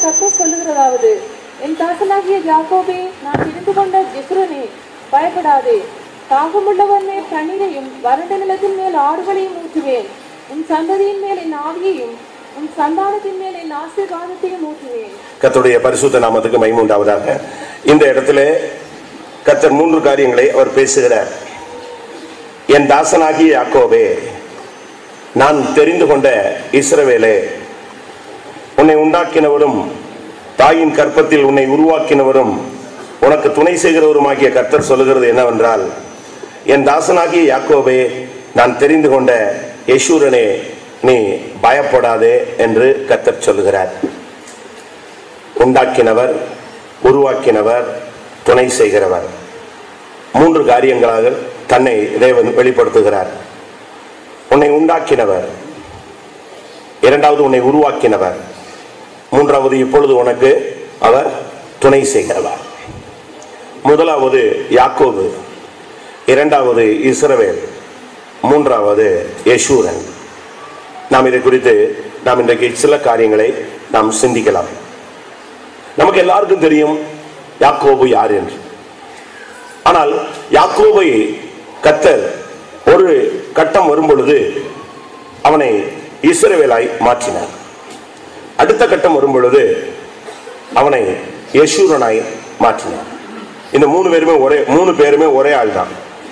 கர்த்தர் சொல்லுகிறதாவது என் தாசனாகிய யாக்கோபே நான் தெரிந்து கொண்ட ஜெசுரனே பயப்படாதே தாகமுள்ளவன் மேல் தண்ணீரையும் வறண்ட நிலத்தின் மேல் ஆறுகளையும் ஊற்றுவேன் உன் சந்ததியின் மேல் என் ஆவியையும் உன் சந்தானத்தின் மேல் என் ஆசீர்வாதத்தையும் ஊற்றுவேன் கர்த்தருடைய பரிசுத்த நாமத்துக்கு மகிமை உண்டாவதாக இந்த இடத்துல கர்த்தர் மூன்று காரியங்களை அவர் பேசுகிறார் என் தாசனாகிய யாக்கோபே நான் தெரிந்து கொண்ட இஸ்ரவேலே உன்னை உண்டாக்கினவரும் தாயின் கற்பத்தில் உன்னை உருவாக்கினவரும் உனக்கு துணை செய்கிறவருமாகிய கர்த்தர் சொல்லுகிறது என்னவென்றால் என் தாசனாகிய யாக்கோபே நான் தெரிந்து கொண்ட யசூரனே நீ பயப்படாதே என்று கர்த்தர் சொல்லுகிறார் உண்டாக்கினவர் உருவாக்கினவர் துணை செய்கிறவர் மூன்று காரியங்களாக தன்னை தேவன் வெளிப்படுத்துகிறார் உன்னை உண்டாக்கினவர் இரண்டாவது உன்னை உருவாக்கினவர் மூன்றாவது இப்பொழுது உனக்கு அவர் துணை செய்கிறவர் முதலாவது யாக்கோபு இரண்டாவது இஸ்ரவேல் மூன்றாவது யசூரன் நாம் இதை குறித்து நாம் இன்றைக்கு சில காரியங்களை நாம் சிந்திக்கலாம் நமக்கு எல்லாருக்கும் தெரியும் யாக்கோபு யார் என்று ஆனால் யாக்கோபை கத்தர் ஒரு கட்டம் வரும் பொழுது அவனை இஸ்ரவேலாய் மாற்றினார் அடுத்த கட்டம் வரும் பொழுது அவனை யசூரனாய் மாற்றினார் இந்த மூணு பேருமே ஒரே மூணு பேருமே ஒரே ஆள் தான்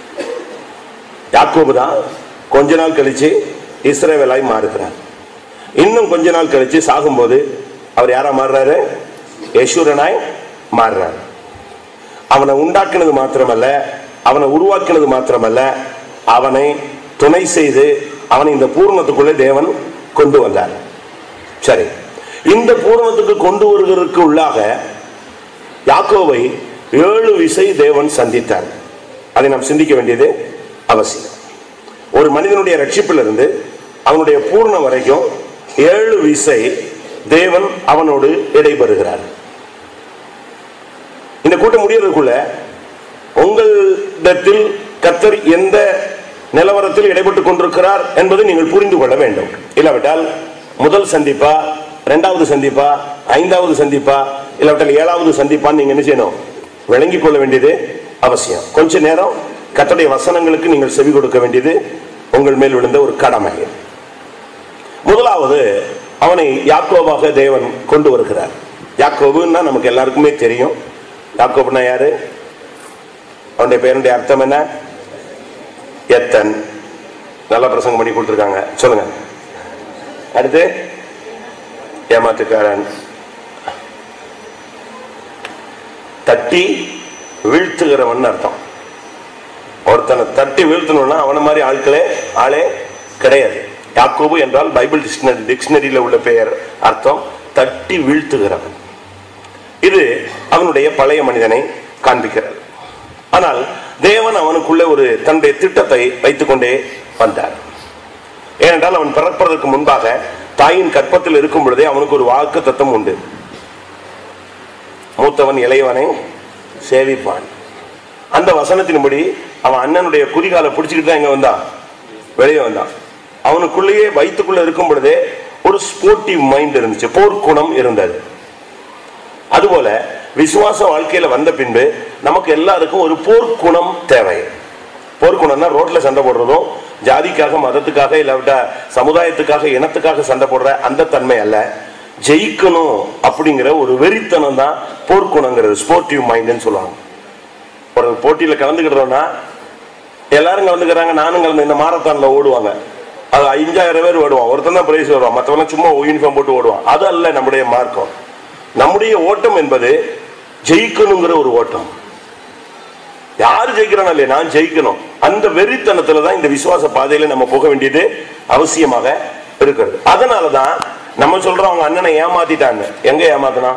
யாக்கோபு தான் கொஞ்ச நாள் கழிச்சு இஸ்ரவேலாய் மாறுகிறார் இன்னும் கொஞ்ச நாள் கழிச்சு சாகும்போது அவர் யாரா மாறுறாரு யசூரனாய் மாறுறாரு அவனை உண்டாக்கினது மாத்திரமல்ல அவனை உருவாக்கினது மாத்திரமல்ல அவனை துணை செய்து அவனை இந்த பூர்ணத்துக்குள்ளே தேவன் கொண்டு வந்தார் சரி இந்த பூர்ணத்துக்கு கொண்டு வருகிறதுக்கு உள்ளாக யாக்கோவை ஏழு விசை தேவன் சந்தித்தார் அதை நாம் சிந்திக்க வேண்டியது அவசியம் ஒரு மனிதனுடைய ரட்சிப்பிலிருந்து அவனுடைய பூர்ணம் வரைக்கும் ஏழு விசை தேவன் அவனோடு இடைபெறுகிறார் இந்த கூட்டம் முடியறதுக்குள்ள உங்களிடத்தில் கத்தர் எந்த நிலவரத்தில் இடைப்பட்டுக் கொண்டிருக்கிறார் என்பதை நீங்கள் புரிந்து கொள்ள வேண்டும் இல்லாவிட்டால் முதல் சந்திப்பா இரண்டாவது சந்திப்பா ஐந்தாவது சந்திப்பா இல்லாவிட்டால் ஏழாவது சந்திப்பான்னு நீங்க என்ன செய்யணும் விளங்கிக் கொள்ள வேண்டியது அவசியம் கொஞ்ச நேரம் கத்தருடைய வசனங்களுக்கு நீங்கள் செவி கொடுக்க வேண்டியது உங்கள் மேல் விழுந்த ஒரு கடமை முதலாவது அவனை யாக்கோபாக தேவன் கொண்டு வருகிறார் யாக்கோபுன்னா நமக்கு எல்லாருக்குமே தெரியும் யாக்கோபுனா யாரு அவனுடைய பெயருடைய அர்த்தம் என்ன எத்தன் நல்ல பிரசங்கம் பண்ணி கொடுத்துருக்காங்க சொல்லுங்க அடுத்து ஏமாற்றுக்காரன் தட்டி வீழ்த்துகிறவன் அர்த்தம் ஒருத்தனை தட்டி வீழ்த்தணும்னா அவன மாதிரி ஆட்களே ஆளே கிடையாது யாக்கோபு என்றால் பைபிள் டிக்ஷனரி டிக்ஷனரியில் உள்ள பெயர் அர்த்தம் தட்டி வீழ்த்துகிறவன் இது அவனுடைய பழைய மனிதனை காண்பிக்கிறது ஆனால் தேவன் அவனுக்குள்ளே ஒரு தன்னுடைய திட்டத்தை வைத்துக் கொண்டே வந்தார் ஏனென்றால் அவன் பிறப்பதற்கு முன்பாக தாயின் கற்பத்தில் இருக்கும் பொழுதே அவனுக்கு ஒரு வாக்கு தத்துவம் உண்டு மூத்தவன் இளையவனை சேவிப்பான் அந்த வசனத்தின்படி அவன் அண்ணனுடைய குறிகாலை பிடிச்சிக்கிட்டு தான் எங்க வந்தான் வெளியே வந்தான் அவனுக்குள்ளேயே வயிற்றுக்குள்ள இருக்கும் பொழுதே ஒரு ஸ்போர்ட்டிவ் மைண்ட் இருந்துச்சு போர்க்குணம் இருந்தது அதுபோல விசுவாச வாழ்க்கையில வந்த பின்பு நமக்கு எல்லாருக்கும் ஒரு போர்க்குணம் தேவை போர்க்குணம்னா ரோட்ல சண்டை போடுறதும் ஜாதிக்காக மதத்துக்காக இல்லாவிட்டா சமுதாயத்துக்காக இனத்துக்காக சண்டை போடுற அந்த தன்மை அல்ல ஜெயிக்கணும் அப்படிங்கிற ஒரு வெறித்தனம் தான் போர்க்குணங்கிறது ஸ்போர்ட்டிவ் மைண்ட்னு சொல்லுவாங்க ஒரு போட்டியில கலந்துக்கிட்டோம்னா எல்லாரும் கலந்துக்கிறாங்க நானும் கலந்து இந்த மாரத்தான்ல ஓடுவாங்க அது அஞ்சாயிரம் பேர் ஓடுவான் ஒருத்தன் தான் பிரைஸ் வருவான் மற்றவங்க சும்மா யூனிஃபார்ம் போட்டு ஓடுவான் அது அல்ல நம்முடைய மார்க்கம் நம்முடைய ஓட்டம் என்பது ஜெயிக்கணுங்கிற ஒரு ஓட்டம் யாரு ஜெயிக்கிறானா இல்லையா நான் ஜெயிக்கணும் அந்த வெறித்தனத்துல தான் இந்த விசுவாச பாதையில நம்ம போக வேண்டியது அவசியமாக இருக்கிறது அதனாலதான் நம்ம சொல்றோம் அவங்க அண்ணனை ஏமாத்திட்டாங்க எங்க ஏமாத்தினா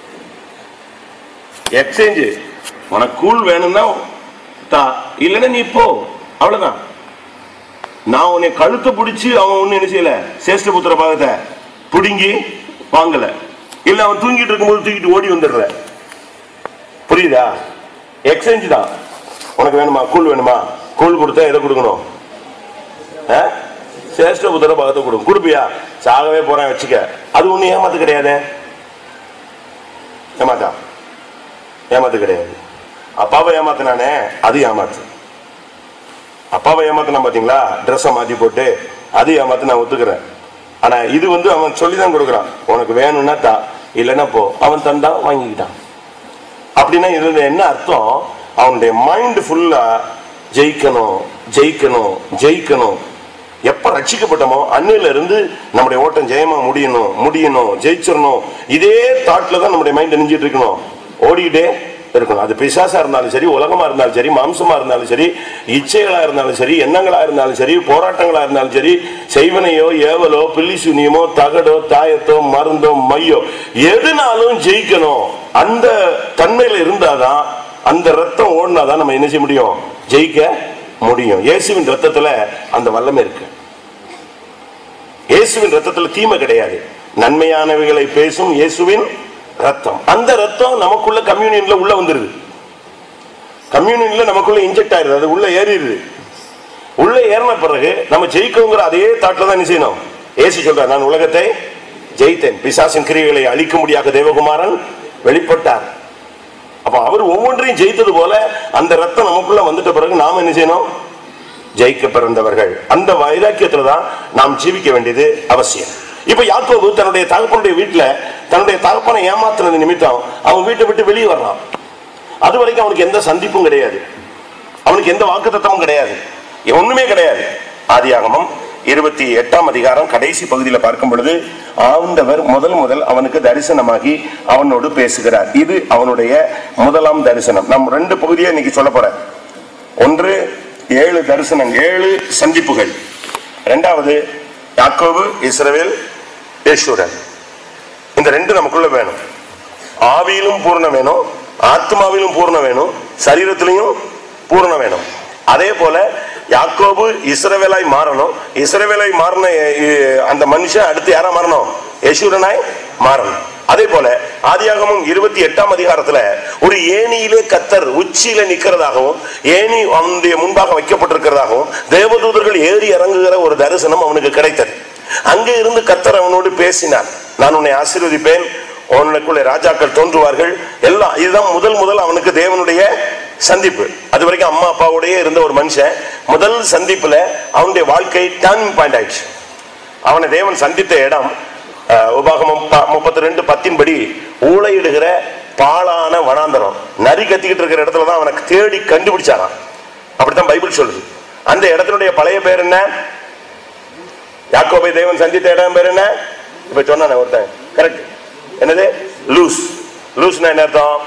எக்ஸ்சேஞ்சு உனக்கு கூழ் வேணும்னா தா இல்லைன்னா நீ போ அவ்வளவுதான் நான் உன்னை கழுத்தை பிடிச்சி அவன் ஒண்ணு என்ன செய்யல சேஷ்டபுத்திர பாகத்தை பிடுங்கி வாங்கல இல்ல அவன் தூங்கிட்டு இருக்கும்போது தூக்கிட்டு ஓடி வந்துடுற புரியுதா எக்ஸ்சேஞ்ச் தான் உனக்கு வேணுமா கூழ் வேணுமா கூழ் கொடுத்தா எதை கொடுக்கணும் ஆ? சேஷ்டபுத்திர பாகத்தை கொடுக்கும் கொடுப்பியா சாகவே போறேன் வச்சுக்க அது ஒண்ணு ஏமாத்து கிடையாது ஏமாத்தா ஏமாத்து கிடையாது அப்பாவை ஏமாத்தினானே அது ஏமாத்து அப்பாவை ஏமாத்தினா பாத்தீங்களா ட்ரெஸ்ஸை மாத்தி போட்டு அது ஏமாத்து நான் ஒத்துக்கிறேன் ஆனா இது வந்து அவன் சொல்லி தான் கொடுக்குறான் உனக்கு வேணும்னா தா இல்லைன்னா போ அவன் தந்தா வாங்கிக்கிட்டான் அப்படின்னா இதுல என்ன அர்த்தம் அவனுடைய மைண்ட் ஃபுல்லா ஜெயிக்கணும் ஜெயிக்கணும் ஜெயிக்கணும் எப்ப ரட்சிக்கப்பட்டோமோ அன்னையில இருந்து நம்முடைய ஓட்டம் ஜெயமா முடியணும் முடியணும் ஜெயிச்சிடணும் இதே தாட்ல தான் நம்முடைய மைண்ட் நெஞ்சிட்டு இருக்கணும் ஓடிக்கிட்டே இருக்கணும் அது பிசாசா இருந்தாலும் சரி உலகமா இருந்தாலும் சரி மாம்சமா இருந்தாலும் சரி இச்சைகளா இருந்தாலும் சரி எண்ணங்களா இருந்தாலும் சரி போராட்டங்களா இருந்தாலும் சரி செய்வனையோ ஏவலோ பில்லி சுனியமோ தகடோ தாயத்தோ மருந்தோ மையோ எதுனாலும் ஜெயிக்கணும் அந்த தன்மையில இருந்தாதான் அந்த ரத்தம் ஓடினாதான் நம்ம என்ன செய்ய முடியும் ஜெயிக்க முடியும் இயேசுவின் ரத்தத்துல அந்த வல்லமை இருக்கு இயேசுவின் ரத்தத்துல தீமை கிடையாது நன்மையானவைகளை பேசும் இயேசுவின் ரத்தம் அந்த ரத்தம் நமக்குள்ள கம்யூனியன்ல உள்ள வந்துருது கம்யூனியன்ல நமக்குள்ள இன்ஜெக்ட் ஆயிருது அது உள்ள ஏறிடுது உள்ள ஏறின பிறகு நம்ம ஜெயிக்கணுங்கிற அதே தாட்டில் தான் என்ன செய்யணும் ஏசு சொல்றார் நான் உலகத்தை ஜெயித்தேன் பிசாசின் கிரியைகளை அழிக்க முடியாத தேவகுமாரன் வெளிப்பட்டார் அப்ப அவர் ஒவ்வொன்றையும் ஜெயித்தது போல அந்த ரத்தம் நமக்குள்ள வந்துட்ட பிறகு நாம என்ன செய்யணும் ஜெயிக்க பிறந்தவர்கள் அந்த வைராக்கியத்துல தான் நாம் ஜீவிக்க வேண்டியது அவசியம் இப்ப யாக்கோபு தன்னுடைய தகப்பனுடைய வீட்டுல தன்னுடைய தகப்பனை ஏமாத்துறது நிமித்தம் அவன் வீட்டை விட்டு வெளியே வர்றான் அது வரைக்கும் அவனுக்கு எந்த சந்திப்பும் கிடையாது அவனுக்கு எந்த வாக்குத்தத்தமும் கிடையாது ஒண்ணுமே கிடையாது ஆதியாகமம் இருபத்தி எட்டாம் அதிகாரம் கடைசி பகுதியில் பார்க்கும் பொழுது ஆண்டவர் முதல் முதல் அவனுக்கு தரிசனமாகி அவனோடு பேசுகிறார் இது அவனுடைய முதலாம் தரிசனம் நாம் ரெண்டு பகுதியை இன்னைக்கு சொல்ல போறேன் ஒன்று ஏழு தரிசனம் ஏழு சந்திப்புகள் இரண்டாவது யாக்கோபு இஸ்ரவேல் யேசுரன் இந்த ரெண்டு நமக்குள்ள வேணும் ஆவியிலும் பூர்ணம் வேணும் ஆத்மாவிலும் பூர்ணம் வேணும் சரீரத்திலையும் பூர்ணம் வேணும் அதே போல யாக்கோபு இஸ்ரவேலாய் மாறணும் இஸ்ரவேலாய் மாறின அஹ், அந்த மனுஷன் அடுத்து யாரா மாறணும் யசூரனாய் மாறணும் அதே போல ஆதியாகமும் இருபத்தி எட்டாம் அதிகாரத்துல ஒரு ஏணியிலே கத்தர் உச்சியில நிக்கிறதாகவும் ஏணி அவனுடைய முன்பாக வைக்கப்பட்டிருக்கிறதாகவும் தேவதூதர்கள் ஏறி இறங்குகிற ஒரு தரிசனம் அவனுக்கு கிடைத்தது அங்கே இருந்து கத்தர் அவனோடு பேசினார் நான் உன்னை ஆசீர்வதிப்பேன் உனக்குள்ளே ராஜாக்கள் தோன்றுவார்கள் எல்லாம் இதுதான் முதல் முதல் அவனுக்கு தேவனுடைய சந்திப்பு அது வரைக்கும் அம்மா அப்பாவோடயே இருந்த ஒரு மனுஷன் முதல் சந்திப்புல அவனுடைய வாழ்க்கை டர்னிங் பாயிண்ட் ஆயிடுச்சு அவனை தேவன் சந்தித்த இடம் அஹ், உபாகமம் ப- முப்பத்தி ரெண்டு பத்தின்படி ஊழையிடுகிற பாழான வனாந்தரம் நரி கத்திக்கிட்டு இருக்கிற இடத்துல தான் அவனை தேடி கண்டுபிடிச்சாராம் அப்படித்தான் பைபிள் சொல்லுது அந்த இடத்தினுடைய பழைய பேர் என்ன யாக்கோபை தேவன் சந்தித்த இடம் பேர் என்ன இப்ப சொன்னானே ஒருத்தன் கரெக்ட் என்னது லூஸ் லூஸ்னா என்ன அர்த்தம்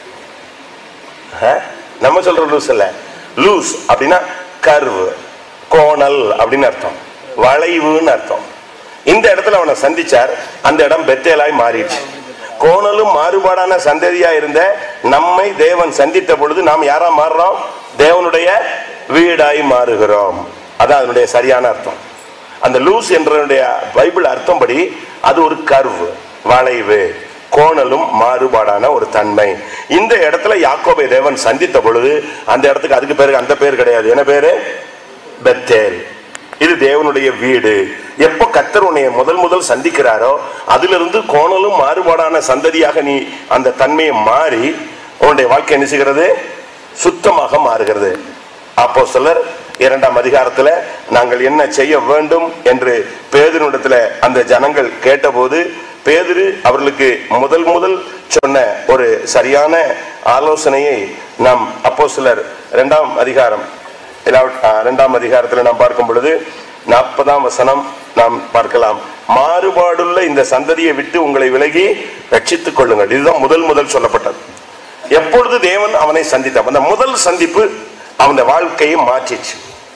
ஆ? நம்ம சொல்ற லூஸ் இல்ல லூஸ் அப்படின்னா கர்வ் கோணல் அப்படின்னு அர்த்தம் வளைவுன்னு அர்த்தம் இந்த இடத்துல அவனை சந்திச்சார் அந்த இடம் பெத்தேலாய் மாறிடுச்சு கோணலும் மாறுபாடான சந்ததியா இருந்த நம்மை தேவன் சந்தித்த பொழுது நாம் யாரா மாறுறோம் தேவனுடைய வீடாய் மாறுகிறோம் அதான் அதனுடைய சரியான அர்த்தம் அந்த லூஸ் என்றனுடைய பைபிள் அர்த்தம்படி அது ஒரு கர்வு வளைவு கோணலும் மாறுபாடான ஒரு தன்மை இந்த இடத்துல யாக்கோபை தேவன் சந்தித்த பொழுது அந்த இடத்துக்கு அதுக்கு பேருக்கு அந்த பேர் கிடையாது என்ன பேரு பெத்தேல் இது தேவனுடைய வீடு எப்போ கத்தர் உன்னை முதல் முதல் சந்திக்கிறாரோ அதிலிருந்து கோணலும் மாறுபாடான சந்ததியாக நீ அந்த தன்மையை மாறி உன்னுடைய வாழ்க்கை என்ன செய்கிறது சுத்தமாக மாறுகிறது அப்போ சிலர் இரண்டாம் அதிகாரத்துல நாங்கள் என்ன செய்ய வேண்டும் என்று பேதனிடத்துல அந்த ஜனங்கள் கேட்டபோது பேதுரு அவர்களுக்கு முதல் முதல் சொன்ன ஒரு சரியான ஆலோசனையை நாம் அப்போ சிலர் இரண்டாம் அதிகாரம் இல்லாவிட்- ஆ, இரண்டாம் அதிகாரத்தில் நாம் பார்க்கும் பொழுது நாற்பதாம் வசனம் நாம் பார்க்கலாம் மாறுபாடுள்ள இந்த சந்ததியை விட்டு உங்களை விலகி ரட்சித்துக் கொள்ளுங்கள் இதுதான் முதல் முதல் சொல்லப்பட்டது எப்பொழுது தேவன் அவனை சந்தித்தான் அந்த முதல் சந்திப்பு அவன் வாழ்க்கையை மாற்றிச்சு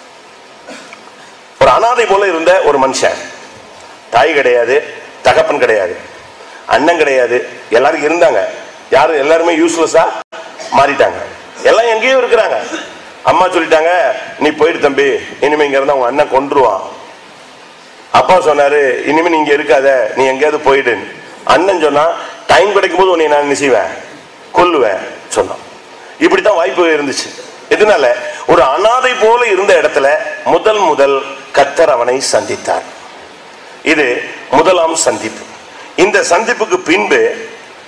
ஒரு அனாதை போல இருந்த ஒரு மனுஷன் தாய் கிடையாது தகப்பன் கிடையாது அண்ணன் கிடையாது எல்லாரும் இருந்தாங்க யாரும் எல்லாருமே யூஸ்லெஸ்ஸா மாறிட்டாங்க எல்லாம் எங்கேயோ இருக்கிறாங்க அம்மா சொல்லிட்டாங்க நீ போயிடு தம்பி இனிமே இங்க இருந்தா உங்க அண்ணன் கொன்றுவான் அப்பா சொன்னாரு இனிமே நீ இங்க இருக்காத நீ எங்கேயாவது போயிடு அண்ணன் சொன்னா டைம் கிடைக்கும் போது உன்னை நான் என்ன செய்வேன் கொல்லுவேன் சொன்னான் இப்படித்தான் வாய்ப்பு இருந்துச்சு இதனால ஒரு அனாதை போல இருந்த இடத்துல முதல் முதல் கத்தர் அவனை சந்தித்தார் இது முதலாம் சந்திப்பு இந்த சந்திப்புக்கு பின்பு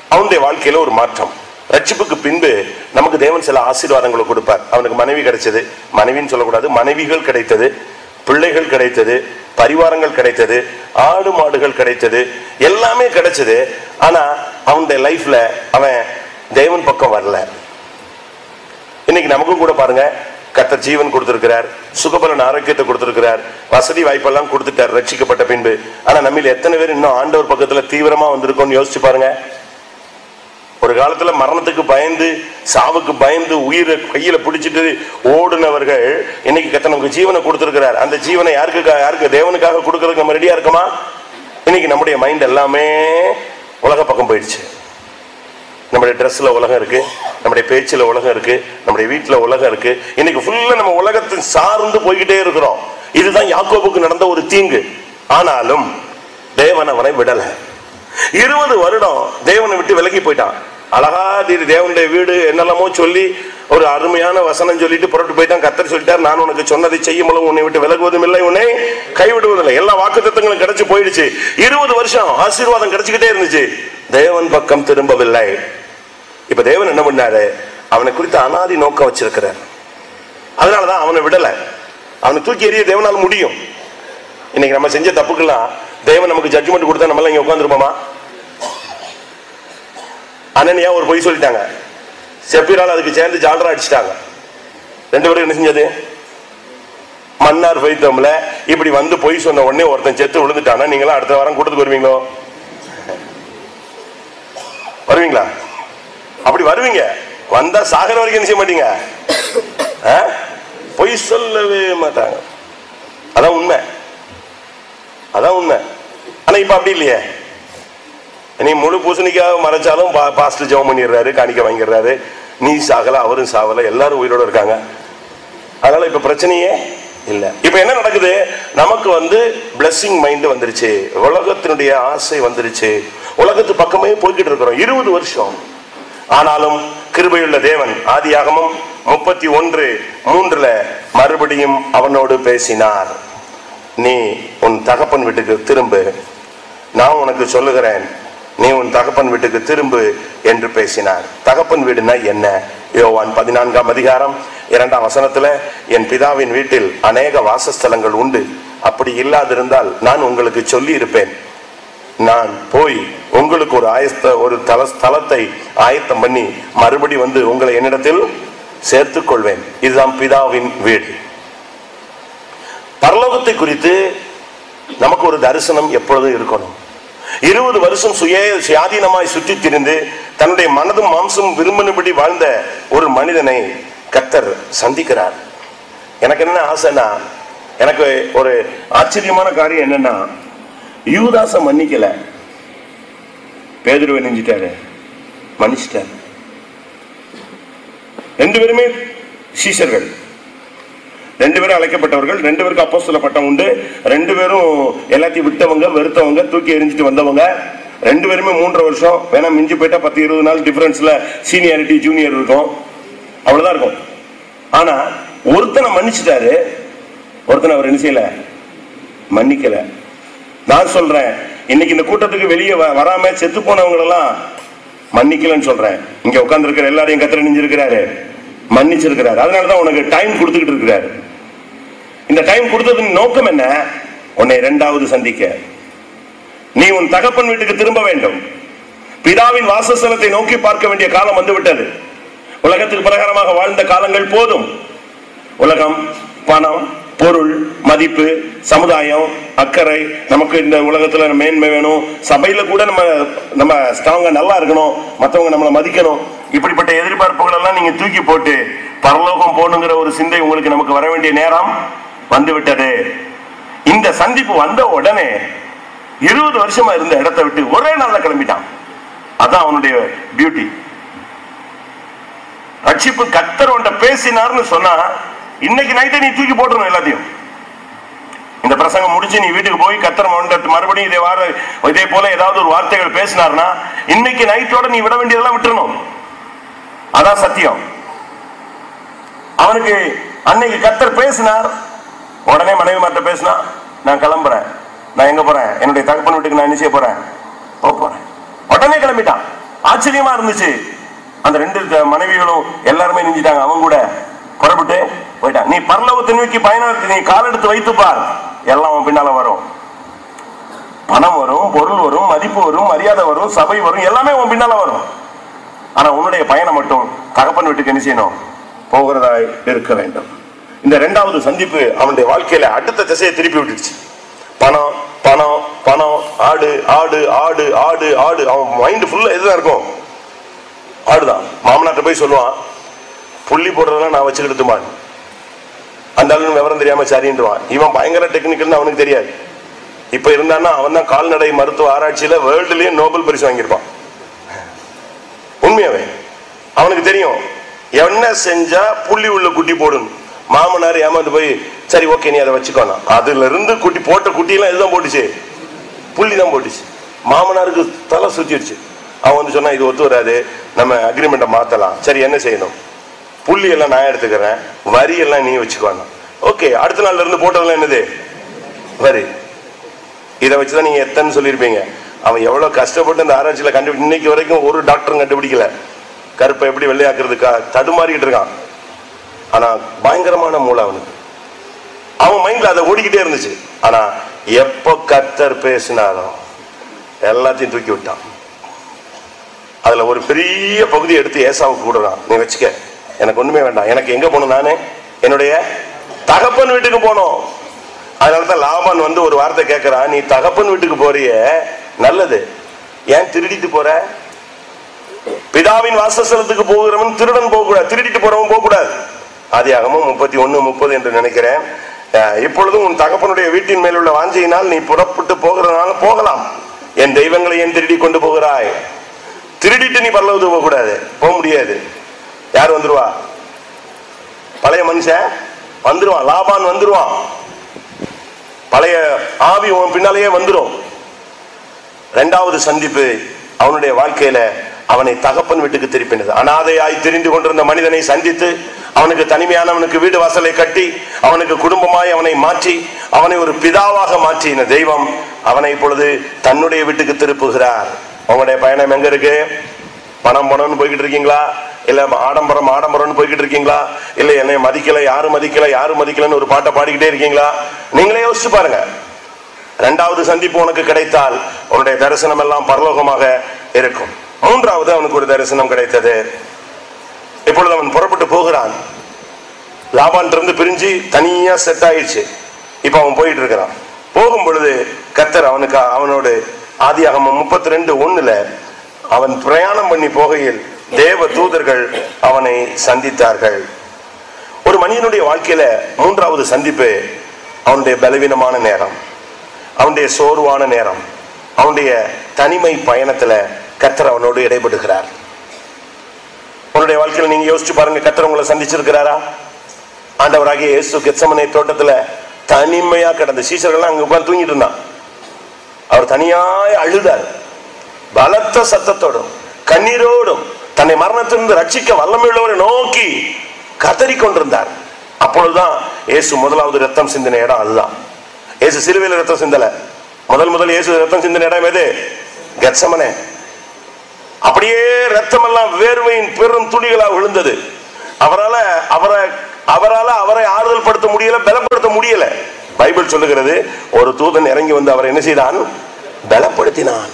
அவனுடைய வாழ்க்கையில ஒரு மாற்றம் ரட்சிப்புக்கு பின்பு நமக்கு தேவன் சில ஆசீர்வாதங்களை கொடுப்பார் அவனுக்கு மனைவி கிடைச்சது மனைவின்னு சொல்லக்கூடாது மனைவிகள் கிடைத்தது பிள்ளைகள் கிடைத்தது பரிவாரங்கள் கிடைத்தது ஆடு மாடுகள் கிடைத்தது எல்லாமே கிடைச்சது ஆனா அவனுடைய லைஃப்ல அவன் தேவன் பக்கம் வரல இன்னைக்கு நமக்கும் கூட பாருங்க கர்த்தர் ஜீவன் கொடுத்திருக்கிறார் சுகபலன் ஆரோக்கியத்தை கொடுத்திருக்கிறார் வசதி வாய்ப்பெல்லாம் கொடுத்துட்டார் ரட்சிக்கப்பட்ட பின்பு ஆனா நம்மில் எத்தனை பேர் இன்னும் ஆண்டவர் பக்கத்துல தீவிரமா வந்திருக்கோம்னு யோசிச்சு பாருங்க ஒரு காலத்துல மரணத்துக்கு பயந்து சாவுக்கு பயந்து உயிரை கையில பிடிச்சிட்டு ஓடுனவர்கள் இன்னைக்கு கத்த நமக்கு ஜீவனை கொடுத்திருக்கிறார் அந்த ஜீவனை யாருக்கு யாருக்கு தேவனுக்காக கொடுக்கறதுக்கு நம்ம ரெடியா இருக்கோமா இன்னைக்கு நம்முடைய மைண்ட் எல்லாமே உலக பக்கம் போயிடுச்சு நம்முடைய ட்ரெஸ்ல உலகம் இருக்கு நம்முடைய பேச்சுல உலகம் இருக்கு நம்முடைய வீட்டுல உலகம் இருக்கு இன்னைக்கு ஃபுல்லா நம்ம உலகத்தின் சார்ந்து போய்கிட்டே இருக்கிறோம் இதுதான் யாக்கோபுக்கு நடந்த ஒரு தீங்கு ஆனாலும் தேவன் அவனை விடல இருபது வருடம் தேவனை விட்டு விலகி போயிட்டான் அழகா தீரு தேவனுடைய வீடு என்னெல்லாமோ சொல்லி ஒரு அருமையான வசனம் சொல்லிட்டு புறட்டு போயிட்டான் கத்தர் சொல்லிட்டார் நான் உனக்கு சொன்னதை செய்யும் பொழுது உன்னை விட்டு விலகுவதும் இல்லை உன்னை கைவிடுவதில்லை எல்லா வாக்குத்தத்தங்களும் கிடைச்சு போயிடுச்சு இருபது வருஷம் ஆசீர்வாதம் கிடைச்சுக்கிட்டே இருந்துச்சு தேவன் பக்கம் திரும்பவில்லை இப்ப தேவன் என்ன பண்ணாரு அவனை குறித்து அனாதி நோக்கம் வச்சிருக்கிறார் அதனாலதான் அவனை விடல அவனை தூக்கி எறிய தேவனால் முடியும் இன்னைக்கு நம்ம செஞ்ச தப்புக்கெல்லாம் தேவன் நமக்கு ஜட்ஜ்மெண்ட் கொடுத்தா நம்ம எல்லாம் இங்க உட்காந்துருப்போமா அனனியா ஒரு பொய் சொல்லிட்டாங்க செப்பிரால் அதுக்கு சேர்ந்து ஜால்ரா அடிச்சிட்டாங்க ரெண்டு பேரும் என்ன செஞ்சது மன்னார் வைத்தோம்ல இப்படி வந்து பொய் சொன்ன உடனே ஒருத்தன் செத்து விழுந்துட்டானா நீங்களாம் அடுத்த வாரம் கூட்டத்துக்கு வருவீங்களோ வருவீங்களா அப்படி வருவீங்க வந்தா சாகர வரைக்கும் என்ன செய்ய மாட்டீங்க ஆ? பொய் சொல்லவே மாட்டாங்க அதான் உண்மை அதான் உண்மை ஆனா இப்ப அப்படி இல்லையே நீ முழு பூசணிக்காக மறைச்சாலும் பா- பாஸ்டர் ஜெபம் பண்ணிடுறாரு காணிக்க வாங்கிடுறாரு நீ சாகல அவரும் சாவல எல்லாரும் உயிரோட இருக்காங்க அதனால இப்ப பிரச்சனையே இல்ல இப்ப என்ன நடக்குது நமக்கு வந்து பிளஸ்ஸிங் மைண்ட் வந்துருச்சு உலகத்தினுடைய ஆசை வந்துருச்சு உலகத்து பக்கமே போய்கிட்டு இருக்கிறோம் இருபது வருஷம் ஆனாலும் கிருபையுள்ள தேவன் ஆதியாகமம் முப்பத்தி ஒன்று மூன்றுல மறுபடியும் அவனோடு பேசினார் நீ உன் தகப்பன் வீட்டுக்கு திரும்பு நான் உனக்கு சொல்லுகிறேன் நீ உன் தகப்பன் வீட்டுக்கு திரும்பு என்று பேசினார் தகப்பன் வீடுனா என்ன யோவான் பதினான்காம் அதிகாரம் இரண்டாம் வசனத்துல என் பிதாவின் வீட்டில் அநேக வாசஸ்தலங்கள் உண்டு அப்படி இல்லாதிருந்தால் நான் உங்களுக்கு சொல்லி இருப்பேன் நான் போய் உங்களுக்கு ஒரு ஆயஸ்த ஒரு தல ஸ்தலத்தை ஆயத்தம் பண்ணி மறுபடி வந்து உங்களை என்னிடத்தில் சேர்த்துக் கொள்வேன் இதுதான் பிதாவின் வீடு பரலோகத்தை குறித்து நமக்கு ஒரு தரிசனம் எப்பொழுதும் இருக்கணும் இருபது வருஷம் சுய சுயாதீனமாய் சுற்றி திரிந்து தன்னுடைய மனதும் மாம்சமும் விரும்பினபடி வாழ்ந்த ஒரு மனிதனை கத்தர் சந்திக்கிறார் எனக்கு என்ன ஆசைன்னா எனக்கு ஒரு ஆச்சரியமான காரியம் என்னன்னா யூதாச மன்னிக்கல பேதுருவை நெஞ்சிட்டாரு மன்னிச்சிட்டாரு ரெண்டு பேருமே சீஷர்கள் ரெண்டு பேரும் அழைக்கப்பட்டவர்கள் ரெண்டு பேருக்கு அப்போஸ்தல பட்டம் உண்டு ரெண்டு பேரும் எல்லாத்தையும் விட்டவங்க வெறுத்தவங்க தூக்கி எறிஞ்சிட்டு வந்தவங்க ரெண்டு பேருமே மூன்றரை வருஷம் வேணா மிஞ்சி போயிட்டா பத்து இருபது நாள் டிஃபரன்ஸ்ல சீனியாரிட்டி ஜூனியர் இருக்கும் அவ்வளவுதான் இருக்கும் ஆனா ஒருத்தனை மன்னிச்சிட்டாரு ஒருத்தனை அவர் என்ன செய்யல மன்னிக்கல நான் சொல்றேன் இன்னைக்கு இந்த கூட்டத்துக்கு வெளியே வ- வராம செத்து போனவங்களெல்லாம் மன்னிக்கலன்னு சொல்றேன் இங்க உட்கார்ந்து இருக்கிற எல்லாரையும் கத்திர நெஞ்சிருக்கிறாரு மன்னிச்சிருக்கிறாரு அதனாலதான் உனக்கு டைம் கொடுத்துக்கிட்டு இருக்கிறாரு இந்த டைம் கொடுத்ததின் நோக்கம் என்ன உன்னை இரண்டாவது சந்திக்க நீ உன் தகப்பன் வீட்டுக்கு திரும்ப வேண்டும் பிதாவின் வாசஸ்தலத்தை நோக்கி பார்க்க வேண்டிய காலம் வந்து விட்டது உலகத்துக்கு பிரகாரமாக வாழ்ந்த காலங்கள் போதும் உலகம் பணம் பொருள் மதிப்பு சமுதாயம் அக்கறை நமக்கு இந்த உலகத்துல மேன்மை வேணும் சபையில கூட நம்ம நம்ம ஸ்ட்ராங்கா நல்லா இருக்கணும் மத்தவங்க நம்மளை மதிக்கணும் இப்படிப்பட்ட எதிர்பார்ப்புகள் எல்லாம் நீங்க தூக்கி போட்டு பரலோகம் போகணுங்கிற ஒரு சிந்தை உங்களுக்கு நமக்கு வர வேண்டிய நேரம் வந்து விட்டது இந்த சந்திப்பு வந்த உடனே இருபது வருஷமா இருந்த இடத்தை விட்டு ஒரே நாள்ல கிளம்பிட்டான் அதான் அவனுடைய பியூட்டி ரட்சிப்பு கத்தர் உன்ட்ட பேசினார்னு சொன்னா இன்னைக்கு நைட்டே நீ தூக்கி போட்டுருணும் எல்லாத்தையும் இந்த பிரசங்கம் முடிச்சு நீ வீட்டுக்கு போய் கத்தர் உன்ட்ட மறுபடியும் இதே வார இதே போல ஏதாவது ஒரு வார்த்தைகள் பேசினார்னா இன்னைக்கு நைட்டோட நீ விட வேண்டியதெல்லாம் விட்டுறணும் அதான் சத்தியம் அவனுக்கு அன்னைக்கு கத்தர் பேசினார் உடனே மனைவி மாட்ட பேசினா நான் கிளம்புறேன் நான் எங்க போறேன் என்னுடைய தகப்பன் வீட்டுக்கு நான் என்ன செய்ய போறேன் போக போறேன் உடனே கிளம்பிட்டான் ஆச்சரியமா இருந்துச்சு அந்த ரெண்டு த- மனைவிகளும் எல்லாருமே நெஞ்சிட்டாங்க அவங்க கூட புறப்பட்டு போயிட்டாங்க நீ பரலோகத்தை நோக்கி பயணம் நீ கால் எடுத்து வைத்து பார் எல்லாம் அவன் பின்னால வரும் பணம் வரும் பொருள் வரும் மதிப்பு வரும் மரியாதை வரும் சபை வரும் எல்லாமே உன் பின்னால வரும் ஆனா உன்னுடைய பயணம் மட்டும் தகப்பன் வீட்டுக்கு என்ன செய்யணும் போகிறதாய் இருக்க வேண்டும் இந்த இரண்டாவது சந்திப்பு அவனுடைய வாழ்க்கையில அடுத்த திசையை திருப்பி விட்டுடுச்சு பணம் பணம் பணம் ஆடு ஆடு ஆடு ஆடு ஆடு அவன் மைண்ட் ஃபுல்லா இதுதான் இருக்கும் ஆடுதான் மாமனாட்ட போய் சொல்லுவான் புள்ளி போடுறதெல்லாம் நான் வச்சுக்கிட்டுமான் அந்த ஆளு விவரம் தெரியாம சரின்றான் இவன் பயங்கர டெக்னிக்கல்னு அவனுக்கு தெரியாது இப்ப இருந்தான்னா அவன் தான் கால்நடை மருத்துவ ஆராய்ச்சியில வேர்ல்டுலயே நோபல் பரிசு வாங்கியிருப்பான் உண்மையாவே அவனுக்கு தெரியும் என்ன செஞ்சா புள்ளி உள்ள குட்டி போடணும் மாமனார் ஏமாந்து போய் சரி ஓகே நீ அதை வச்சுக்கோனா அதுல இருந்து குட்டி போட்ட குட்டியெல்லாம் இதுதான் போட்டுச்சு புள்ளி தான் போட்டுச்சு மாமனாருக்கு தலை சுத்திடுச்சு அவன் வந்து சொன்னா இது ஒத்து வராது நம்ம அக்ரிமெண்ட்டை மாத்தலாம் சரி என்ன செய்யணும் புள்ளி எல்லாம் நான் எடுத்துக்கிறேன் வரி எல்லாம் நீ வச்சுக்கோனா ஓகே அடுத்த நாள்ல இருந்து போட்டதெல்லாம் என்னது வரி இதை வச்சுதான் நீங்க எத்தனை சொல்லியிருப்பீங்க அவன் எவ்வளவு கஷ்டப்பட்டு இந்த ஆராய்ச்சியில கண்டு இன்னைக்கு வரைக்கும் ஒரு டாக்டரும் கண்டுபிடிக்கல கருப்பை எப்படி வெள்ளையாக்குறதுக்கா தடுமாறிக்கிட்டு இருக்கான் ஆனா பயங்கரமான மூளை அவனுக்கு அவன் மைண்ட்ல அதை ஓடிக்கிட்டே இருந்துச்சு ஆனா எப்ப கத்தர் பேசினாலும் எல்லாத்தையும் தூக்கி விட்டான் அதுல ஒரு பெரிய பகுதியை எடுத்து ஏசாவுக்கு கொடுறான் நீ வச்சுக்க எனக்கு ஒண்ணுமே வேண்டாம் எனக்கு எங்க போகணும் நானு என்னுடைய தகப்பன் வீட்டுக்கு போனோம் அதனாலதான் லாபான் வந்து ஒரு வார்த்தை கேட்கறான் நீ தகப்பன் வீட்டுக்கு போறிய நல்லது ஏன் திருடிட்டு போற பிதாவின் வாசஸ்தலத்துக்கு போகிறவன் திருடன் போக கூடாது திருடிட்டு போறவன் போக கூடாது ஆதியாகமும் முப்பத்தி ஒண்ணு முப்பது என்று நினைக்கிறேன் அஹ் இப்பொழுதும் உன் தகப்பனுடைய வீட்டின் மேல் உள்ள வாஞ்சையினால் நீ புறப்பட்டு போகிறதுனால போகலாம் என் தெய்வங்களை ஏன் திருடி கொண்டு போகிறாய் திருடிட்டு நீ பரலவத்துக்கு போக கூடாது போக முடியாது யார் வந்துருவா பழைய மனுஷன் வந்துருவான் லாபான் வந்துருவான் பழைய ஆவி உன் பின்னாலேயே வந்துரும் இரண்டாவது சந்திப்பு அவனுடைய வாழ்க்கையில அவனை தகப்பன் வீட்டுக்கு திருப்பினது அனாதையாய் தெரிந்து கொண்டிருந்த மனிதனை சந்தித்து அவனுக்கு தனிமையானவனுக்கு வீடு வாசலை கட்டி அவனுக்கு குடும்பமாய் அவனை மாற்றி அவனை ஒரு பிதாவாக மாற்றின தெய்வம் அவனை இப்பொழுது தன்னுடைய வீட்டுக்கு திருப்புகிறார் உங்களுடைய பயணம் எங்க இருக்கு பணம் பணம்னு போய்கிட்டு இருக்கீங்களா இல்ல ஆடம்பரம் ஆடம்பரம்னு போய்கிட்டு இருக்கீங்களா இல்ல என்னை மதிக்கல யாரு மதிக்கல யாரு மதிக்கலன்னு ஒரு பாட்டை பாடிக்கிட்டே இருக்கீங்களா நீங்களே யோசிச்சு பாருங்க இரண்டாவது சந்திப்பு உனக்கு கிடைத்தால் உன்னுடைய தரிசனம் எல்லாம் பரலோகமாக இருக்கும் மூன்றாவது அவனுக்கு ஒரு தரிசனம் கிடைத்தது இப்பொழுது அவன் புறப்பட்டு போகிறான் லாபான் இருந்து பிரிஞ்சு தனியா செட் ஆயிடுச்சு இப்ப அவன் போயிட்டு இருக்கிறான் போகும் பொழுது கத்தர் அவனுக்கு அவனோடு ஆதியாகமம் முப்பத்தி ரெண்டு ஒண்ணுல அவன் பிரயாணம் பண்ணி போகையில் தேவ தூதர்கள் அவனை சந்தித்தார்கள் ஒரு மனிதனுடைய வாழ்க்கையில மூன்றாவது சந்திப்பு அவனுடைய பலவீனமான நேரம் அவனுடைய சோர்வான நேரம் அவனுடைய தனிமை பயணத்துல கத்தர் அவனோடு இடைபடுகிறார் உன்னுடைய வாழ்க்கையில நீங்க யோசிச்சு பாருங்க கத்தர் உங்களை சந்திச்சிருக்கிறாரா ஆண்டவராகிய இயேசு கெச்சமனை தோட்டத்துல தனிமையா கிடந்த சீசர்கள்லாம் அங்க உட்கார்ந்து தூங்கிட்டு இருந்தான் அவர் தனியாய் அழுதார் பலத்த சத்தத்தோடும் கண்ணீரோடும் தன்னை மரணத்திலிருந்து ரட்சிக்க வல்லமையுள்ளவரை நோக்கி கதறி கொண்டிருந்தார் அப்பொழுதுதான் இயேசு முதலாவது ரத்தம் சிந்தின இடம் அதுதான் இயேசு சிலுவையில் ரத்தம் சிந்தல முதல் முதல் இயேசு ரத்தம் சிந்தின இடம் எது கெத்சமனே அப்படியே ரத்தம் எல்லாம் வேர்வையின் பெரும் துளிகளா விழுந்தது அவரால அவரை அவரால அவரை ஆறுதல் படுத்த முடியல பலப்படுத்த முடியல பைபிள் சொல்லுகிறது ஒரு தூதன் இறங்கி வந்து அவரை என்ன செய்தான் பலப்படுத்தினான்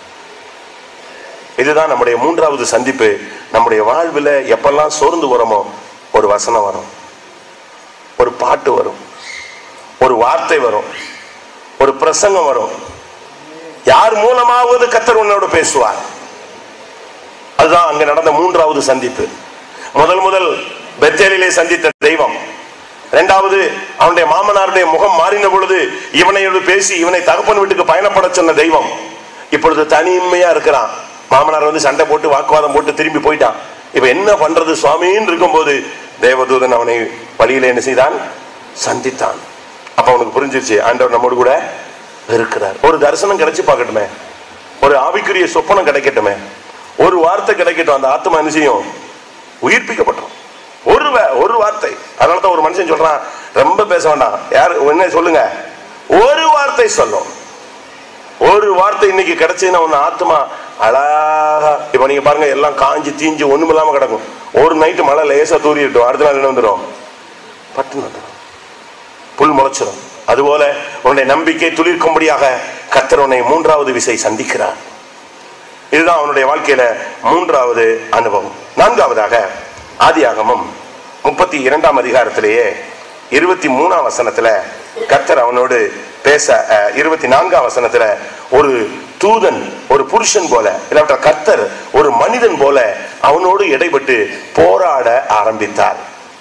இதுதான் நம்முடைய மூன்றாவது சந்திப்பு நம்முடைய வாழ்வில் எப்பெல்லாம் சோர்ந்து வரோமோ ஒரு வசனம் வரும் ஒரு பாட்டு வரும் ஒரு வார்த்தை வரும் ஒரு பிரசங்கம் வரும் யார் மூலமாவது கத்தர் உன்னோடு பேசுவார் அதுதான் அங்க நடந்த மூன்றாவது சந்திப்பு முதல் முதல் பெத்தேலிலே சந்தித்த தெய்வம் இரண்டாவது அவனுடைய மாமனாருடைய முகம் மாறின பொழுது இவனையோடு பேசி இவனை தகப்பன் வீட்டுக்கு பயணப்பட சொன்ன தெய்வம் இப்பொழுது தனிமையா இருக்கிறான் மாமனார் வந்து சண்டை போட்டு வாக்குவாதம் போட்டு திரும்பி போயிட்டான் இப்ப என்ன பண்றது சுவாமின்னு இருக்கும்போது தேவதூதன் அவனை வழியில என்ன செய்தான் சந்தித்தான் அப்ப அவனுக்கு புரிஞ்சிருச்சு ஆண்டவர் நம்மோடு கூட இருக்கிறார் ஒரு தரிசனம் கிடைச்சு பார்க்கட்டுமே ஒரு ஆவிக்குரிய சொப்பனம் கிடைக்கட்டுமே ஒரு வார்த்தை கிடைக்கட்டும் அந்த ஆத்மா என்ன செய்யும் உயிர்ப்பிக்கப்பட்டோம் ஒரு வே- ஒரு வார்த்தை அதனால தான் ஒரு மனுஷன் சொல்றான் ரொம்ப பேச வேண்டாம் யார் என்ன சொல்லுங்க ஒரு வார்த்தை சொல்லும் ஒரு வார்த்தை இன்னைக்கு கிடைச்சதுன்னா உன் ஆத்மா அழகா இப்ப நீங்க பாருங்க எல்லாம் காஞ்சி தீஞ்சு ஒண்ணும் இல்லாம கிடக்கும் ஒரு நைட்டு மழை லேசா தூரிட்டோம் அடுத்த நாள் என்ன வந்துடும் பட்டுன்னு வந்துடும் புல் முளைச்சிடும் அதுபோல உன்னுடைய நம்பிக்கை துளிர்க்கும்படியாக கர்த்தர் உன்னை மூன்றாவது விசை சந்திக்கிறார் இதுதான் அவனுடைய வாழ்க்கையில மூன்றாவது அனுபவம் நான்காவதாக ஆதியாகமம் முப்பத்தி இரண்டாம் அதிகாரத்திலேயே இருபத்தி மூணாம் வசனத்துல கர்த்தர் அவனோடு பேச அஹ், இருபத்தி நான்காம் வசனத்துல ஒரு தூதன் ஒரு புருஷன் போல இல்லாவிட்ட கர்த்தர் ஒரு மனிதன் போல அவனோடு இடைப்பட்டு போராட ஆரம்பித்தார்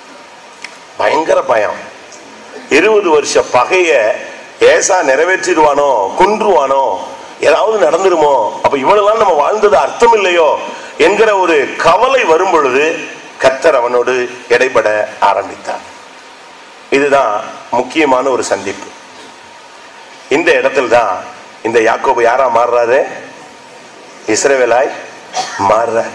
பயங்கர பயம் இருபது வருஷ பகைய ஏசா நிறைவேற்றிடுவானோ கொன்றுவானோ ஏதாவது நடந்துருமோ அப்ப இவ்வளவு நம்ம வாழ்ந்தது அர்த்தம் இல்லையோ என்கிற ஒரு கவலை வரும் பொழுது கத்தர் அவனோடு இடைபட ஆரம்பித்தார் இதுதான் முக்கியமான ஒரு சந்திப்பு இந்த இடத்துல தான் இந்த யாக்கோபு யாரா மாறுறாரு இஸ்ரவேலாய் மாறுறார்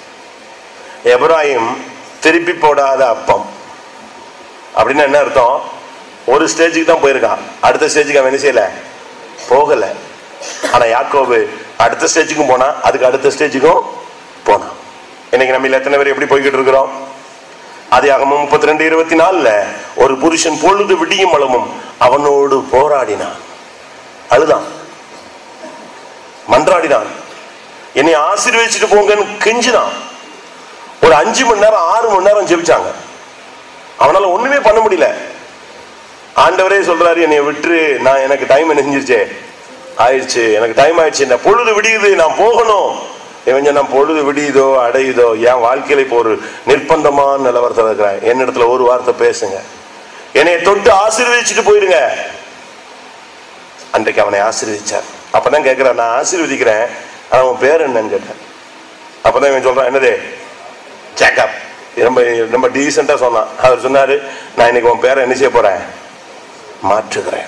எப்ராஹிம் திருப்பி போடாத அப்பம் அப்படின்னு என்ன அர்த்தம் ஒரு ஸ்டேஜுக்கு தான் போயிருக்கான் அடுத்த ஸ்டேஜுக்கு அவன் என்ன செய்யல போகல ஆனா யாக்கோபு அடுத்த ஸ்டேஜுக்கும் போனா அதுக்கு அடுத்த ஸ்டேஜுக்கும் போனான் இன்னைக்கு நம்ம எத்தனை பேர் எப்படி போய்கிட்டு இருக்கிறோம் ஆதியாகமம் முப்பத்தி ரெண்டு இருபத்தி நாலுல ஒரு புருஷன் பொழுது விடியும் அளவும் அவனோடு போராடினான் அழுதான் மன்றாடினான் என்னை ஆசீர்வதிச்சுட்டு போங்கன்னு கெஞ்சினான் ஒரு அஞ்சு மணி நேரம் ஆறு மணி நேரம் ஜெபிச்சாங்க அவனால ஒண்ணுமே பண்ண முடியல ஆண்டவரே சொல்றாரு என்னைய விட்டுரு நான் எனக்கு டைம் என்ன செஞ்சிருச்சே ஆயிடுச்சு எனக்கு டைம் ஆயிடுச்சு இந்த பொழுது விடியுது நான் போகணும் இவன் நான் பொழுது விடியுதோ அடையுதோ என் வாழ்க்கையில இப்போ ஒரு நிர்பந்தமான நிலவரத்தில் இருக்கிறேன் என்னிடத்துல ஒரு வார்த்தை பேசுங்க என்னைய தொட்டு ஆசீர்வதிச்சுட்டு போயிருங்க அன்றைக்கு அவனை ஆசீர்வதிச்சார் அப்பதான் கேட்கிறேன் நான் ஆசீர்வதிக்கிறேன் ஆனா உன் பேர் என்னன்னு கேட்டேன் அப்பதான் இவன் சொல்றான் என்னது ஜேக்கப் ரொம்ப ரொம்ப டீசெண்டா சொன்னான் அவர் சொன்னாரு நான் இன்னைக்கு உன் பேரை என்ன செய்ய போறேன் மாற்றுகிறேன்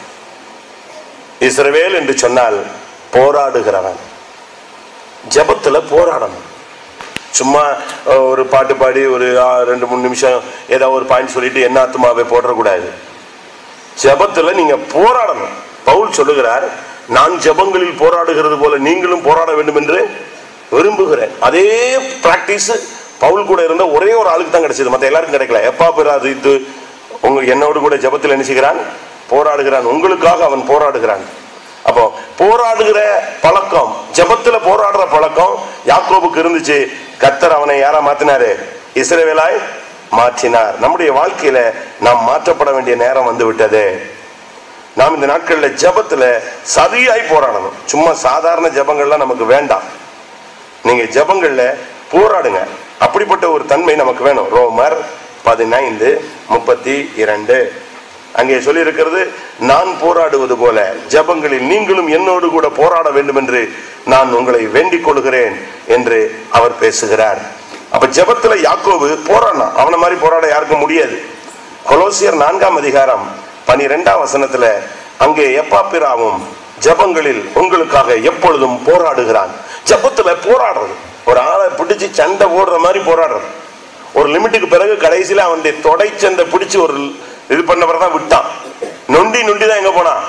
இஸ்ரவேல் என்று சொன்னால் போராடுகிறவன் ஜெபத்துல போராடணும் சும்மா அஹ், ஒரு பாட்டு பாடி ஒரு ஆ, ரெண்டு மூணு நிமிஷம் ஏதாவது ஒரு பாயிண்ட் சொல்லிட்டு என்ன ஆத்துமாவே போடக்கூடாது ஜெபத்துல நீங்க போராடணும் பவுல் சொல்லுகிறார் நான் ஜெபங்களில் போராடுகிறது போல நீங்களும் போராட வேண்டும் என்று விரும்புகிறேன் அதே பிராக்டிஸ் பவுல் கூட இருந்த ஒரே ஒரு ஆளுக்கு தான் கிடைச்சது மத்த எல்லாருக்கும் கிடைக்கல எப்பா பிறாது இது உங்க என்னோடு கூட ஜெபத்தில் என்ன செய்கிறான் போராடுகிறான் உங்களுக்காக அவன் போராடுகிறான் அப்போ போராடுகிற பழக்கம் ஜெபத்துல போராடுற பழக்கம் யாக்கோபுக்கு இருந்துச்சு கர்த்தர் அவனை யாரா மாத்தினாரு இஸ்ரவேலாய் மாற்றினார் நம்முடைய வாழ்க்கையில நாம் மாற்றப்பட வேண்டிய நேரம் வந்து விட்டது நாம் இந்த நாட்கள்ல ஜெபத்துல சரியாய் போராடணும் சும்மா சாதாரண ஜெபங்கள்லாம் நமக்கு வேண்டாம் நீங்க ஜெபங்கள்ல போராடுங்க அப்படிப்பட்ட ஒரு தன்மை நமக்கு வேணும் ரோமர் பதினைந்து முப்பத்தி இரண்டு அங்கே சொல்லி இருக்கிறது நான் போராடுவது போல ஜெபங்களில் நீங்களும் என்னோடு கூட போராட வேண்டும் என்று நான் உங்களை வேண்டிக் கொள்கிறேன் என்று அவர் பேசுகிறார் அப்ப ஜெபத்துல யாக்கோபு போராடினான் அவன மாதிரி போராட யாருக்கும் முடியாது கொலோசியர் நான்காம் அதிகாரம் பனிரெண்டாம் வசனத்துல அங்கே எப்பாப்பிராவும் ஜெபங்களில் உங்களுக்காக எப்பொழுதும் போராடுகிறான் ஜெபத்துல போராடுறது ஒரு ஆளை பிடிச்சு சண்டை போடுற மாதிரி போராடுறது ஒரு லிமிட்டுக்கு பிறகு கடைசியில அவனுடைய தொடை சண்டை பிடிச்சு ஒரு இது பண்ண பிறகு தான் விட்டான் நொண்டி நொண்டி தான் எங்க போனான்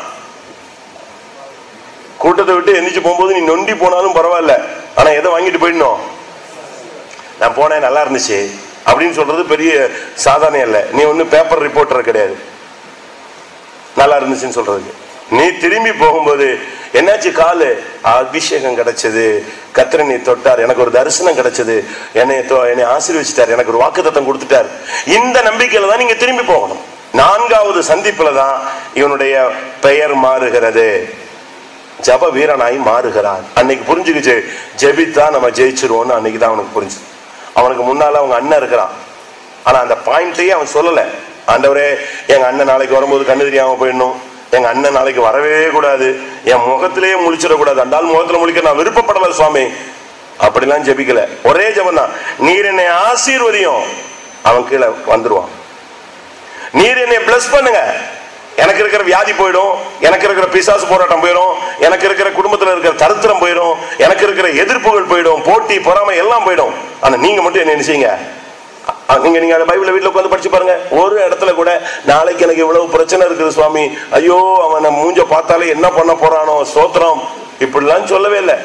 கூட்டத்தை விட்டு எந்திரிச்சு போகும்போது நீ நொண்டி போனாலும் பரவாயில்ல ஆனா எதை வாங்கிட்டு போயிடணும் நான் போனேன் நல்லா இருந்துச்சு அப்படின்னு சொல்றது பெரிய சாதனை அல்ல நீ ஒன்னும் பேப்பர் ரிப்போர்ட்டர் கிடையாது நல்லா இருந்துச்சுன்னு சொல்றதுக்கு நீ திரும்பி போகும்போது என்னாச்சு காலு அபிஷேகம் கிடைச்சது கத்திர நீ தொட்டார் எனக்கு ஒரு தரிசனம் கிடைச்சது என்னை தொ- என்னை ஆசீர்வச்சிட்டார் எனக்கு ஒரு வாக்குத்தத்தம் கொடுத்துட்டார் இந்த நம்பிக்கையில தான் நீங்க திரும்பி போகணும் நான்காவது சந்திப்புல தான் இவனுடைய பெயர் மாறுகிறது ஜப வீரனாய் மாறுகிறான் அன்னைக்கு புரிஞ்சுக்கிச்சு ஜெபித்தா நம்ம ஜெயிச்சிருவோம்னு அன்னைக்கு தான் அவனுக்கு புரிஞ்சு அவனுக்கு முன்னால அவங்க அண்ணன் இருக்கிறான் ஆனா அந்த பாயிண்ட்டையே அவன் சொல்லல ஆண்டவரே எங்க அண்ணன் நாளைக்கு வரும்போது கண்ணு தெரியாம போயிடணும் எங்க அண்ணன் நாளைக்கு வரவே கூடாது என் முகத்திலேயே முழிச்சிடக்கூடாது அந்த ஆள் முகத்துல முழிக்க நான் விருப்பப்படல சுவாமி அப்படிலாம் ஜெபிக்கல ஒரே ஜெபம் தான் நீர் என்னை ஆசீர்வதியும் அவன் கீழே வந்துருவான் நீர் என்னை பிளஸ் பண்ணுங்க எனக்கு இருக்கிற வியாதி போயிடும் எனக்கு இருக்கிற பிசாசு போராட்டம் போயிடும் எனக்கு இருக்கிற குடும்பத்துல இருக்கிற தரித்திரம் போயிடும் எனக்கு இருக்கிற எதிர்ப்புகள் போயிடும் போட்டி பொறாமை எல்லாம் போயிடும் ஆனா நீங்க மட்டும் என்ன செய்யுங்க அ- நீங்க நீங்க அந்த பைபிள வீட்டுல உட்காந்து படிச்சு பாருங்க ஒரு இடத்துல கூட நாளைக்கு எனக்கு இவ்வளவு பிரச்சனை இருக்குது சுவாமி ஐயோ அவனை மூஞ்ச பார்த்தாலே என்ன பண்ண போறானோ ஸ்தோத்திரம் இப்படிலாம் சொல்லவே இல்லை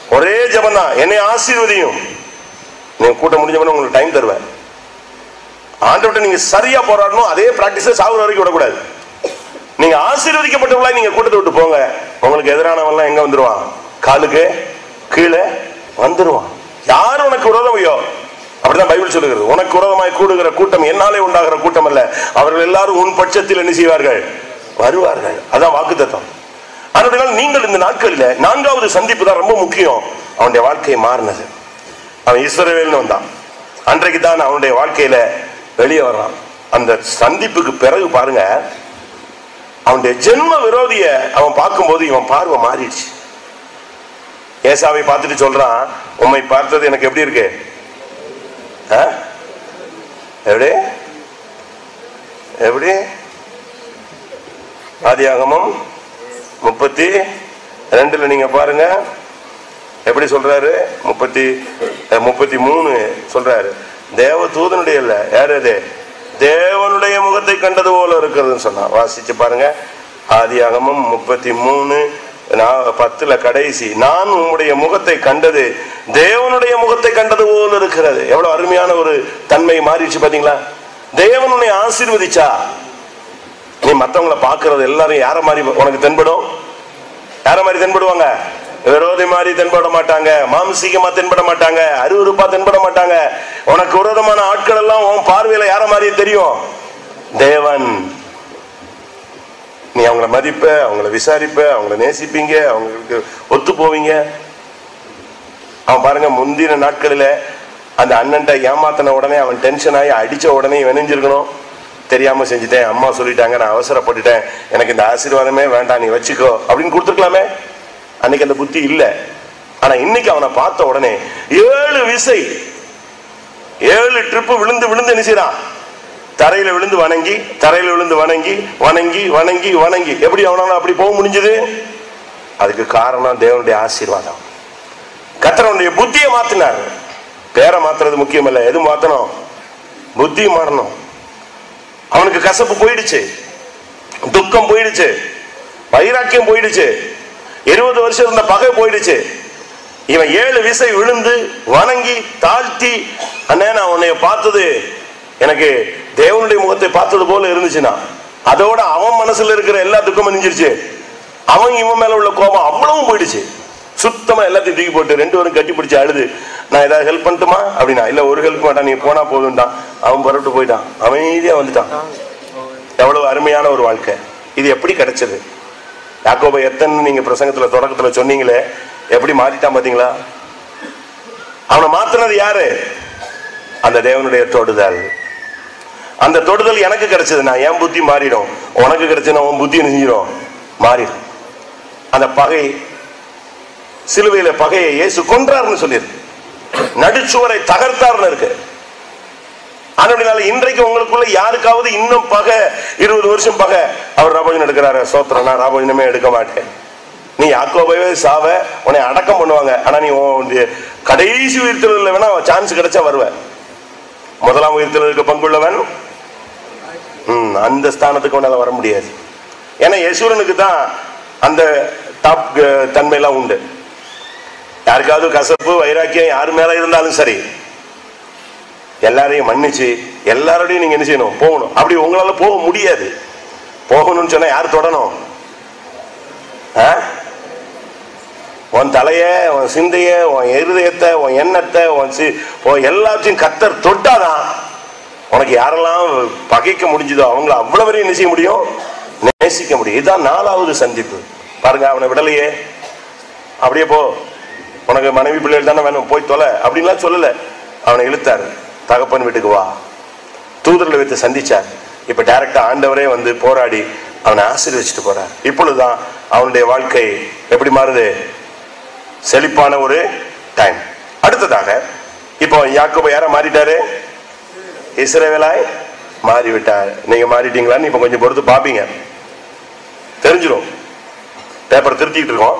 ஒரே ஜெபம் தான் என்னை ஆசீர்வதியும் நீங்க கூட்டம் முடிஞ்ச உடனே உங்களுக்கு டைம் தருவேன் ஆண்டவர்கிட்ட நீங்க சரியா போராடணும் அதே பிராக்டிஸை சாகுற வரைக்கும் விடக்கூடாது நீங்க ஆசீர்வதிக்கப்பட்டவங்களா நீங்க கூட்டத்தை விட்டு போங்க உங்களுக்கு எதிரானவன்லாம் எங்க வந்துருவான் காலுக்கு கீழே வந்துருவான் யார் உனக்கு விரோதமையோ அப்படிதான் பைபிள் சொல்லுகிறது உனக்கு விரோதமாய் கூடுகிற கூட்டம் என்னாலே உண்டாகிற கூட்டம் அல்ல அவர்கள் எல்லாரும் உன் பட்சத்தில் என்ன செய்வார்கள் வருவார்கள் அதான் வாக்குத்தத்தம் அதனால் நீங்கள் இந்த நாட்களில் நான்காவது சந்திப்பு தான் ரொம்ப முக்கியம் அவனுடைய வாழ்க்கை மாறினது அவன் இஸ்ரவேல்னு வந்தான் அன்றைக்கு தான் அவனுடைய வாழ்க்கையில வெளியே வர்றான் அந்த சந்திப்புக்கு பிறகு பாருங்க அவனுடைய ஜென்ம விரோதிய அவன் பார்க்கும்போது இவன் பார்வை மாறிடுச்சு ஏசாவை பார்த்துட்டு சொல்றான் உம்மை பார்த்தது எனக்கு எப்படி இருக்கு ஆ? எப்படி எப்படி ஆதியாகமம் முப்பத்தி ரெண்டுல நீங்க பாருங்க எப்படி சொல்றாரு முப்பத்தி அஹ், முப்பத்தி மூணு சொல்றாரு தேவ தூதனுடைய இல்ல யார் அது தேவனுடைய முகத்தை கண்டது போல இருக்கிறதுன்னு சொன்னா வாசிச்சு பாருங்க ஆதியாகமம் முப்பத்தி மூணு நான் பத்துல கடைசி நான் உம்முடைய முகத்தை கண்டது தேவனுடைய முகத்தை கண்டது போல இருக்கிறது எவ்வளவு அருமையான ஒரு தன்மை மாறிடுச்சு பாத்தீங்களா தேவன் உன்னை ஆசீர்வதிச்சா நீ மத்தவங்கள பாக்குறது எல்லாரும் யார மாதிரி உனக்கு தென்படும் யார மாதிரி தென்படுவாங்க விரோதி மாதிரி தென்பட மாட்டாங்க மாம்சீகமா தென்பட மாட்டாங்க அருவருப்பா தென்பட மாட்டாங்க உனக்கு விரோதமான ஆட்கள் எல்லாம் உன் பார்வையில யார மாதிரி தெரியும் தேவன் நீ அவங்கள மதிப்ப அவங்கள விசாரிப்ப அவங்கள நேசிப்பீங்க அவங்களுக்கு ஒத்து போவீங்க அவன் பாருங்க முந்தின நாட்களில அந்த அண்ணன்ட்ட ஏமாத்தின உடனே அவன் டென்ஷன் ஆகி அடிச்ச உடனே இணைஞ்சிருக்கணும் தெரியாம செஞ்சுட்டேன் அம்மா சொல்லிட்டாங்க நான் அவசரப்பட்டுட்டேன் எனக்கு இந்த ஆசீர்வாதமே வேண்டாம் நீ வச்சுக்கோ அப்படின்னு கொடுத்துருக்கலாமே அன்னைக்கு அந்த புத்தி இல்ல ஆனா இன்னைக்கு அவனை பார்த்த உடனே ஏழு விசை ஏழு ட்ரிப்பு விழுந்து விழுந்து என்ன செய்றான் தரையில விழுந்து வணங்கி தரையில விழுந்து வணங்கி வணங்கி வணங்கி வணங்கி எப்படி அவனால அப்படி போக முடிஞ்சது அதுக்கு காரணம் தேவனுடைய ஆசீர்வாதம் கத்தரனுடைய புத்தியை மாத்தினார் பேரை மாத்துறது முக்கியம் இல்ல எது மாத்தணும் புத்தி மாறணும் அவனுக்கு கசப்பு போயிடுச்சு துக்கம் போயிடுச்சு வைராக்கியம் போயிடுச்சு இருபது வருஷம் இருந்த பகை போயிடுச்சு இவன் ஏழு விசை விழுந்து வணங்கி தாழ்த்தி அண்ணே நான் உன்னைய பார்த்தது எனக்கு தேவனுடைய முகத்தை பார்த்தது போல இருந்துச்சுன்னா அதோட அவன் மனசுல இருக்கிற எல்லா துக்கமும் நெஞ்சிருச்சு அவன் இவன் மேல உள்ள கோபம் அவ்வளவும் போயிடுச்சு சுத்தமா எல்லாத்தையும் தூக்கி போட்டு ரெண்டு பேரும் கட்டி பிடிச்சு அழுது நான் ஏதாவது ஹெல்ப் பண்ணட்டுமா அப்படின்னா இல்ல ஒரு ஹெல்ப் மாட்டான் நீ போனா போதும்டான் அவன் புறப்பட்டு போயிட்டான் அமைதியா வந்துட்டான் எவ்வளவு அருமையான ஒரு வாழ்க்கை இது எப்படி கிடைச்சது யாக்கோபை எத்தனை நீங்க பிரசங்கத்துல தொடக்கத்துல சொன்னீங்களே எப்படி மாறிட்டான் பாத்தீங்களா அவனை மாத்தினது யாரு அந்த தேவனுடைய தொடுதல் அந்த தொடுதல் எனக்கு கிடைச்சதுன்னா என் புத்தி மாறிடும் உனக்கு கிடைச்சதுன்னா உன் புத்தி என்ன செஞ்சிடும் மாறிடும் அந்த பகை சிலுவையில பகையை இயேசு கொன்றார்னு சொல்லியிருக்கு நடுச்சுவரை தகர்த்தார்னு இருக்கு அதனால இன்றைக்கு உங்களுக்குள்ள யாருக்காவது இன்னும் பகை இருபது வருஷம் பகை அவர் ராபோஜன் எடுக்கிறாரு சோத்திரம் நான் ராபோஜனமே எடுக்க மாட்டேன் நீ யாக்கோபவே சாவ உன்னை அடக்கம் பண்ணுவாங்க ஆனா நீ உன்னுடைய கடைசி உயிர்த்தலில் வேணா சான்ஸ் கிடைச்சா வருவ முதலாம் உயிர்த்தலுக்கு பங்குள்ளவன் ம், அந்த ஸ்தானத்துக்கு உன்னால வர முடியாது ஏன்னா யசூரனுக்கு தான் அந்த டாப் தன்மையெல்லாம் உண்டு யாருக்காவது கசப்பு வைராக்கியம் யாரு மேல இருந்தாலும் சரி எல்லாரையும் மன்னிச்சு எல்லாரோடையும் நீங்க என்ன செய்யணும் போகணும் அப்படி உங்களால போக முடியாது போகணும்னு சொன்னா யார் தொடணும் ஆ? உன் தலைய உன் சிந்தைய உன் இருதயத்தை உன் எண்ணத்தை உன் சி- உன் எல்லாத்தையும் கத்தர் தொட்டாதான் உனக்கு யாரெல்லாம் பகைக்க முடிஞ்சதோ அவங்கள அவ்வளவு வரையும் என்ன செய்ய முடியும் நேசிக்க முடியும் இதுதான் நாலாவது சந்திப்பு பாருங்க அவனை விடலையே அப்படியே போ உனக்கு மனைவி பிள்ளைகள் தானே வேணும் போய் தொலை அப்படின்லாம் சொல்லல அவனை இழுத்தார் தகப்பன் வீட்டுக்கு வா தூதர்களை வைத்து சந்திச்சார் இப்ப டைரக்டா ஆண்டவரே வந்து போராடி அவனை ஆசீர்வச்சிட்டு போறார் இப்பொழுதுதான் அவனுடைய வாழ்க்கை எப்படி மாறுது செழிப்பான ஒரு டைம் அடுத்ததாக இப்போ யாக்கோபு யாரா மாறிட்டாரு இஸ்ரவேலாய் மாறிவிட்டார் நீங்க மாறிட்டீங்களான்னு இப்ப கொஞ்சம் பொறுத்து பாப்பீங்க தெரிஞ்சிடும் பேப்பர் திருத்திட்டு இருக்கோம்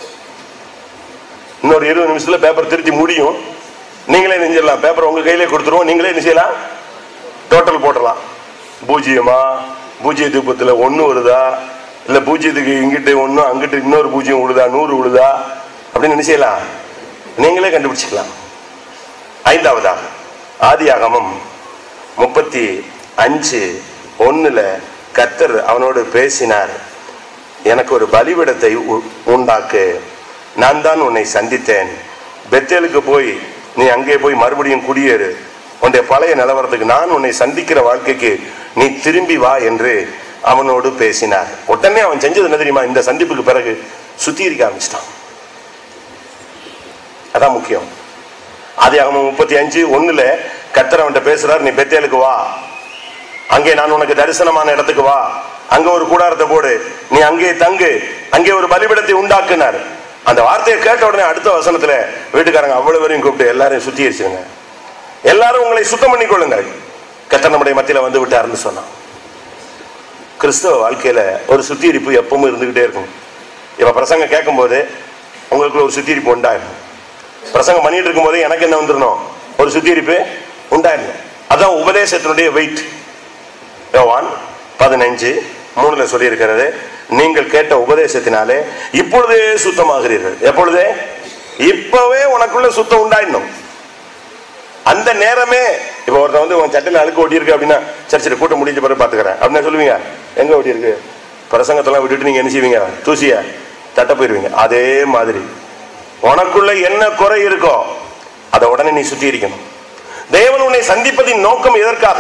இன்னொரு இருபது நிமிஷத்துல பேப்பர் திருத்தி முடியும் நீங்களே நெஞ்சிடலாம் பேப்பர் உங்க கையிலே கொடுத்துருவோம் நீங்களே என்ன செய்யலாம் டோட்டல் போட்டுடலாம் பூஜ்ஜியமா பூஜ்ஜிய தீபத்துல ஒண்ணு வருதா இல்ல பூஜ்ஜியத்துக்கு இங்கிட்டு ஒண்ணு அங்கிட்டு இன்னொரு பூஜ்ஜியம் விழுதா நூறு விழுதா அப்படின்னு என்ன செய்யலாம் நீங்களே கண்டுபிடிச்சுக்கலாம் ஐந்தாவதாக ஆதியாகமம் முப்பத்தி அஞ்சு ஒண்ணுல கத்தர் அவனோடு பேசினார் எனக்கு ஒரு பலிபிடத்தை உ- உண்டாக்கு நான் தான் உன்னை சந்தித்தேன் பெத்தேலுக்கு போய் நீ அங்கே போய் மறுபடியும் குடியேறு உன்னுடைய பழைய நிலவரத்துக்கு நான் உன்னை சந்திக்கிற வாழ்க்கைக்கு நீ திரும்பி வா என்று அவனோடு பேசினார் உடனே அவன் செஞ்சது என்ன தெரியுமா இந்த சந்திப்புக்கு பிறகு சுத்திகரிக்க ஆரம்பிச்சிட்டான் அதான் முக்கியம் ஆதி அவன் முப்பத்தி அஞ்சு ஒண்ணுல கத்தர் அவன்கிட்ட பேசுறார் நீ பெத்தேலுக்கு வா அங்கே நான் உனக்கு தரிசனமான இடத்துக்கு வா அங்க ஒரு கூடாரத்தை போடு நீ அங்கே தங்கு அங்கே ஒரு பலிபிடத்தை உண்டாக்குனார் அந்த வார்த்தையை கேட்ட உடனே அடுத்த வசனத்துல வீட்டுக்காரங்க அவ்வளவு பேரையும் கூப்பிட்டு எல்லாரையும் சுத்திகரிச்சுங்க எல்லாரும் உங்களை சுத்தம் பண்ணி கொள்ளுங்கள் கத்தர் நம்முடைய மத்தியில வந்து விட்டாருன்னு சொன்னான் கிறிஸ்தவ வாழ்க்கையில ஒரு சுத்திகரிப்பு எப்பவும் இருந்துகிட்டே இருக்கும் இப்ப பிரசங்கம் கேட்கும்போது உங்களுக்குள்ள ஒரு சுத்திகரிப்பு உண்டாகும் பிரசங்கம் பண்ணிட்டு இருக்கும்போது எனக்கு என்ன வந்துடணும் ஒரு சுத்திகரிப்பு உண்டாயிடணும் அதான் உபதேசத்தினுடைய வெயிட் யோவான் பதினஞ்சு மூணுல சொல்லி இருக்கிறது நீங்கள் கேட்ட உபதேசத்தினாலே இப்பொழுதே சுத்தமாகிறீர்கள் எப்பொழுதே இப்பவே உனக்குள்ள சுத்தம் உண்டாயிடணும் அந்த நேரமே இப்ப ஒருத்தன் வந்து உன் சட்டையில அழுக்கு ஓட்டி இருக்கு அப்படின்னா சரி சரி கூட்டம் முடிஞ்ச பிறகு பாத்துக்கிறேன் அப்படின்னு சொல்லுவீங்க எங்க ஓட்டி இருக்கு பிரசங்கத்தெல்லாம் விட்டுட்டு நீங்க என்ன செய்வீங்க தூசிய தட்ட போயிருவீங்க அதே மாதிரி உனக்குள்ள என்ன குறை இருக்கோ அதை உடனே நீ சுத்தி இருக்கணும் தேவன் உன்னை சந்திப்பதின் நோக்கம் எதற்காக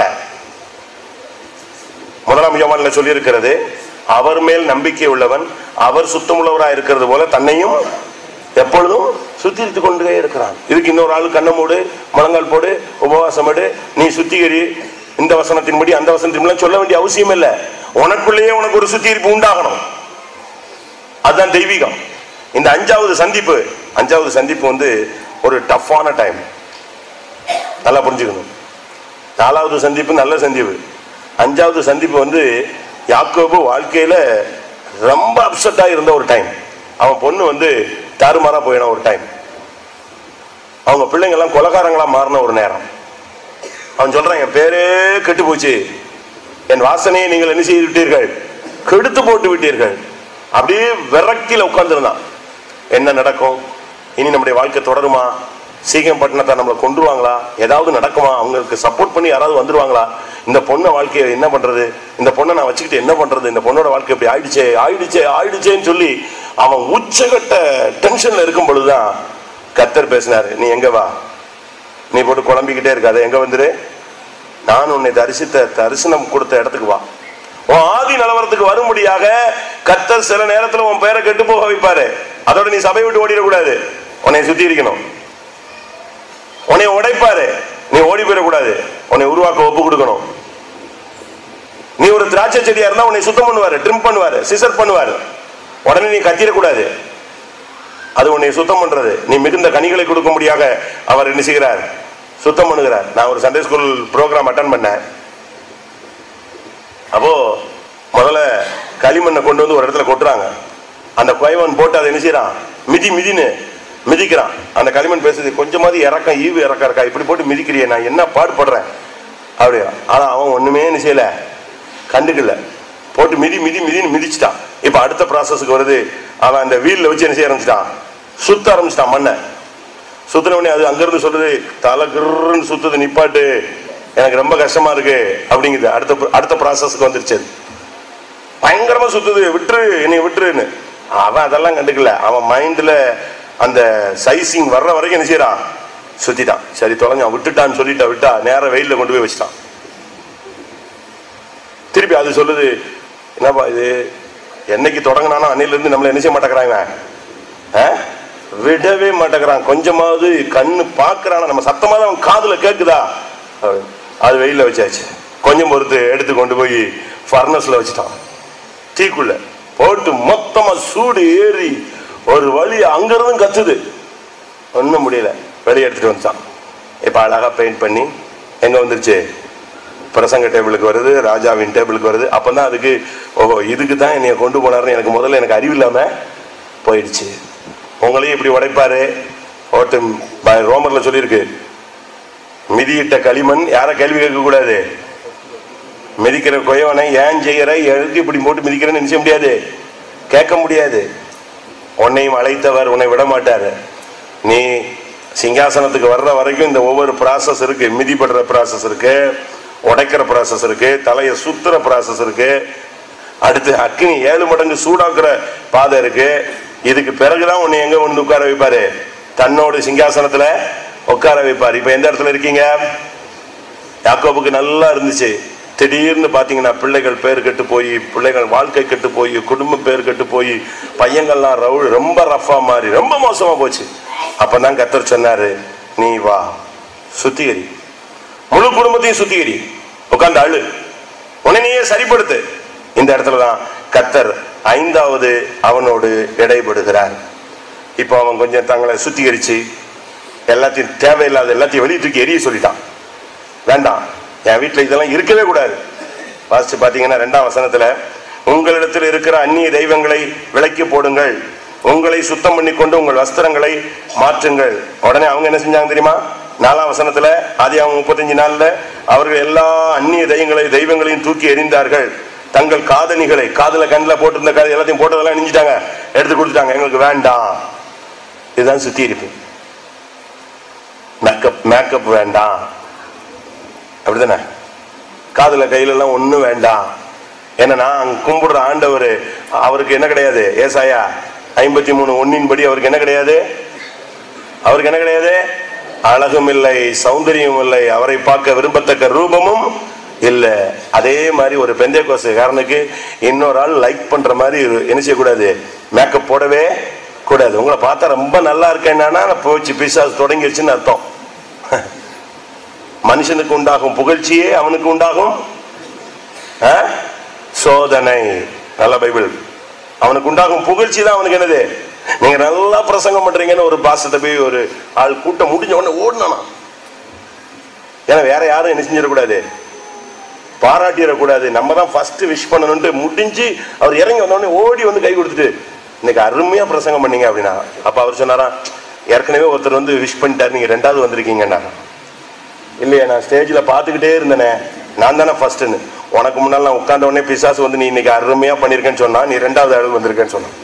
முதலாம் யோவான்ல சொல்லி இருக்கிறது அவர் மேல் நம்பிக்கை உள்ளவன் அவர் சுத்தமுள்ளவராக இருக்கிறது போல தன்னையும் எப்பொழுதும் சுத்திரித்து கொண்டே இருக்கிறான் இதுக்கு இன்னொரு ஆள் கண்ணை மூடு முழங்கால் போடு உபவாசம் எடு நீ சுத்திகரி இந்த வசனத்தின்படி அந்த வசனத்தின்படி சொல்ல வேண்டிய அவசியம் இல்லை உனக்குள்ளேயே உனக்கு ஒரு சுத்திகரிப்பு உண்டாகணும் அதுதான் தெய்வீகம் இந்த அஞ்சாவது சந்திப்பு அஞ்சாவது சந்திப்பு வந்து ஒரு டஃப்பான டைம் நல்லா புரிஞ்சுக்கணும் நாலாவது சந்திப்பு நல்ல சந்திப்பு அஞ்சாவது சந்திப்பு வந்து யாக்கோபு வாழ்க்கையில ரொம்ப அப்செட்டா இருந்த ஒரு டைம் அவன் பொண்ணு வந்து தாறுமாறா போயின ஒரு டைம் அவங்க பிள்ளைங்க எல்லாம் கொலகாரங்களா மாறின ஒரு நேரம் அவன் சொல்றான் என் பேரே கெட்டு போச்சு என் வாசனையை நீங்கள் என்ன செய்து விட்டீர்கள் கெடுத்து போட்டு விட்டீர்கள் அப்படியே விரக்தியில உட்கார்ந்துருந்தான் என்ன நடக்கும் இனி நம்முடைய வாழ்க்கை தொடருமா சீக்கிரம் பட்டினத்தை நம்மளை கொண்டுருவாங்களா ஏதாவது நடக்குமா அவங்களுக்கு சப்போர்ட் பண்ணி யாராவது வந்துருவாங்களா இந்த பொண்ணை வாழ்க்கையை என்ன பண்றது இந்த பொண்ணை நான் வச்சுக்கிட்டு என்ன பண்றது இந்த பொண்ணோட வாழ்க்கை இப்படி ஆயிடுச்சே ஆயிடுச்சே ஆயிடுச்சேன்னு சொல்லி அவன் உச்சகட்ட டென்ஷன்ல இருக்கும் பொழுதுதான் கத்தர் பேசினாரு நீ எங்க வா நீ போட்டு குழம்பிக்கிட்டே இருக்காத எங்க வந்துரு நான் உன்னை தரிசித்த தரிசனம் கொடுத்த இடத்துக்கு வா உன் ஆதி நிலவரத்துக்கு வரும்படியாக கத்தர் சில நேரத்துல உன் பேரை கெட்டு போக வைப்பாரு அதோட நீ சபை விட்டு ஓடிடக்கூடாது உன்னை சுத்தி இருக்கணும் உன்னை உடைப்பாரு நீ ஓடி போயிடக்கூடாது உன்னை உருவாக்க ஒப்பு கொடுக்கணும் நீ ஒரு திராட்சை செடியா இருந்தா உன்னை சுத்தம் பண்ணுவாரு ட்ரிம் பண்ணுவாரு சிசர் பண்ணுவாரு உடனே நீ கத்திரக்கூடாது அது உன்னை சுத்தம் பண்றது நீ மிகுந்த கனிகளை கொடுக்கும்படியாக அவர் என்ன செய்கிறார் சுத்தம் பண்ணுகிறார் நான் ஒரு சண்டே ஸ்கூல் ப்ரோக்ராம் அட்டன் பண்ணேன் அப்போ முதல்ல களிமண்ணை கொண்டு வந்து ஒரு இடத்துல கொட்டுறாங்க அந்த குயவன் போட்டு அதை என்ன செய்யறான் மிதி மிதின்னு மிதிக்கிறான் அந்த களிமண் பேசுது கொஞ்சமாவது இறக்கம் ஈவு இறக்கம் இருக்கா இப்படி போட்டு மிதிக்கிறியே நான் என்ன பாடுபடுறேன் அப்படியா ஆனா அவன் ஒண்ணுமே என்ன செய்யல கண்டுக்கல போட்டு மிதி மிதி மிதின்னு மிதிச்சிட்டான் இப்ப அடுத்த ப்ராசஸ்க்கு வருது அவன் அந்த வீல்ல வச்சு என்ன செய்ய ஆரம்பிச்சிட்டான் சுத்த ஆரம்பிச்சிட்டான் மண்ணை சுத்தின உடனே அது அங்கிருந்து சொல்லுது தலை கிருன்னு சுத்துது நிப்பாட்டு எனக்கு ரொம்ப கஷ்டமா இருக்கு அப்படிங்குது அடுத்த அடுத்த ப்ராசஸ்க்கு வந்துருச்சு அது. பயங்கரமா சுத்துது விட்டுரு என்னை விட்டுருன்னு அவன் அதெல்லாம் கண்டுக்கல அவன் மைண்ட்ல அந்த சைசிங் வர்ற வரைக்கும் என்ன செய்யறான் சுத்திட்டான் சரி தொலைஞ்சான் விட்டுட்டான்னு சொல்லிட்டா விட்டா நேரா வெயில்ல கொண்டு போய் வச்சுட்டான் திருப்பி அது சொல்லுது என்னப்பா இது என்னைக்கு தொடங்கினானோ அன்னையில இருந்து நம்மள என்ன செய்ய மாட்டேங்கிறாங்க ஆ? விடவே மாட்டேங்கிறான் கொஞ்சமாவது கண்ணு பாக்குறான நம்ம சத்தமா தான் அவன் காதுல கேக்குதா அப்படின்னு. அது வெயில்ல வச்சாச்சு கொஞ்சம் பொறுத்து எடுத்து கொண்டு போய் ஃபர்னஸ்ல வச்சுட்டான் தீக்குள்ள போட்டு மொத்தமா சூடு ஏறி ஒரு வழி அங்கிருந்தும் கத்துது ஒண்ணும் முடியல வெளியே எடுத்துட்டு வந்துட்டான் இப்ப அழகா பெயிண்ட் பண்ணி எங்க வந்துருச்சு பிரசங்க டேபிளுக்கு வருது ராஜாவின் டேபிளுக்கு வருது அப்பதான் அதுக்கு ஓஹோ இதுக்கு தான் என்னைய கொண்டு போனாருன்னு எனக்கு முதல்ல எனக்கு அறிவு இல்லாம போயிடுச்சு உங்களையும் இப்படி உடைப்பாரு ஓட்டு ப- ரோமர்ல சொல்லியிருக்கு மிதியிட்ட களிமண் யாரை கேள்வி கேட்க கூடாது மிதிக்கிற குயவனை ஏன் செய்யற எதுக்கு இப்படி போட்டு மிதிக்கிறேன்னு நினைச்ச முடியாது கேட்க முடியாது உன்னையும் அழைத்தவர் உன்னை விட மாட்டாரு நீ சிங்காசனத்துக்கு வர்ற வரைக்கும் இந்த ஒவ்வொரு ப்ராசஸ் இருக்கு மிதிப்படுற ப்ராசஸ் இருக்கு உடைக்கிற ப்ராசஸ் இருக்கு தலையை சுத்துற ப்ராசஸ் இருக்கு அடுத்து அக்னி ஏழு மடங்கு சூடாக்குற பாதை இருக்கு இதுக்கு பிறகுதான் உன்னை எங்க வந்து உட்கார வைப்பாரு தன்னோட சிங்காசனத்துல உட்கார வைப்பாரு இப்ப எந்த இடத்துல இருக்கீங்க யாக்கோபுக்கு நல்லா இருந்துச்சு திடீர்னு பாத்தீங்கன்னா பிள்ளைகள் பேர் கெட்டு போய் பிள்ளைகள் வாழ்க்கை கெட்டு போய் குடும்பம் பேர் கெட்டு போய் பையங்கள்லாம் ரவு ரொம்ப ரஃபா மாறி ரொம்ப மோசமா போச்சு அப்பதான் கத்தர் சொன்னாரு நீ வா சுத்திகரி முழு குடும்பத்தையும் சுத்திகரி உட்கார்ந்து அழு உன்னை நீயே சரிப்படுத்து இந்த இடத்துல தான் கத்தர் ஐந்தாவது அவனோடு இடைபடுகிறார் இப்போ அவன் கொஞ்சம் தங்களை சுத்திகரிச்சு எல்லாத்தையும் தேவையில்லாத எல்லாத்தையும் வெளியே தூக்கி எரிய சொல்லிட்டான் வேண்டாம் என் வீட்டில் இதெல்லாம் இருக்கவே கூடாது வாசிச்சு பார்த்தீங்கன்னா ரெண்டாம் வசனத்துல உங்களிடத்தில் இருக்கிற அந்நிய தெய்வங்களை விலக்கி போடுங்கள் உங்களை சுத்தம் பண்ணி கொண்டு உங்கள் வஸ்திரங்களை மாற்றுங்கள் உடனே அவங்க என்ன செஞ்சாங்க தெரியுமா நாலாம் வசனத்துல ஆதி அவங்க முப்பத்தஞ்சு நாள்ல அவர்கள் எல்லா அந்நிய தெய்வங்களை தெய்வங்களையும் தூக்கி எறிந்தார்கள் தங்கள் காதணிகளை காதுல கண்ணில் போட்டிருந்த காது எல்லாத்தையும் போட்டதெல்லாம் நெஞ்சிட்டாங்க எடுத்து கொடுத்துட்டாங்க எங்களுக்கு வேண்டாம் இதுதான் சுத்திகரிப்பு மேக்கப் மேக்கப் வேண்டாம் அப்படிதானே காதுல கையில எல்லாம் ஒண்ணும் வேண்டாம் ஏன்னா நான் கும்பிடுற ஆண்டவர் அவருக்கு என்ன கிடையாது ஏசாயா ஐம்பத்தி மூணு ஒன்னின் படி அவருக்கு என்ன கிடையாது அவருக்கு என்ன கிடையாது அழகும் இல்லை சௌந்தரியம் இல்லை அவரை பார்க்க விரும்பத்தக்க ரூபமும் இல்ல அதே மாதிரி ஒரு பெந்தைய கோசக்காரனுக்கு இன்னொரு ஆள் லைக் பண்ற மாதிரி ஒரு- என்ன செய்யக்கூடாது மேக்கப் போடவே கூடாது உங்களை பார்த்தா ரொம்ப நல்லா இருக்கேன்னா போச்சு பிசாசு தொடங்கிடுச்சுன்னு அர்த்தம் மனுஷனுக்கு உண்டாகும் புகழ்ச்சியே அவனுக்கு உண்டாகும் ஆ? சோதனை நல்ல பைபிள் அவனுக்கு உண்டாகும் புகழ்ச்சி தான் அவனுக்கு என்னது நீங்க நல்லா பிரசங்கம் பண்றீங்கன்னு ஒரு பாசத்தை போய் ஒரு ஆள் கூட்டம் முடிஞ்ச உடனே ஓடணும் ஏன்னா வேற யாரும் என்ன செஞ்சிடக்கூடாது பாராட்டிடக்கூடாது நம்ம தான் ஃபர்ஸ்ட் விஷ் பண்ணணும்ட்டு முடிஞ்சு அவர் இறங்கி வந்த உடனே ஓடி வந்து கை கொடுத்துட்டு இன்னைக்கு அருமையா பிரசங்கம் பண்ணீங்க அப்படின்னா அப்ப அவர் சொன்னாராம் ஏற்கனவே ஒருத்தர் வந்து விஷ் பண்ணிட்டாரு நீங்க ரெண்டாவது வந்திருக்கீங்கண்ணா இல்லையா நான் ஸ்டேஜில் பார்த்துக்கிட்டே இருந்தேனே நான் தானே ஃபர்ஸ்ட்னு உனக்கு முன்னால் நான் உட்கார்ந்த உடனே பிசாசு வந்து நீ இன்னைக்கு அருமையா பண்ணியிருக்கேன்னு சொன்னா நீ ரெண்டாவது அளவு வந்திருக்கேன்னு சொன்னான்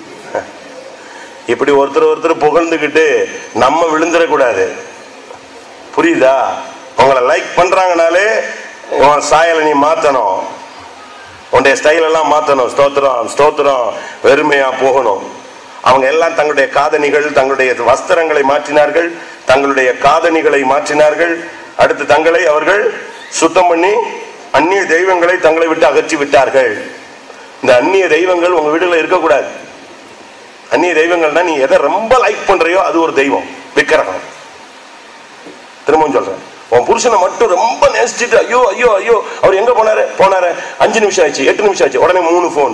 இப்படி ஒருத்தர் ஒருத்தர் புகழ்ந்துக்கிட்டு நம்ம விழுந்துடக்கூடாது புரியுதா உங்களை லைக் பண்றாங்கனாலே உன் சாயலை நீ மாத்தணும் உன்னுடைய ஸ்டைல் எல்லாம் மாத்தணும் ஸ்தோத்திரம் ஸ்தோத்திரம் வெறுமையா போகணும் அவங்க எல்லாம் தங்களுடைய காதணிகள் தங்களுடைய வஸ்திரங்களை மாற்றினார்கள் தங்களுடைய காதணிகளை மாற்றினார்கள் அடுத்து தங்களை அவர்கள் சுத்தம் பண்ணி அந்நிய தெய்வங்களை தங்களை விட்டு அகற்றி விட்டார்கள் இந்த அந்நிய தெய்வங்கள் உங்க வீடுல இருக்கக்கூடாது அந்நிய தெய்வங்கள்னா நீ எதை ரொம்ப லைக் பண்றியோ அது ஒரு தெய்வம் விக்கிரகம் திரும்பவும் சொல்றேன் உன் புருஷனை மட்டும் ரொம்ப நேசிச்சுட்டு ஐயோ ஐயோ ஐயோ அவர் எங்க போனாரு போனாரு அஞ்சு நிமிஷம் ஆச்சு எட்டு நிமிஷம் ஆச்சு உடனே மூணு போன்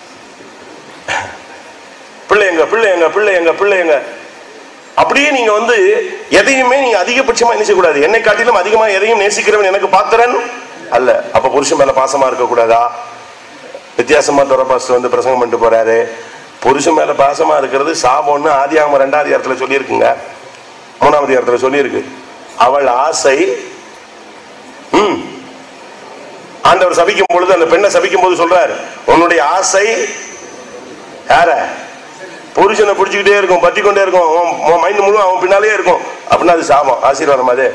பிள்ளை எங்க பிள்ளை எங்க பிள்ளை எங்க பிள்ளை எங்க அப்படியே நீங்க வந்து எதையுமே நீங்க அதிகபட்சமா என்ன செய்யக்கூடாது என்னை காட்டிலும் அதிகமா எதையும் நேசிக்கிறவன் எனக்கு பாத்திரன் அல்ல அப்ப புருஷன் மேல பாசமா இருக்க கூடாதா வித்தியாசமா துறப்பாஸ்டர் வந்து பிரசங்கம் பண்ணிட்டு போறாரு புருஷன் மேல பாசமா இருக்கிறது சாபம்னு ஆதியாகம ரெண்டாவது இடத்துல சொல்லியிருக்குங்க மூணாவது இடத்துல சொல்லியிருக்கு அவள் ஆசை ம் ஆண்டவர் சபிக்கும் பொழுது அந்த பெண்ணை சபிக்கும் போது சொல்றாரு உன்னுடைய ஆசை யார புருஷனை பிடிச்சிக்கிட்டே இருக்கும் பத்தி கொண்டே இருக்கும் உன் உன் மைண்ட் முழு அவன் பின்னாலே இருக்கும் அப்படின்னா அது சாபம் ஆசீர்வாதம் அது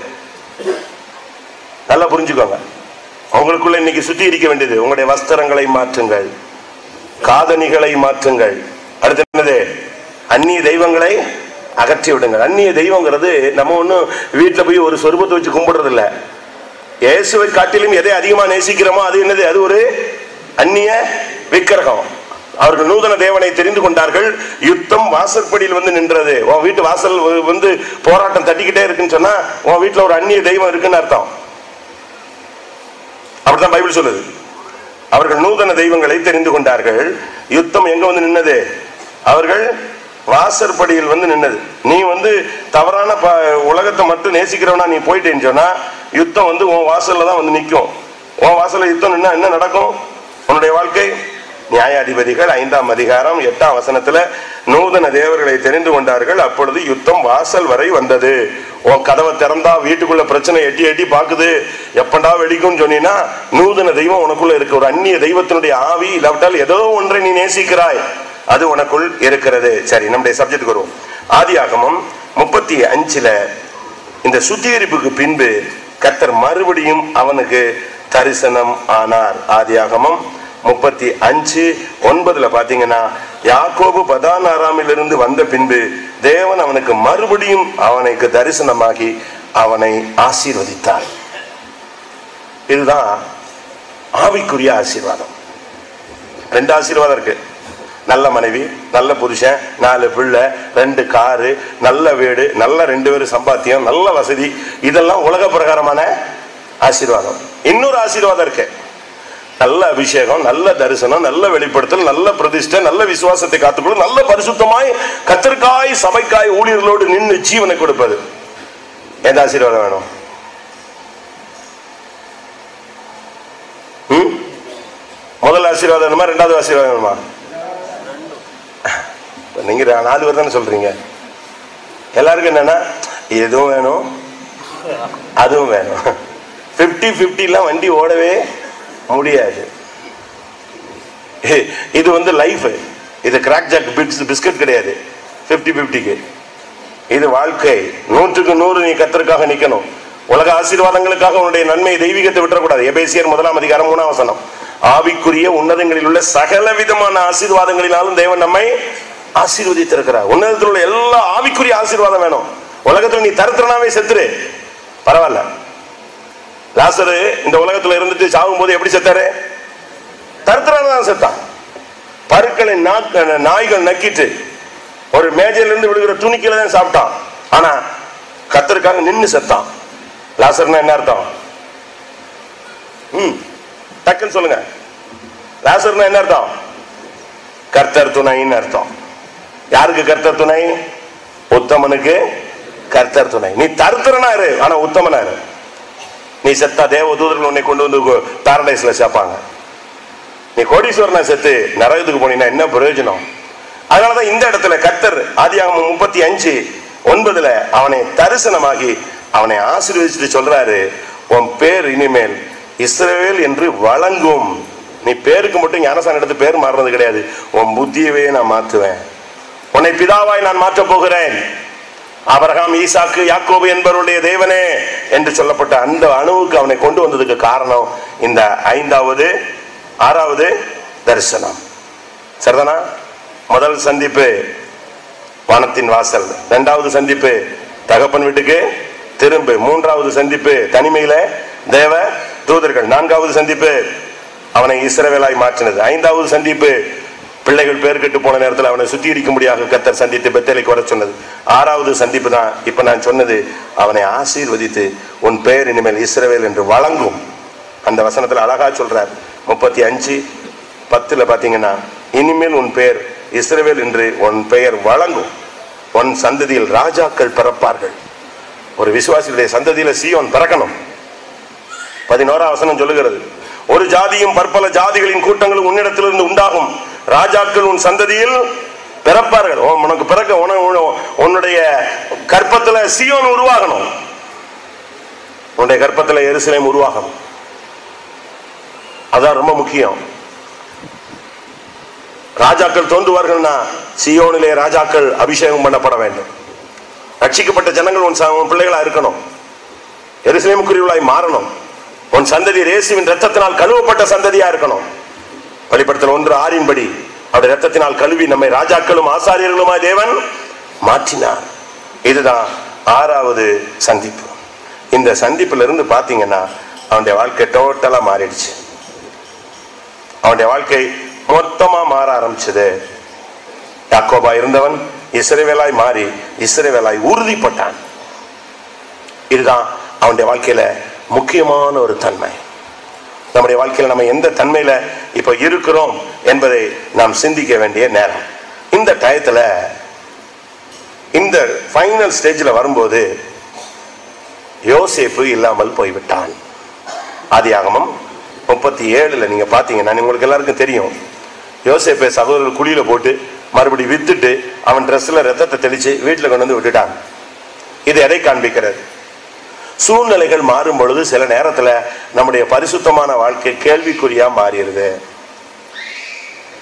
நல்லா புரிஞ்சுக்கோங்க உங்களுக்குள்ள இன்னைக்கு சுத்தி இருக்க வேண்டியது உங்களுடைய வஸ்திரங்களை மாற்றுங்கள் காதணிகளை மாற்றுங்கள் அடுத்து என்னது அந்நிய தெய்வங்களை அகற்றி விடுங்கள் அந்நிய தெய்வங்கிறது நம்ம ஒன்றும் வீட்டில் போய் ஒரு சொருபத்தை வச்சு கும்பிடுறது இல்ல இயேசுவை காட்டிலும் எதை அதிகமா நேசிக்கிறோமோ அது என்னது அது ஒரு அந்நிய விக்கிரகம் அவர்கள் நூதன தேவனை தெரிந்து கொண்டார்கள் யுத்தம் வாசற்படியில் வந்து நின்றது உன் வீட்டு வாசல் வ- வந்து போராட்டம் தட்டிக்கிட்டே இருக்குன்னு சொன்னா உன் வீட்டுல ஒரு அந்நிய தெய்வம் இருக்குன்னு அர்த்தம் அப்படிதான் பைபிள் சொல்லுது அவர்கள் நூதன தெய்வங்களை தெரிந்து கொண்டார்கள் யுத்தம் எங்க வந்து நின்னது அவர்கள் வாசற்படியில் வந்து நின்னது நீ வந்து தவறான ப- உலகத்தை மட்டும் நேசிக்கிறவனா நீ போயிட்டேன்னு சொன்னா யுத்தம் வந்து உன் வாசல்ல தான் வந்து நிற்கும் உன் வாசல்ல யுத்தம் நின்னா என்ன நடக்கும் உன்னுடைய வாழ்க்கை நியாயாதிபதிகள் ஐந்தாம் அதிகாரம் எட்டாம் வசனத்துல நூதன தேவர்களை தெரிந்து கொண்டார்கள் அப்பொழுது யுத்தம் வாசல் வரை வந்தது உன் கதவை திறந்தா வீட்டுக்குள்ள பிரச்சனை எட்டி எட்டி பாக்குது எப்பண்டா வெடிக்கும்னு சொன்னீங்கன்னா நூதன தெய்வம் உனக்குள்ள இருக்கு ஒரு அந்நிய தெய்வத்தினுடைய ஆவி இல்லாவிட்டால் ஏதோ ஒன்றை நீ நேசிக்கிறாய் அது உனக்குள் இருக்கிறது சரி நம்முடைய சப்ஜெக்ட் வருவோம் ஆதியாகமம் முப்பத்தி அஞ்சுல இந்த சுத்திகரிப்புக்கு பின்பு கர்த்தர் மறுபடியும் அவனுக்கு தரிசனம் ஆனார் ஆதியாகமம் முப்பத்தி அஞ்சு ஒன்பதுல பாத்தீங்கன்னா யாக்கோபு பதானாராமிலிருந்து வந்த பின்பு தேவன் அவனுக்கு மறுபடியும் அவனுக்கு தரிசனமாகி அவனை ஆசீர்வதித்தார் இதுதான் ஆவிக்குரிய ஆசீர்வாதம் ரெண்டு ஆசீர்வாதம் இருக்கு நல்ல மனைவி நல்ல புருஷன் நாலு பிள்ளை ரெண்டு காரு நல்ல வீடு நல்ல ரெண்டு பேரும் சம்பாத்தியம் நல்ல வசதி இதெல்லாம் உலக பிரகாரமான ஆசீர்வாதம் இன்னொரு ஆசீர்வாதம் இருக்கு நல்ல அபிஷேகம் நல்ல தரிசனம் நல்ல வெளிப்படுத்தல் நல்ல பிரதிஷ்டை நல்ல விசுவாசத்தை காத்துக்கொள்ள நல்ல பரிசுத்தமாய் கத்திற்காய் சபைக்காய் ஊழியர்களோடு நின்று ஜீவனை கொடுப்பது எந்த ஆசீர்வாதம் வேணும் ம்? முதல் ஆசீர்வாதம் வேணுமா ரெண்டாவது ஆசீர்வாதம் வேணுமா இப்ப நீங்க ரெ- நாலு பேர் தானே சொல்றீங்க எல்லாருக்கும் என்னன்னா இதுவும் வேணும் அதுவும் வேணும் பிப்டி பிப்டிலாம் வண்டி ஓடவே முடியாது ஏய், இது வந்து லைஃப் இது கிராக் ஜாக் பிட்ஸ் பிஸ்கட் கிடையாது பிப்டி பிப்டிக்கு இது வாழ்க்கை நூற்றுக்கு நூறு நீ கத்தருக்காக நிக்கணும் உலக ஆசீர்வாதங்களுக்காக உன்னுடைய நன்மை தெய்வீகத்தை விட்டுறக்கூடாது எபேசியர் முதலாம் அதிகாரம் மூணாம் வசனம் ஆவிக்குரிய உன்னதங்களில் உள்ள சகல விதமான ஆசீர்வாதங்களினாலும் தேவன் நம்மை ஆசீர்வதித்திருக்கிறார் உன்னதத்தில் உள்ள எல்லா ஆவிக்குரிய ஆசீர்வாதம் வேணும் உலகத்துல நீ தருத்திரனாவே செத்துரு பரவாயில்ல லாசரு இந்த உலகத்துல இருந்துட்டு சாகும் போது எப்படி செத்தாரு தருத்திரனா தான் செத்தான் பருக்களை நாக்க- நாய்கள் நக்கிட்டு ஒரு மேஜையில இருந்து விழுகிற துணிக்கையில தான் சாப்பிட்டான் ஆனா கத்தருக்காக நின்னு செத்தான் லாசர்னா என்ன அர்த்தம் ம் டக்குன்னு சொல்லுங்க லாசர்னா என்ன அர்த்தம் கர்த்தர் துணைன்னு அர்த்தம் யாருக்கு கர்த்தர் துணை உத்தமனுக்கு கர்த்தர் துணை நீ தருத்திரனா இரு ஆனா உத்தமனா இரு நீ செத்தா தேவ தூதர்கள் உன்னை கொண்டு வந்து பாரடைஸ்ல சேர்ப்பாங்க நீ கோடீஸ்வரனை செத்து நரகத்துக்கு போனீங்கன்னா என்ன பிரயோஜனம் அதனாலதான் இந்த இடத்துல கர்த்தர் ஆதியாகமம் முப்பத்தி அஞ்சு ஒன்பதுல அவனை தரிசனமாகி அவனை ஆசீர்வதிச்சுட்டு சொல்றாரு உன் பேர் இனிமேல் இஸ்ரவேல் என்று வழங்கும் நீ பேருக்கு மட்டும் ஞானசான் எடுத்து பேர் மாறுறது கிடையாது உன் புத்தியவே நான் மாற்றுவேன் உன்னை பிதாவாய் நான் மாற்றப் போகிறேன் ஆபிரகாம் ஈசாக்கு யாக்கோபு என்பவருடைய தேவனே என்று சொல்லப்பட்ட அந்த அணுவுக்கு அவனை கொண்டு வந்ததுக்கு காரணம் இந்த ஐந்தாவது ஆறாவது தரிசனம் சரிதானா முதல் சந்திப்பு வானத்தின் வாசல் இரண்டாவது சந்திப்பு தகப்பன் வீட்டுக்கு திரும்பு மூன்றாவது சந்திப்பு தனிமையில தேவ தூதர்கள் நான்காவது சந்திப்பு அவனை இஸ்ரவேலாய் மாற்றினது ஐந்தாவது சந்திப்பு பிள்ளைகள் பேர் கெட்டு போன நேரத்தில் அவனை சுத்திகரிக்கும்படியாக கத்தர் சந்தித்து பெத்தேலைக்கு வர சொன்னது ஆறாவது சந்திப்பு தான் இப்ப நான் சொன்னது அவனை ஆசீர்வதித்து உன் பெயர் இனிமேல் இஸ்ரவேல் என்று வழங்கும் அந்த வசனத்துல அழகா சொல்றார் முப்பத்தி அஞ்சு பத்துல பாத்தீங்கன்னா இனிமேல் உன் பெயர் இஸ்ரவேல் என்று உன் பெயர் வழங்கும் உன் சந்ததியில் ராஜாக்கள் பிறப்பார்கள் ஒரு விசுவாசியுடைய சந்ததியில சீயோன் பிறக்கணும் பதினோரா வசனம் சொல்லுகிறது ஒரு ஜாதியும் பற்பல ஜாதிகளின் கூட்டங்களும் உன்னிடத்திலிருந்து உண்டாகும் ராஜாக்கள் உன் சந்ததியில் பிறப்பார்கள் ஓ, உனக்கு பிறக்க உன- உன- உன்னுடைய கற்பத்துல சியோன் உருவாகணும் உன்னுடைய கற்பத்துல எருசலேம் உருவாகணும் அதான் ரொம்ப முக்கியம் ராஜாக்கள் தோன்றுவார்கள்னா சியோனிலே ராஜாக்கள் அபிஷேகம் பண்ணப்பட வேண்டும் ரட்சிக்கப்பட்ட ஜனங்கள் உன் ச- உன் பிள்ளைகளா இருக்கணும் எருசலேமுக்குரியவளாய் மாறணும் உன் சந்ததி இயேசுவின் ரத்தத்தினால் கழுவப்பட்ட சந்ததியா இருக்கணும் வெளிப்படுத்தல் ஒன்று ஆறின்படி அவருடைய ரத்தத்தினால் கழுவி நம்மை ராஜாக்களும் ஆசாரியர்களுமாய் தேவன் மாற்றினார் இதுதான் ஆறாவது சந்திப்பு இந்த சந்திப்புல இருந்து பாத்தீங்கன்னா அவனுடைய வாழ்க்கை டோட்டலா மாறிடுச்சு அவனுடைய வாழ்க்கை மொத்தமா மாற ஆரம்பிச்சது யாக்கோபா இருந்தவன் இஸ்ரவேலாய் மாறி இஸ்ரவேலாய் உறுதிப்பட்டான் இதுதான் அவனுடைய வாழ்க்கையில முக்கியமான ஒரு தன்மை நம்முடைய வாழ்க்கையில நம்ம எந்த தன்மையில இப்ப இருக்கிறோம் என்பதை நாம் சிந்திக்க வேண்டிய நேரம் இந்த டயத்துல இந்த ஃபைனல் ஸ்டேஜில் வரும்போது யோசேப்பு இல்லாமல் போய்விட்டான் ஆதியாகமம் முப்பத்தி ஏழுல நீங்க பாத்தீங்கன்னா உங்களுக்கு எல்லாருக்கும் தெரியும் யோசேப்பை சகோதரர் குழியில போட்டு மறுபடி வித்துட்டு அவன் ட்ரெஸ்ல ரத்தத்தை தெளிச்சு வீட்டுல கொண்டு வந்து விட்டுட்டான் இது எதை காண்பிக்கிறது சூழ்நிலைகள் மாறும் பொழுது சில நேரத்துல நம்முடைய பரிசுத்தமான வாழ்க்கை கேள்விக்குறியா மாறிடுது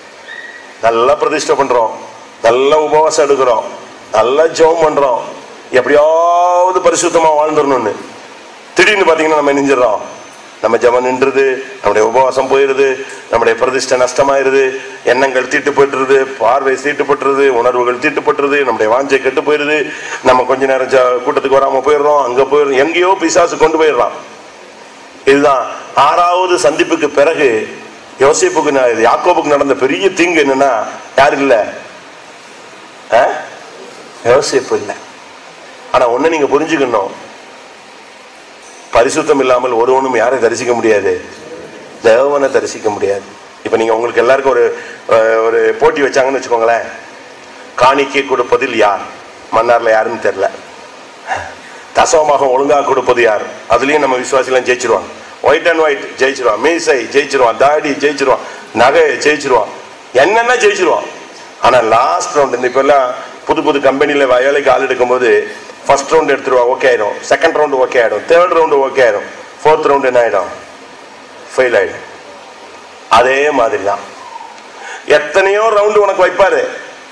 நல்லா பிரதிஷ்டை பண்றோம் நல்ல உபவாசம் எடுக்கிறோம் நல்லா ஜெபம் பண்றோம் எப்படியாவது பரிசுத்தமா வாழ்ந்துடணும்னு திடீர்னு பாத்தீங்கன்னா நம்ம நெஞ்சிடறோம் நம்ம ஜெபம் நின்றுது நம்முடைய உபவாசம் போயிருது நம்முடைய பிரதிஷ்டை நஷ்டமாயிருது எண்ணங்கள் தீட்டுப்பட்டுருது பார்வை தீட்டுப்பட்டுருது உணர்வுகள் தீட்டுப்பட்டுருது நம்முடைய வாஞ்சை கெட்டு போயிருது நம்ம கொஞ்ச நேரம் ஜ- கூட்டத்துக்கு வராம போயிடுறோம் அங்க போயிடுறோம் எங்கேயோ பிசாசு கொண்டு போயிடுறான் இதுதான் ஆறாவது சந்திப்புக்கு பிறகு யோசிப்புக்கு ந- யாக்கோபுக்கு நடந்த பெரிய தீங்கு என்னன்னா யாரு இல்ல ஆ? யோசிப்பு இல்லை ஆனா ஒண்ணு நீங்க புரிஞ்சுக்கணும் பரிசுத்தம் இல்லாமல் ஒருவனும் யாரை தரிசிக்க முடியாது தேவனை தரிசிக்க முடியாது இப்ப நீங்க உங்களுக்கு எல்லாருக்கும் ஒரு அஹ், ஒரு போட்டி வச்சாங்கன்னு வச்சுக்கோங்களேன் காணிக்கை கொடுப்பதில் யார் மன்னார்ல யாருன்னு தெரியல தசவமாக ஒழுங்கா கொடுப்பது யார் அதுலயும் நம்ம விசுவாசிலாம் ஜெயிச்சிருவான் ஒயிட் அண்ட் ஒயிட் ஜெயிச்சிருவான் மீசை ஜெயிச்சிருவான் தாடி ஜெயிச்சிருவான் நகை ஜெயிச்சிருவான் என்னென்ன ஜெயிச்சிருவான் ஆனா லாஸ்ட் ரவுண்ட் இந்த இப்ப எல்லாம் புது புது கம்பெனில வேலைக்கு ஆள் எடுக்கும்போது ஃபர்ஸ்ட் ரவுண்ட் எடுத்துருவா ஓகே ஆயிடும் செகண்ட் ரவுண்டு ஓகே ஆயிடும் தேர்ட் ரவுண்டு ஓகே ஆயிடும் ஃபோர்த் ரவுண்டு என்ன ஆயிடும் ஃபெயில் ஆயிடும் அதே மாதிரி தான் எத்தனையோ ரவுண்டு உனக்கு வைப்பாரு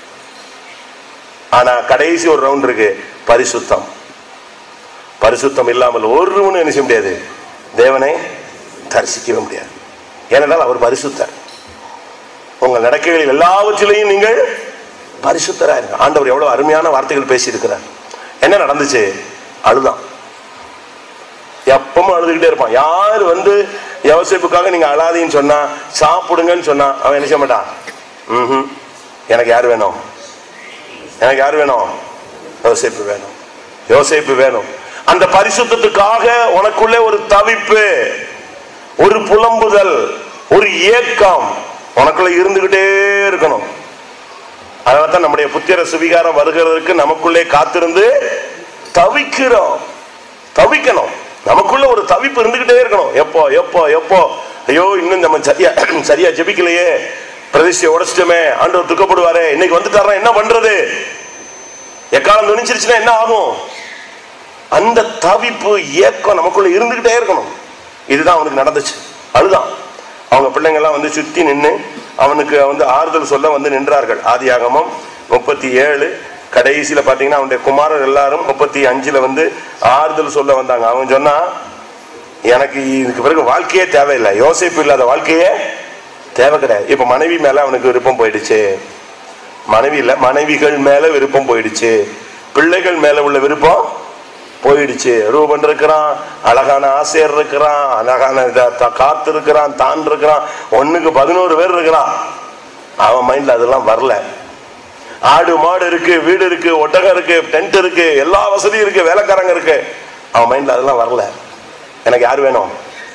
ஆனா கடைசி ஒரு ரவுண்ட் இருக்கு பரிசுத்தம் பரிசுத்தம் இல்லாமல் ஒருவனும் என்ன செய்ய முடியாது தேவனை தரிசிக்கவே முடியாது ஏனென்றால் அவர் பரிசுத்தர் உங்கள் நடக்கைகளில் எல்லாவற்றிலையும் நீங்கள் பரிசுத்தரா இருங்க ஆண்டவர் எவ்வளவு அருமையான வார்த்தைகள் பேசியிருக்கிறார் என்ன நடந்துச்சு அழுதான் எப்பவும் அழுதுகிட்டே இருப்பான் யார் வந்து யோசிப்புக்காக நீங்க அழாதீன்னு சொன்னா சாப்பிடுங்கன்னு சொன்னா அவன் என்ன செய்ய மாட்டான் ம்ஹும். எனக்கு யார் வேணும் எனக்கு யார் வேணும் யோசேப்பு வேணும் யோசேப்பு வேணும் அந்த பரிசுத்தத்துக்காக உனக்குள்ளே ஒரு தவிப்பு ஒரு புலம்புதல் ஒரு ஏக்கம் உனக்குள்ள இருந்துகிட்டே இருக்கணும் அதனால தான் நம்முடைய புத்திர சுவிகாரம் வருகிறதுக்கு நமக்குள்ளே காத்திருந்து தவிக்கிறோம் தவிக்கணும் நமக்குள்ள ஒரு தவிப்பு இருந்துகிட்டே இருக்கணும் எப்போ எப்போ எப்போ ஐயோ இன்னும் நம்ம சரியா சரியா ஜெபிக்கலையே பிரதிஷ்டையை உடைச்சிட்டோமே ஆண்டவர் துக்கப்படுவாரே இன்னைக்கு வந்துட்டாரா என்ன பண்றது எக்காலம் துணிச்சிருச்சுன்னா என்ன ஆகும் அந்த தவிப்பு ஏக்கம் நமக்குள்ள இருந்துகிட்டே இருக்கணும் இதுதான் அவனுக்கு நடந்துச்சு அழுதான் அவங்க பிள்ளைங்க எல்லாம் வந்து சுத்தி நின்று அவனுக்கு வந்து ஆறுதல் சொல்ல வந்து நின்றார்கள் ஆதியாகமம் முப்பத்தி ஏழு கடைசியில பாத்தீங்கன்னா அவனுடைய குமாரர் எல்லாரும் முப்பத்தி அஞ்சுல வந்து ஆறுதல் சொல்ல வந்தாங்க அவன் சொன்னா எனக்கு இதுக்கு பிறகு வாழ்க்கையே தேவையில்லை யோசிப்பு இல்லாத வாழ்க்கையே தேவை கிடையாது இப்ப மனைவி மேல அவனுக்கு விருப்பம் போயிடுச்சு மனைவி இல்ல மனைவிகள் மேல விருப்பம் போயிடுச்சு பிள்ளைகள் மேல உள்ள விருப்பம் போயிடுச்சு ரூபன் இருக்கிறான் அழகான ஆசிரியர் இருக்கிறான் அழகான இத- த- காத்து இருக்கிறான் தான் இருக்கிறான் ஒண்ணுக்கு பதினோரு பேர் இருக்கிறான் அவன் மைண்ட்ல அதெல்லாம் வரல ஆடு மாடு இருக்கு வீடு இருக்கு ஒட்டகம் இருக்கு டென்ட் இருக்கு எல்லா வசதியும் இருக்கு வேலைக்காரங்க இருக்கு அவன் மைண்ட்ல அதெல்லாம் வரல எனக்கு யார் வேணும்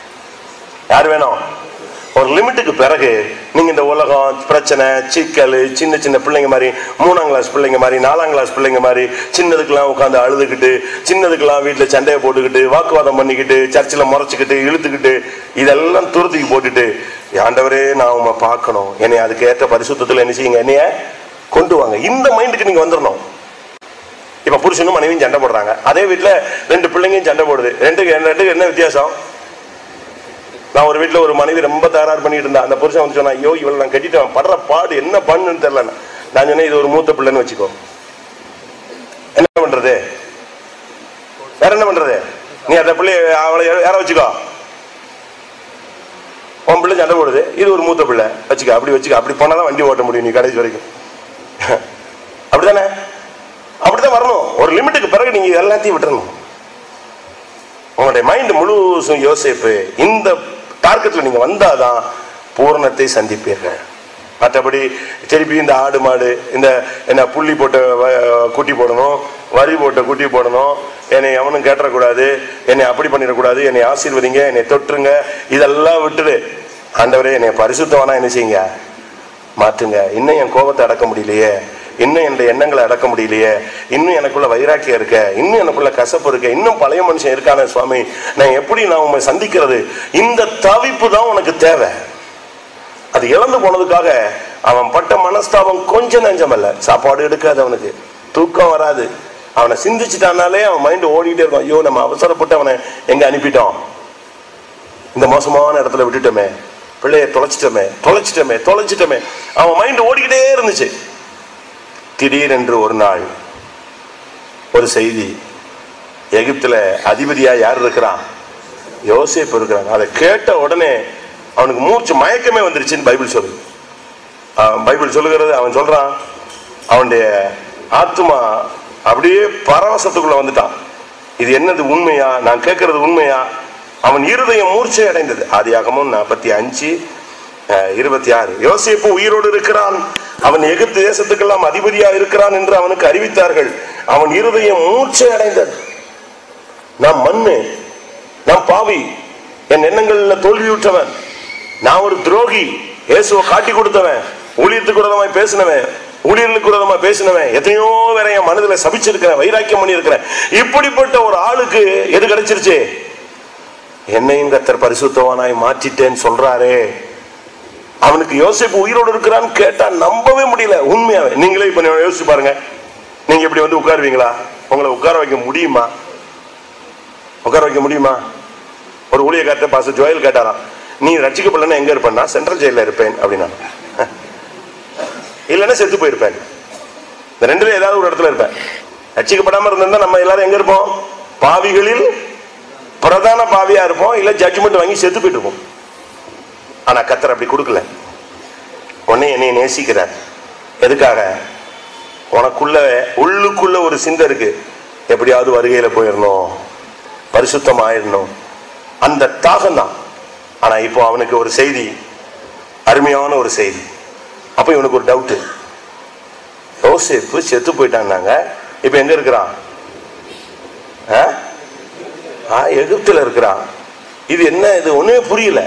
யார் வேணும் ஒரு லிமிட்டுக்கு பிறகு நீங்க இந்த உலகம் பிரச்சனை சிக்கல் சின்ன சின்ன பிள்ளைங்க மாதிரி மூணாம் கிளாஸ் பிள்ளைங்க மாதிரி நாலாம் கிளாஸ் பிள்ளைங்க மாதிரி சின்னதுக்கெல்லாம் உட்காந்து அழுதுகிட்டு சின்னதுக்கெல்லாம் வீட்டுல சண்டையை போட்டுக்கிட்டு வாக்குவாதம் பண்ணிக்கிட்டு சர்ச்சில் முறைச்சிக்கிட்டு இழுத்துக்கிட்டு இதெல்லாம் தூரத்துக்கு போட்டுட்டு ஆண்டவரே நான் உங்களை பார்க்கணும் என்னை அதுக்கு ஏற்ற பரிசுத்தத்தில் என்ன செய்யுங்க என்னைய கொண்டு வாங்க இந்த மைண்டுக்கு நீங்க வந்துடணும் இப்ப புருஷனும் மனைவியும் சண்டை போடுறாங்க அதே வீட்டுல ரெண்டு பிள்ளைங்களும் சண்டை போடுது ரெண்டுக்கு ரெண்டுக்கு என்ன வித்தியாசம் நான் ஒரு வீட்ல ஒரு மனைவி ரொம்ப தகராறு பண்ணிட்டு இருந்தா அந்த புருஷன் வந்து சொன்னா ஐயோ இவளை நான் கட்டிட்டேன் படுற பாடு என்ன பண்ணுன்னு தெரியல நான் சொன்னேன் இது ஒரு மூத்த பிள்ளைன்னு வச்சுக்கோ என்ன பண்றது வேற என்ன பண்றது நீ அந்த பிள்ளைய அவளை யார வச்சுக்கோ உன் பிள்ளை சண்டை போடுது இது ஒரு மூத்த பிள்ளை வச்சுக்க அப்படி வச்சுக்க அப்படி போனாதான் வண்டி ஓட்ட முடியும் நீ கடைசி வரைக்கும் அப்படிதானே அப்படிதான் வரணும் ஒரு லிமிட்டுக்கு பிறகு நீங்க எல்லாத்தையும் விட்டுறணும் உங்களுடைய மைண்ட் முழுசும் யோசிப்பு இந்த டார்கெட்ல நீங்க வந்தாதான் பூரணத்தை சந்திப்பீர்கள் மற்றபடி திருப்பி இந்த ஆடு மாடு இந்த என்ன புள்ளி போட்ட வ- குட்டி போடணும் வரி போட்ட குட்டி போடணும் என்னை எவனும் கேட்டக்கூடாது என்னை அப்படி பண்ணிடக்கூடாது என்னை ஆசீர்வதிங்க என்னை தொற்றுங்க இதெல்லாம் விட்டுடு ஆண்டவரே என்னை பரிசுத்தவனா என்ன செய்யுங்க மாற்றுங்க இன்னும் என் கோபத்தை அடக்க முடியலையே இன்னும் என்னுடைய எண்ணங்களை அடக்க முடியலையே இன்னும் எனக்குள்ள வைராக்கியம் இருக்க இன்னும் எனக்குள்ள கசப்பு இருக்க இன்னும் பழைய மனுஷன் இருக்கானே சுவாமி நான் எப்படி நான் உண்மை சந்திக்கிறது இந்த தவிப்பு தான் உனக்கு தேவை அது இழந்து போனதுக்காக அவன் பட்ட மனஸ்தாபம் கொஞ்சம் நெஞ்சமல்ல சாப்பாடு எடுக்காது அவனுக்கு தூக்கம் வராது அவனை சிந்திச்சிட்டானாலே அவன் மைண்ட் ஓடிட்டே இருக்கும் ஐயோ நம்ம அவசரப்பட்டு அவனை எங்க அனுப்பிட்டோம் இந்த மோசமான இடத்துல விட்டுட்டோமே பிள்ளைய தொலைச்சிட்டோமே தொலைச்சிட்டோமே தொலைச்சிட்டோமே அவன் மைண்ட் ஓடிக்கிட்டே இருந்துச்சு திடீரென்று ஒரு நாள் ஒரு செய்தி எகிப்துல அதிபதியா யார் இருக்கிறான் யோசேப்பு இருக்கிறாங்க அதை கேட்ட உடனே அவனுக்கு மூச்சு மயக்கமே வந்துருச்சுன்னு பைபிள் சொல்லுது ஆஹ் பைபிள் சொல்லுகிறது அவன் சொல்றான் அவனுடைய ஆத்மா அப்படியே பரவசத்துக்குள்ள வந்துட்டான் இது என்னது உண்மையா நான் கேட்கறது உண்மையா அவன் இருதயம் மூர்ச்சை அடைந்தது ஆதியாகமும் நாற்பத்தி அஞ்சு அஹ், இருபத்தி ஆறு யோசேப்பு உயிரோடு இருக்கிறான் அவன் எகிப்து தேசத்துக்கெல்லாம் அதிபதியா இருக்கிறான் என்று அவனுக்கு அறிவித்தார்கள் அவன் இருதயம் மூர்ச்சை அடைந்தது நான் மண்ணு நான் பாவி என் எண்ணங்கள்ல தோல்வியுற்றவன் நான் ஒரு துரோகி இயேசுவை காட்டி கொடுத்தவன் ஊழியத்துக்கு விரோதமாய் பேசினவன் ஊழியர்களுக்கு விரோதமா பேசினவன் எத்தனையோ வேற என் மனதில் சபிச்சிருக்கிறேன் வைராக்கியம் பண்ணி இருக்கிறேன் இப்படிப்பட்ட ஒரு ஆளுக்கு எது கிடைச்சிருச்சு என்னையும் கத்தர் பரிசுத்தவானாய் மாற்றிட்டேன்னு சொல்றாரே அவனுக்கு யோசிப்பு உயிரோடு இருக்கிறான்னு கேட்டா நம்பவே முடியல உண்மையாவே நீங்களே இப்ப யோசிச்சு பாருங்க நீங்க இப்படி வந்து உட்காருவீங்களா உங்களை உட்கார வைக்க முடியுமா உட்கார வைக்க முடியுமா ஒரு ஊழியக்கார்ட்ட பாச ஜோயல் கேட்டாராம் நீ ரட்சிக்கப்படலன்னா எங்க இருப்பேன்னா சென்ட்ரல் ஜெயில இருப்பேன் அப்படின்னா இல்லைன்னா செத்து போயிருப்பேன் இந்த ரெண்டுல ஏதாவது ஒரு இடத்துல இருப்பேன் ரட்சிக்கப்படாம இருந்தா நம்ம எல்லாரும் எங்க இருப்போம் பாவிகளில் பிரதான பாவியா இருப்போம் இல்ல ஜட்ஜ்மெண்ட் வாங்கி செத்து போயிட்டு இருப்போம் ஆனா கத்தர் அப்படி கொடுக்கல உன்னை என்னை நேசிக்கிறார் எதுக்காக உனக்குள்ள உள்ளுக்குள்ள ஒரு சிந்தை இருக்கு எப்படியாவது வருகையில போயிடணும் பரிசுத்தம் ஆயிடணும் அந்த தாகம் தான் ஆனா இப்போ அவனுக்கு ஒரு செய்தி அருமையான ஒரு செய்தி அப்ப இவனுக்கு ஒரு டவுட்டு யோசேப்பு செத்து போயிட்டான்னாங்க இப்ப எங்க இருக்கிறான் ஆ? ஆ, எகிப்துல இருக்கிறான் இது என்ன இது ஒண்ணுமே புரியல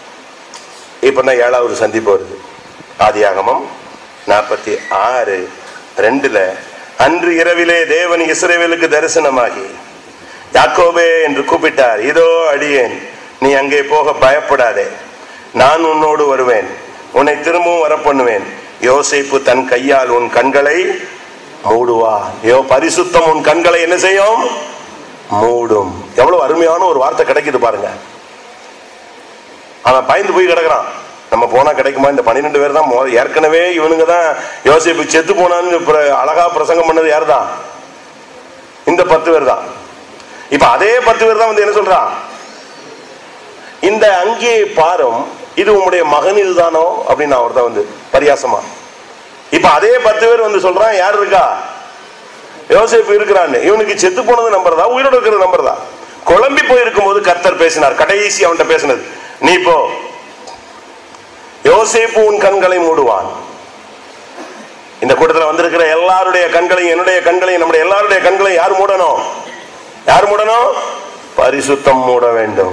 இப்ப தான் ஏழாவது சந்திப்பு வருது ஆதியாகமம் நாற்பத்தி ஆறு ரெண்டுல அன்று இரவிலே தேவன் இஸ்ரவேலுக்கு தரிசனமாகி யாக்கோபே என்று கூப்பிட்டார் இதோ அடியேன் நீ அங்கே போக பயப்படாதே நான் உன்னோடு வருவேன் உன்னை திரும்பவும் வரப்பண்ணுவேன் யோசேப்பு தன் கையால் உன் கண்களை மூடுவான் யோ பரிசுத்தம் உன் கண்களை என்ன செய்யும் மூடும் எவ்வளவு அருமையான ஒரு வார்த்தை கிடைக்குது பாருங்க அவன் பயந்து போய் கிடக்குறான் நம்ம போனா கிடைக்குமா இந்த பன்னிரெண்டு பேர் தான் மொ- ஏற்கனவே இவனுங்க தான் யோசிப்பு செத்து போனான்னு பிர- அழகா பிரசங்கம் பண்ணது யார் தான் இந்த பத்து பேர் தான் இப்ப அதே பத்து பேர் தான் வந்து என்ன சொல்றான் இந்த அங்கே பாரும் இது உம்முடைய மகனில் தானோ அப்படின்னு அவர் தான் வந்து பரியாசமா இப்ப அதே பத்து பேர் வந்து சொல்றான் யார் இருக்கா யோசேப்பு இருக்கிறான்னு இவனுக்கு செத்து போனது நம்பர் தான் உயிரோடு இருக்கிறது நம்பர் தான் குழம்பி போயிருக்கும் போது கர்த்தர் பேசினார் கடைசி அவன்கிட்ட பேசினது நீ போ யோசேப்பு உன் கண்களை மூடுவான் இந்த கூட்டத்தில் வந்திருக்கிற எல்லாருடைய கண்களையும் என்னுடைய கண்களையும் நம்முடைய எல்லாருடைய கண்களையும் யார் மூடணும் யார் மூடணும் பரிசுத்தம் மூட வேண்டும்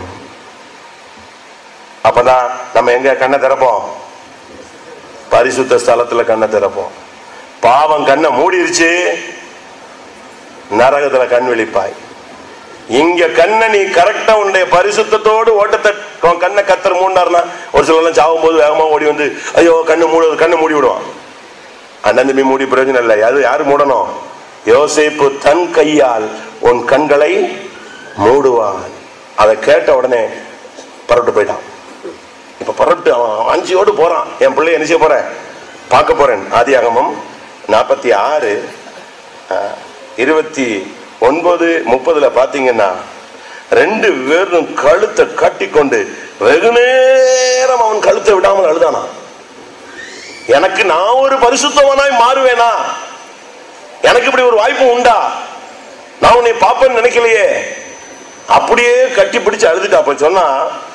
அப்பதான் நம்ம எங்க கண்ணை திறப்போம் பரிசுத்த ஸ்தலத்துல கண்ணை திறப்போம் பாவம் கண்ணை மூடிருச்சு நரகத்துல கண் விழிப்பாய் இங்க கண்ணை நீ கரெக்டா உன்னுடைய பரிசுத்தத்தோடு ஓட்டத்தை உன் கண்ணை கத்தர் மூடினார்னா ஒரு சிலர்லாம் சாகும் போது வேகமா ஓடி வந்து ஐயோ கண்ணு மூடு கண்ணை மூடி விடுவான் அண்ணன் தம்பி மூடி பிரயோஜனம் இல்லை அது யாரு மூடணும் யோசேப்பு தன் கையால் உன் கண்களை மூடுவான் அதை கேட்ட உடனே பரவிட்டு போயிட்டான் இப்ப பரவிட்டு அவன் அஞ்சியோடு போறான் என் பிள்ளை என்ன செய்ய போறேன் பார்க்க போறேன் ஆதியாகமம் நாற்பத்தி ஆறு அஹ், இருபத்தி ஒன்பது முப்பதுல பாத்தீங்கன்னா ரெண்டு பேரும் கழுத்தை கட்டிக்கொண்டு வெகு நேரம் அவன் கழுத்தை விடாமல் அழுதானா எனக்கு நான் ஒரு பரிசுத்தவனாய் மாறுவேனா எனக்கு இப்படி ஒரு வாய்ப்பு உண்டா நான் உன்னை பாப்பேன்னு நினைக்கலையே அப்படியே கட்டி பிடிச்சு அழுதுட்டா அப்ப சொன்னா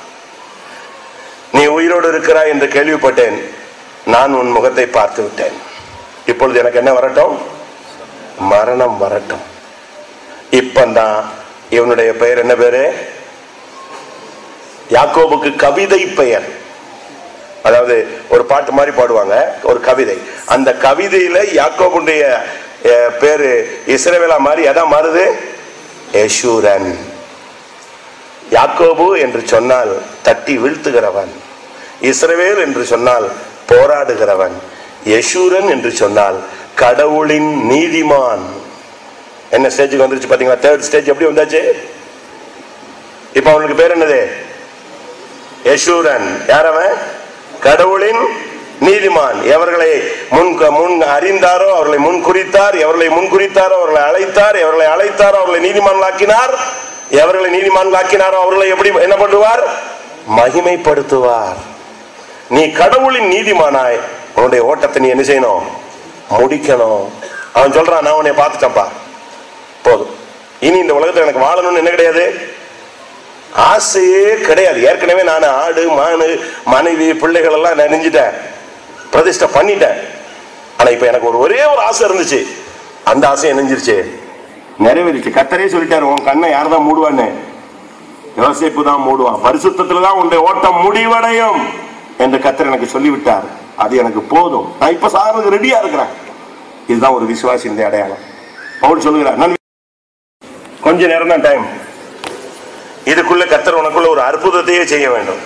நீ உயிரோடு இருக்கிறாய் என்று கேள்விப்பட்டேன் நான் உன் முகத்தை பார்த்து விட்டேன் இப்பொழுது எனக்கு என்ன வரட்டும் மரணம் வரட்டும் இப்பந்தான் இவனுடைய பெயர் என்ன பேரு யாக்கோபுக்கு கவிதை பெயர் அதாவது ஒரு பாட்டு மாதிரி பாடுவாங்க ஒரு கவிதை அந்த கவிதையில யாக்கோபுடைய அஹ், பேரு இஸ்ரவேலா மாதிரி எதா மாறுது யசூரன் யாக்கோபு என்று சொன்னால் தட்டி வீழ்த்துகிறவன் இஸ்ரவேல் என்று சொன்னால் போராடுகிறவன் யசூரன் என்று சொன்னால் கடவுளின் நீதிமான் என்ன ஸ்டேஜுக்கு வந்துருச்சு பாத்தீங்களா தேர்ட் ஸ்டேஜ் எப்படி வந்தாச்சு இப்ப அவனுக்கு பேர் என்னது யசூரன் யார் அவன் கடவுளின் நீதிமான் எவர்களை முன் முன் அறிந்தாரோ அவர்களை முன் குறித்தார் எவர்களை முன் குறித்தாரோ அவர்களை அழைத்தார் எவர்களை அழைத்தாரோ அவர்களை நீதிமான்களாக்கினார் எவர்களை நீதிமான்களாக்கினாரோ அவர்களை எப்படி என்ன பண்ணுவார் மகிமைப்படுத்துவார் நீ கடவுளின் நீதிமானாய் உன்னுடைய ஓட்டத்தை நீ என்ன செய்யணும் முடிக்கணும் அவன் சொல்றான் நான் உன்னை பார்த்துட்டேன்ப்பா போதும் இனி இந்த உலகத்துல எனக்கு வாழணும்னு என்ன கிடையாது ஆசையே கிடையாது ஏற்கனவே நான் ஆடு மானு மனைவி பிள்ளைகள் எல்லாம் நெறிஞ்சிட்டேன் பிரதிஷ்டை பண்ணிட்டேன் ஆனா இப்ப எனக்கு ஒரு ஒரே ஒரு ஆசை இருந்துச்சு அந்த ஆசை நெஞ்சிருச்சு நிறைவேறிச்சு கத்தரே சொல்லிட்டாரு உன் கண்ணை யார் தான் மூடுவான்னு யோசிப்பு தான் மூடுவான் பரிசுத்தத்துல தான் உன்னுடைய ஓட்டம் முடிவடையும் என்று கத்தர் எனக்கு சொல்லிவிட்டார் அது எனக்கு போதும் நான் இப்ப சாகிறதுக்கு ரெடியா இருக்கிறேன் இதுதான் ஒரு விசுவாசி இந்த அடையாளம் பவுல் சொல்லுகிறார் நான் கொஞ்ச நேரம் தான் டைம் இதுக்குள்ள கத்தர் உனக்குள்ள ஒரு அற்புதத்தையே செய்ய வேண்டும்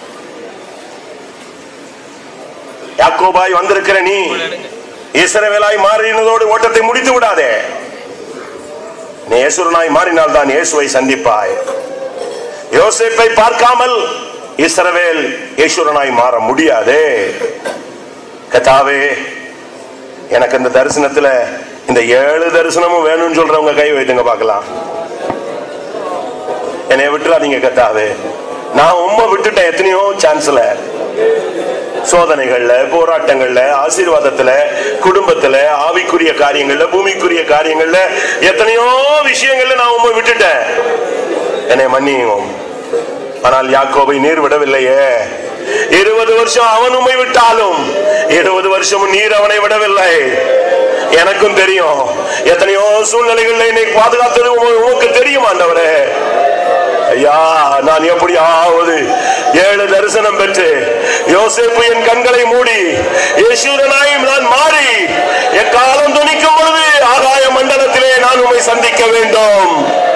யாக்கோபாய் வந்திருக்கிற நீ இஸ்ரவேலாய் மாறினதோடு ஓட்டத்தை முடித்து விடாதே நீ இயேசுரனாய் மாறினால் தான் இயேசுவை சந்திப்பாய் யோசேப்பை பார்க்காமல் இஸ்ரவேல் ஈஸ்வரனாய் மாற முடியாதே கத்தாவே எனக்கு இந்த தரிசனத்துல இந்த ஏழு தரிசனமும் வேணும்னு சொல்றவங்க கை வைத்துங்க பார்க்கலாம் என்னைய விட்டுறாதீங்க கத்தாவே நான் உண்மை விட்டுட்டேன் எத்தனையோ சான்ஸ்ல சோதனைகள்ல போராட்டங்கள்ல ஆசீர்வாதத்துல குடும்பத்துல ஆவிக்குரிய காரியங்கள்ல பூமிக்குரிய காரியங்கள்ல எத்தனையோ விஷயங்கள்ல நான் உண்மை விட்டுட்டேன் என்னை மன்னியும் ஆனால் யாக்கோபை நீர் விடவில்லையே இருபது வருஷம் அவன் உண்மை விட்டாலும் இருபது வருஷமும் நீர் அவனை விடவில்லை எனக்கும் தெரியும் எத்தனையோ சூழ்நிலைகள்ல என்னை பாதுகாத்தது உம- உமக்கு தெரியும் ஆண்டவரே ஐயா நான் எப்படியாவது ஏழு தரிசனம் பெற்று யோசேப்பு என் கண்களை மூடி யேசூரனாயும் நான் மாறி எக்காலம் துணிக்கும் பொழுது ஆகாய மண்டலத்திலே நான் உம்மை சந்திக்க வேண்டும்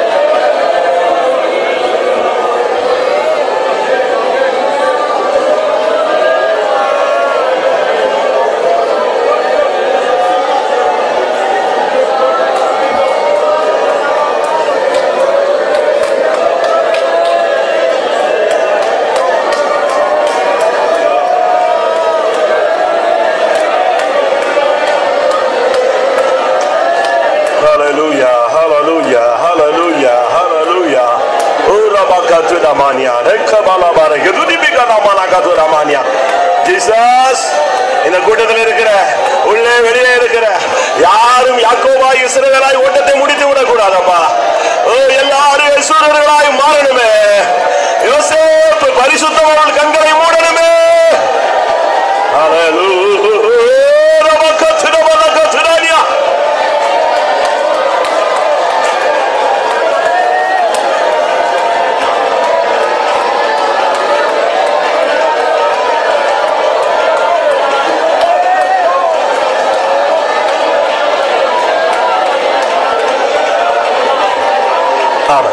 Hallelujah, hallelujah, hallelujah, hallelujah. Urabakaturamania, rekabalabare, gedudibikanamanakaturamania. Jesus, இந்த கூட்டத்தில் இருக்கிற உள்ளே வெளியே இருக்கிற யாரும் யாக்கோபாய் இஸ்ரவேலாய் ஓட்டத்தை முடித்து விடக்கூடாதப்பா ஓ எல்லாரும் இஸ்ரவேலர்களாய் மாறணுமே யோசேப்பு பரிசுத்தமான கண்களை மூடணுமே Hallelujah. Rabakaturamanakuturania. ஆமா.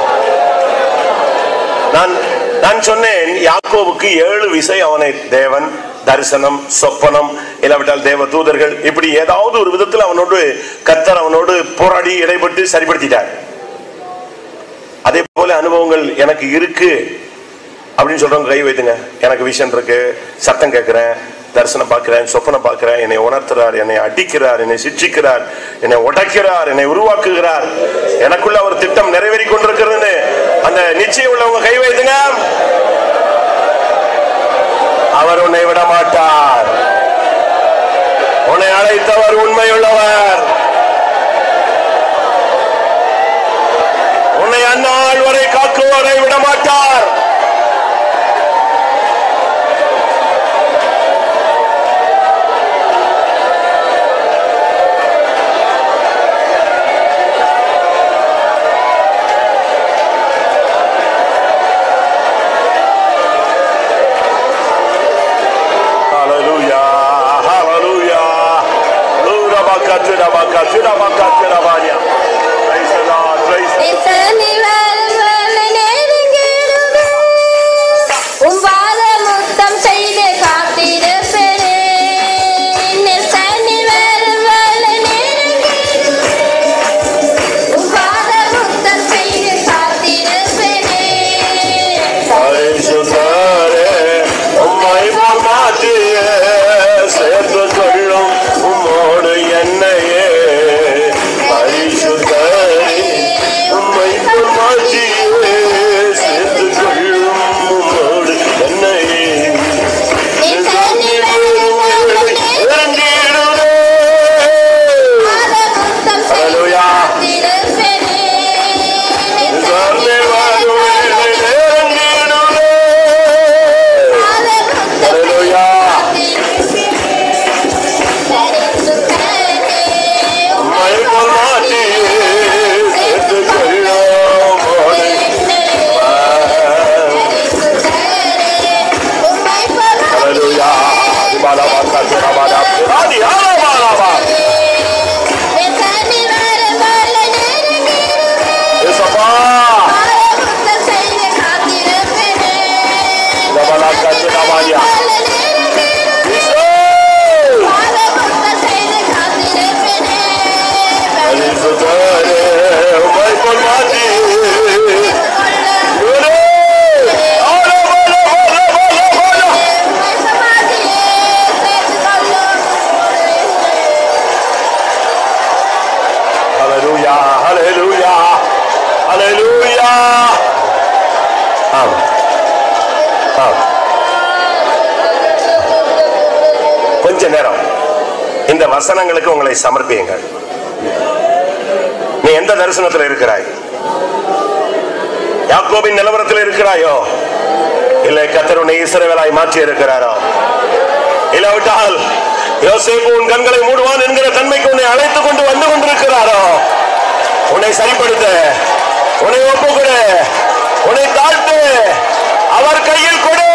நான் நான் சொன்னேன் யாக்கோவுக்கு ஏழு விசை அவனை தேவன் தரிசனம் சொப்பனம் இல்லாவிட்டால் தேவ தூதர்கள் இப்படி ஏதாவது ஒரு விதத்தில் அவனோடு கத்தர் அவனோடு போராடி இடைப்பட்டு சரிப்படுத்திட்டார் அதே போல அனுபவங்கள் எனக்கு இருக்கு அப்படின்னு சொல்றவங்க கை வைத்துங்க எனக்கு விஷன் இருக்கு சத்தம் கேட்கிறேன் தரிசனம் பார்க்கிறேன் சொப்பனம் பார்க்கிறேன் என்னை உணர்த்துறார் என்னை அடிக்கிறார் என்னை சிட்சிக்கிறார் என்னை உடைக்கிறார் என்னை உருவாக்குகிறார் எனக்குள்ள அவர் திட்டம் நிறைவேறி கொண்டிருக்கிறதுன்னு அந்த நிச்சயம் உள்ளவங்க கை வைத்துங்க அவர் உன்னை விட மாட்டார் உன்னை அழைத்தவர் உண்மையுள்ளவர் உன்னை அந்நாள் வரை காக்குவரை விட மாட்டார் Hallelujah. Hallelujah. Urabakatirabakatirabakatirabania. Praise the Lord. Praise the Lord. முத்தம் செய்து காத்திருப்பேனே சனி முத்தம் செய்து காத்திருப்பேனே பரிசுத்தரே, உம்மை மாற்றிய ஆமா ஆ. கொஞ்ச நேரம் இந்த வசனங்களுக்கு உங்களை சமர்ப்பியுங்கள் நீ எந்த தரிசனத்தில் இருக்கிறாய் யாக்கோபின் நிலவரத்தில் இருக்கிறாயோ இல்லை கத்தர் உன்னை இஸ்ரவேலாய் மாற்றி இருக்கிறாரோ இல்லாவிட்டால் யோசேப்பு உன் கண்களை மூடுவான் என்கிற தன்மைக்கு உன்னை அழைத்துக் கொண்டு வந்து கொண்டிருக்கிறாரோ உன்னை சரிப்படுத்த உன்னை ஒப்புக்கொடு உன்னை தாழ்த்து அவர் கையில் கொடு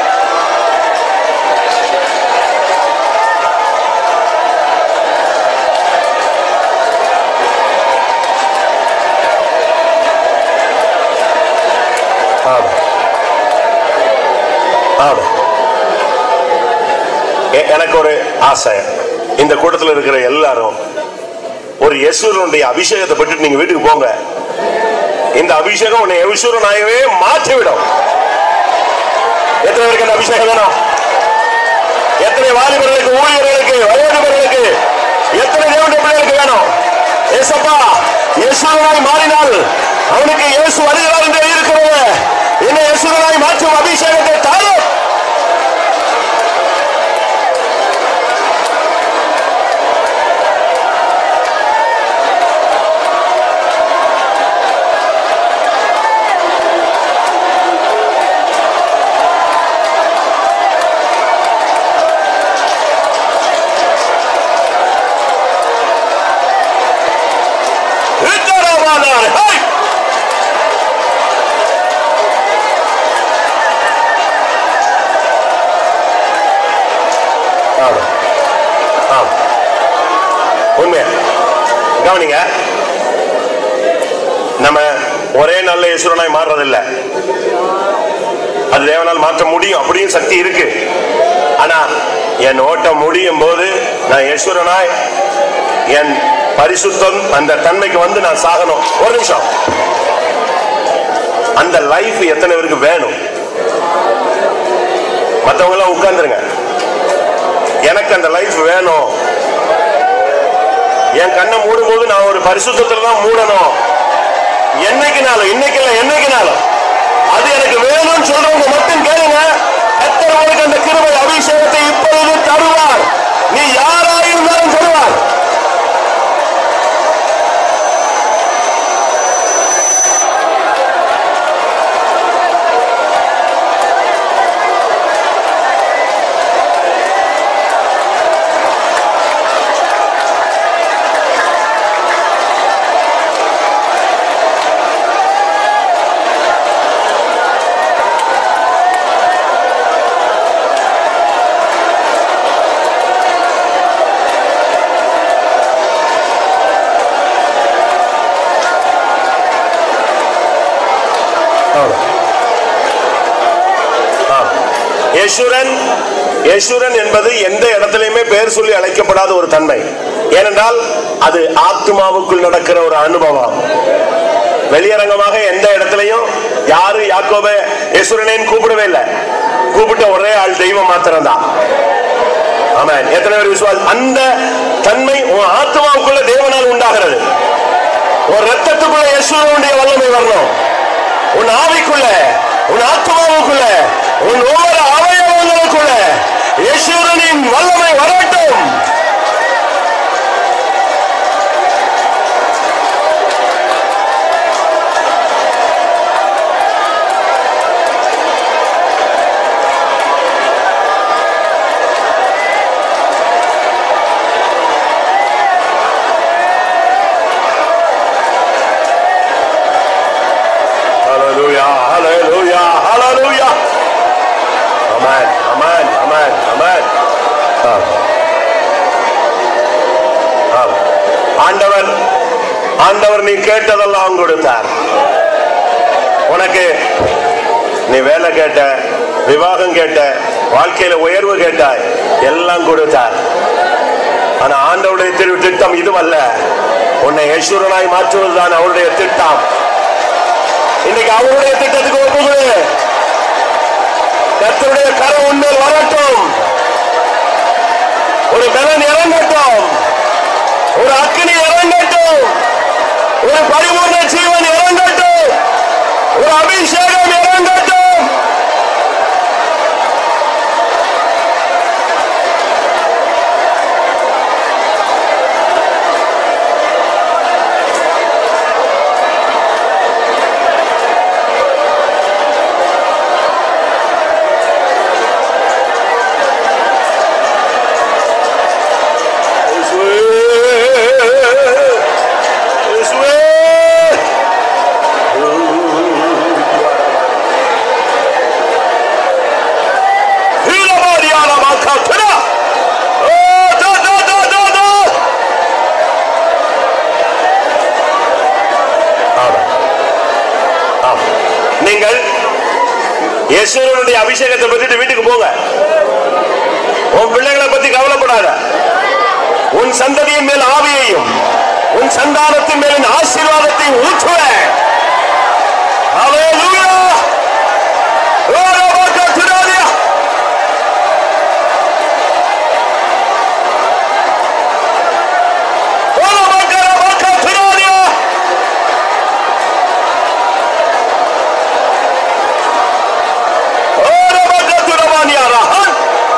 ஆமா. ஆமா. எ- எனக்கு ஒரு ஆசை இந்த கூட்டத்தில் இருக்கிற எல்லாரும் ஒரு யசூரனுடைய அபிஷேகத்தை பெற்றுட்டு நீங்க வீட்டுக்கு போங்க இந்த அபிஷேகம் உன்னை யசூரனாகவே மாற்றிவிடும் எத்தனை பேருக்கு அந்த அபிஷேகம் வேணும் எத்தனை வாலிபர்களுக்கு ஊழியர்களுக்கு வயோதிபர்களுக்கு எத்தனை தேவனுடைய பிள்ளைகளுக்கு வேணும் ஏசப்பா யசூரனாய் மாறினால் அவனுக்கு இயேசு வருகிறார் என்று இருக்கிறது என்னை யசூரனாய் மாற்றும் அபிஷேகத்தை தாரும் வித்தரவானார். ஹை! ஆமா. ஆமா. உண்மை கவனிங்க நம்ம ஒரே நல்ல ஈஸ்வரனாய் மாறுறதில்ல அது தேவனால் மாற்ற முடியும் அப்படியும் சக்தி இருக்கு ஆனா என் ஓட்டம் முடியும் போது நான் ஈஸ்வரனாய் என் பரிசுத்தம் அந்த தன்மைக்கு வந்து நான் சாகணும் ஒரு நிமிஷம் அந்த லைஃப் எத்தனை பேருக்கு வேணும் மத்தவங்க எல்லாம் உட்கார்ந்துருங்க எனக்கு அந்த லைஃப் வேணும் என் கண்ணை மூடும்போது நான் ஒரு பரிசுத்தத்துல தான் மூடணும் என்னைக்குனாலும் இன்னைக்கு இல்ல என்னைக்குனாலும் அது எனக்கு வேணும்னு சொல்றவங்க மட்டும் கேளுங்க கர்த்தர் உங்களுக்கு அந்த கிருபை அபிஷேகத்தை இப்பொழுது தருவார் நீ யாராயிருந்தாலும் தருவார் யசுரன் யசுரன் என்பது எந்த இடத்திலையுமே பெயர் சொல்லி அழைக்கப்படாத ஒரு தன்மை ஏனென்றால் அது ஆத்மாவுக்குள் நடக்கிற ஒரு அனுபவம் வெளியரங்கமாக எந்த இடத்துலையும் யாரும் யாக்கோப யசுரனேன்னு கூப்பிடவே இல்லை கூப்பிட்ட ஒரே ஆள் தெய்வம் மாத்திரம்தான் ஆமா எத்தனை பேர் விசுவாசம் அந்த தன்மை உன் ஆத்மாவுக்குள்ள தேவனால் உண்டாகிறது உன் ரத்தத்துக்குள்ள யசுரனுடைய வல்லமை வரணும் உன் ஆவிக்குள்ள உன் ஆத்மாவுக்குள்ள உன் ஒவ்வொரு அவயவங்களுக்குள்ள யசூரனின் வல்லமை வரட்டும் Hallelujah, hallelujah, hallelujah. Amen, amen, amen, amen. ஆ. ஆ. ஆண்டவர் ஆண்டவர் நீ கேட்டதெல்லாம் கொடுத்தார் உனக்கு நீ வேலை கேட்ட விவாகம் கேட்ட வாழ்க்கையில உயர்வு கேட்டாய் எல்லாம் கொடுத்தார் ஆனா ஆண்டவருடைய திரு திட்டம் இதுவல்ல உன்னை யசூரனாய் மாற்றுவதுதான் அவருடைய திட்டம் இன்னைக்கு அவருடைய திட்டத்துக்கு ஒப்புக்கொடு கர்த்தருடைய கரம் உண்மையில் வரட்டும் ஒரு பலன் இறங்கட்டும் ஒரு அக்கினி இறங்கட்டும் ஒரு பரிபூர்ண ஜீவன் இறங்கட்டும் ஒரு அபிஷேகம் இறங்கட்டும் இயேசுவே இயேசுவே ஹீலமாரியால மாக்காத்தனா ஓ தா தா தா தா தா ஆமாம். ஆம். நீங்கள் யேசுவனுடைய அபிஷேகத்தை பத்திட்டு வீட்டுக்கு போங்க உன் பிள்ளைகளை பத்தி கவலைப்படாத உன் சந்ததியின் மேல் ஆவியையும் உன் சந்தானத்தின் மேல் என் ஆசீர்வாதத்தையும் ஊற்றுவேன் Hallelujah! ஓ, ரபா கத்துராதியா! ஓ, ரபா கரபா கத்துராதியா! ஓ, ரபா கத்துரபானியா ரஹன்!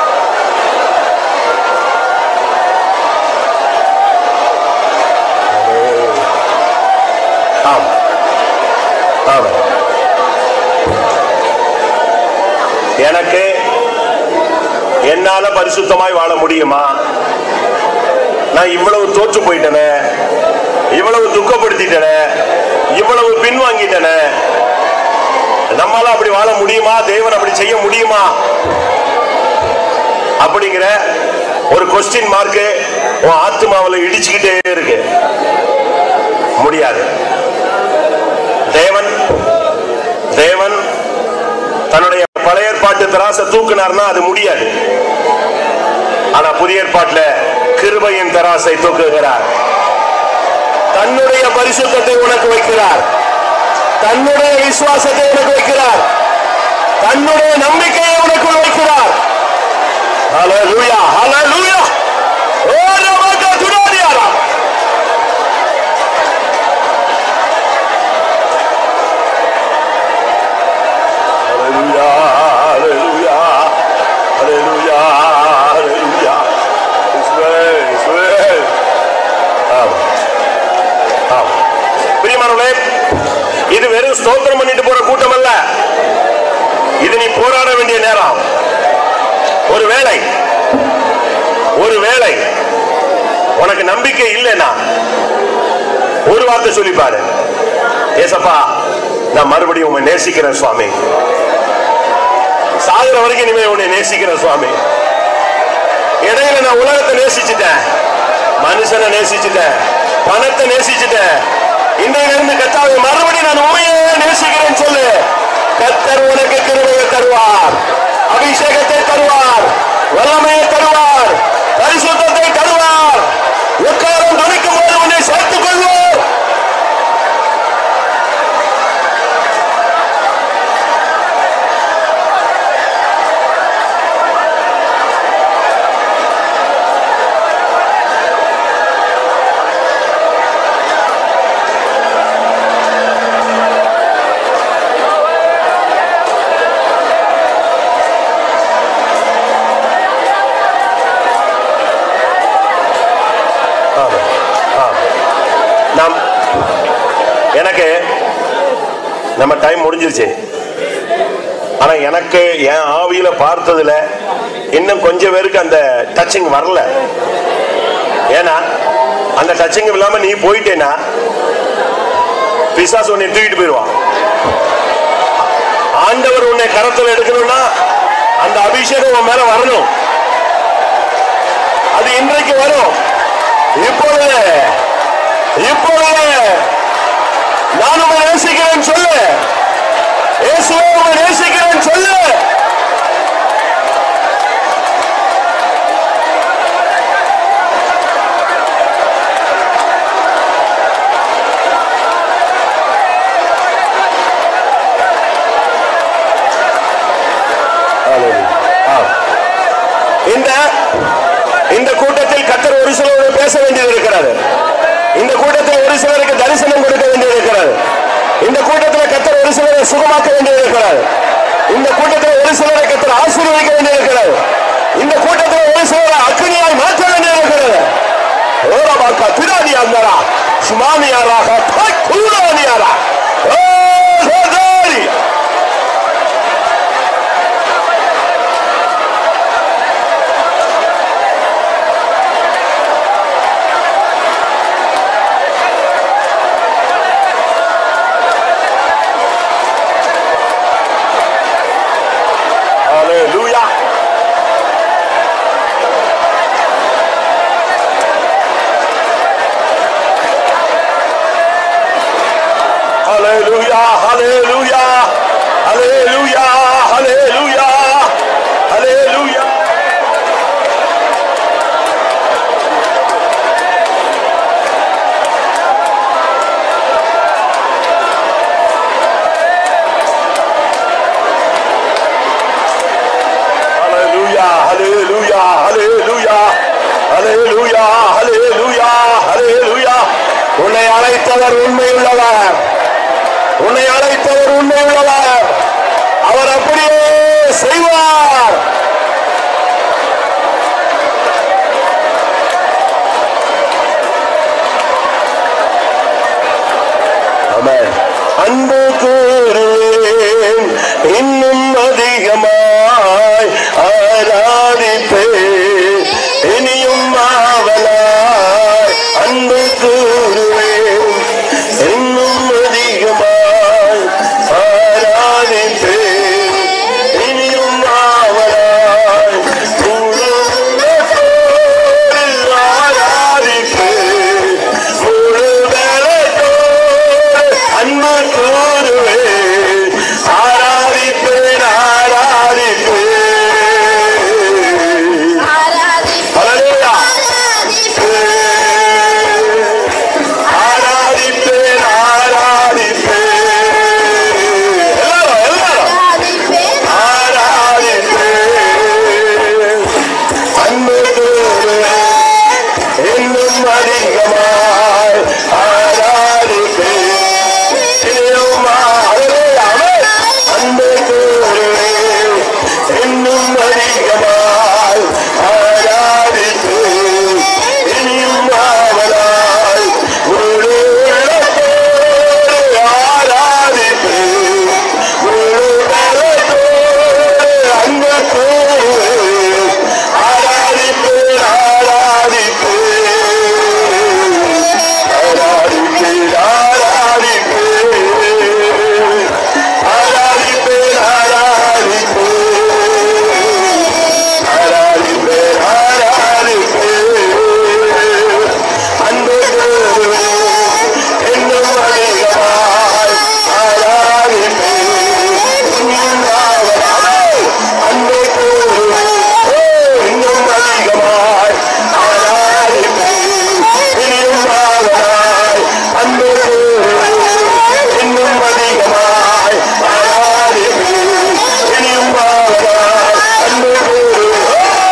ஆம் ஆமாம் எனக்கு என்னால பரிசுத்தமாய் வாழ முடியுமா நான் இவ்வளவு தோற்று போயிட்டேனே இவ்வளவு துக்கப்படுத்திட்டேனே இவ்வளவு பின்வாங்கிட்டேனே நம்மால அப்படி வாழ முடியுமா தேவன் அப்படி செய்ய முடியுமா அப்படிங்கிற ஒரு கொஸ்டின் மார்க்கு உன் ஆத்மாவுல இடிச்சுக்கிட்டே இருக்கு முடியாது தேவன் தேவன் தன்னுடைய பழைய ஏற்பாட்டு தராசை தூக்குனார்னா அது முடியாது ஆனா புதிய ஏற்பாட்டுல கிருபையின் தராசை தூக்குகிறார் தன்னுடைய பரிசுத்தத்தை உனக்கு வைக்கிறார் தன்னுடைய விசுவாசத்தை உனக்கு வைக்கிறார் தன்னுடைய நம்பிக்கையை உனக்குள் வைக்கிறார் ஹalleluya ஹalleluya ஓ ரபக துராதியாரா Hallelujah, hallelujah, hallelujah, hallelujah. His way, His way. ஆமா. ஆமா. பிரியமானவர்களே, இது வெறும் ஸ்தோத்திரம் பண்ணிட்டு போற கூட்டம் அல்ல இது நீ போராட வேண்டிய நேரம் ஒரு வேளை ஒரு வேளை உனக்கு நம்பிக்கை இல்லைன்னா ஒரு வார்த்தை சொல்லி பாரு ஏசப்பா நான் மறுபடியும் உண்மை நேசிக்கிறேன் சுவாமி சாகுற வரைக்கும் இனிமே உன்னை நேசிக்கிறேன் சுவாமி இடையில நான் உலகத்தை நேசிச்சுட்டேன் மனுஷனை நேசிச்சுட்டேன் பணத்தை நேசிச்சுட்டேன் இன்றையில இருந்து கத்தாவை மறுபடியும் நான் உண்மையே நேசிக்கிறேன் சொல்லு கத்தர் உனக்கு கிருபையை தருவார் அபிஷேகத்தை தருவார் வல்லமையை தருவார் பரிசுத்தத்தை தருவார் உட்காரம் துணிக்கும் போது உன்னை சேர்த்துக் கொள்வார் ஆமா, ஆமா. நாம் எனக்கு நம்ம டைம் முடிஞ்சிருச்சு ஆனா எனக்கு என் ஆவியில பார்த்ததுல இன்னும் கொஞ்சம் பேருக்கு அந்த டச்சிங் வரல ஏன்னா அந்த டச்சிங் இல்லாம நீ போயிட்டேன்னா பிசாசு உன்னை தூக்கிட்டு போயிடுவான் ஆண்டவர் உன்னை கரத்துல எடுக்கணும்னா அந்த அபிஷேகம் உன் மேல வரணும் அது இன்றைக்கு வரும் இப்பொழுது இப்பொழுது நான் உங்களை நேசிக்கிறேன் சொல்லு இயேசுவே உங்களை நேசிக்கிறேன் சொல்லு இந்த இந்த கூட்டத்தில் கத்தர் ஒரு சிலரோடு பேச வேண்டியது இருக்கிறது இந்த கூட்டத்தில் ஒரு சிலருக்கு தரிசனம் கொடுக்க வேண்டியது இருக்கிறது இந்த கூட்டத்தில் கத்தர் ஒரு சிலரை சுகமாக்க வேண்டியிருக்கிறார் இந்த கூட்டத்தில் ஒரு சிலரை கத்தர் ஆசீர்வதிக்க வேண்டியிருக்கிறார் இந்த கூட்டத்தில் ஒரு சிலரை அக்னியாய் மாற்ற வேண்டியிருக்கிறது ஓரமாக்கா திராணியாங்காரா சுமாமியாராக கூடானியாரா ஓ சோதரி Hallelujah. Hallelujah, hallelujah, hallelujah, hallelujah, hallelujah. Hallelujah, hallelujah, hallelujah, hallelujah, hallelujah, hallelujah. உன்னை அழைத்தவர் உண்மையுள்ளவர் உன்னை அழைத்தவர் உண்மையுள்ளவர் அவர் அப்படியே செய்வார் ஆமென். அன்பு கூறுவேன் இன்னும் அதிகமாய் ஆராதிப்பேன் இனியும் ஆவலாய் அன்பு கூறுவேன் இன்னும் அதிகமாய் ஆராதிப்பேன் இனியும் ஆவலாய் முழு உள்ளத்தோடு ஆராதிப்பேன் முழு பலத்தோடு அன்பு கூறுவேன் ஆராதிப்பேன் ஆராதிப்பேன் ஹalleluya ஆராதிப்பேன் ஆராதிப்பேன் எல்லாரும் எல்லாரும் ஆராதிப்பேன் அன்பு கூறுவேன் இன்னும் அதிகமாய் ஆராதிப்பேன் இன்னும் ஆராதிப்பேன். அன்பு கூறுவேன் இன்னும் அதிகமாய் ஆராதிப்பேன் இனியும் ஆவலாய் முழு உள்ளத்தோடு ஆராதிப்பேன் முழு பலத்தோடு அன்பு கூறுவேன் ஆராதிப்பேன் ஆராதிப்பேன் ஆராதிப்பேன் ஆராதிப்பேன் ஆராதிப்பேன் ஆராதிப்பேன் ஆராதிப்பேன் ஆராதிப்பேன் அன்பு கூறுவேன் இன்னும் அதிகமாய் ஆராதிப்பேன் இன்னும் ஆவலாய் அன்பு கூறுவேன் இன்னும் அதிகமாய் ஆராதிப்பேன் இனியும் ஆவலாய் அன்பு கூறுவேன் இன்னும் அதிகமாய் ஆராதிப்பேன் இனியும் ஆவலாய் அன்பு கூறுவேன்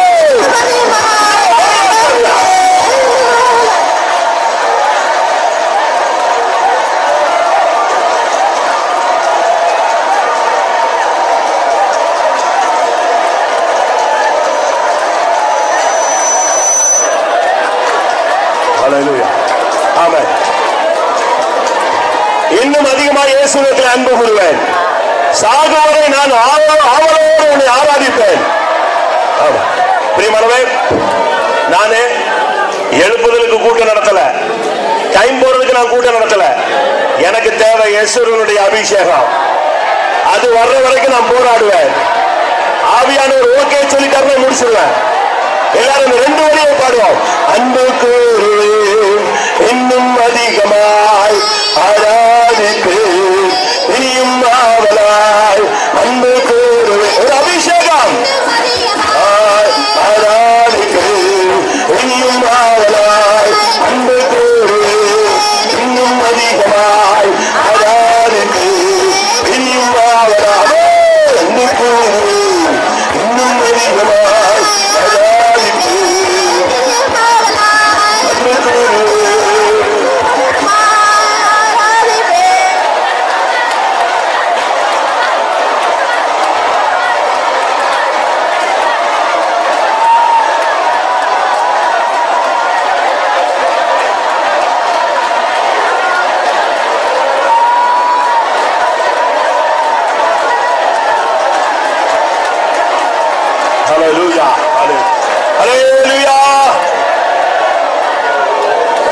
Hallelujah. Amen. இன்னும் அதிகமாக இயேசுவிடத்தில் அன்பு கூறுவேன் சாகுவரை நான் ஆவலோ- ஆவலோடு உன்னை ஆராதிப்பேன் ஆமா. பிரியமானவே நானு எழுப்புதலுக்கு கூட்டம் நடத்தல டைம் போறதுக்கு நான் கூட்டம் நடத்தல எனக்கு தேவை யேசுவனுடைய அபிஷேகம் அது வர்ற வரைக்கும் நான் போராடுவேன் ஆவியானவர் ஓகே சொல்லிட்டாருன்னா முடிச்சிருவேன் எல்லாரும் இந்த ரெண்டு வழியை பாடுவோம் அன்பு கூறுவேன் இன்னும் அதிகமாய் ஆராதிப்பேன் இனியும் ஆவலாய் அன்பு கூறுவேன் ஒரு அபிஷேகம் ஆய், ஆராதிப்பேன் இனியும் ஆவலாய் அன்பு கூறுவேன் இன்னும் அதிகமாய் ஆராதிப்பேன் இனியும் ஆவலாய் அன்பு கூறுவேன் இன்னும் அதிகமாய் ஆராதிப்பேன்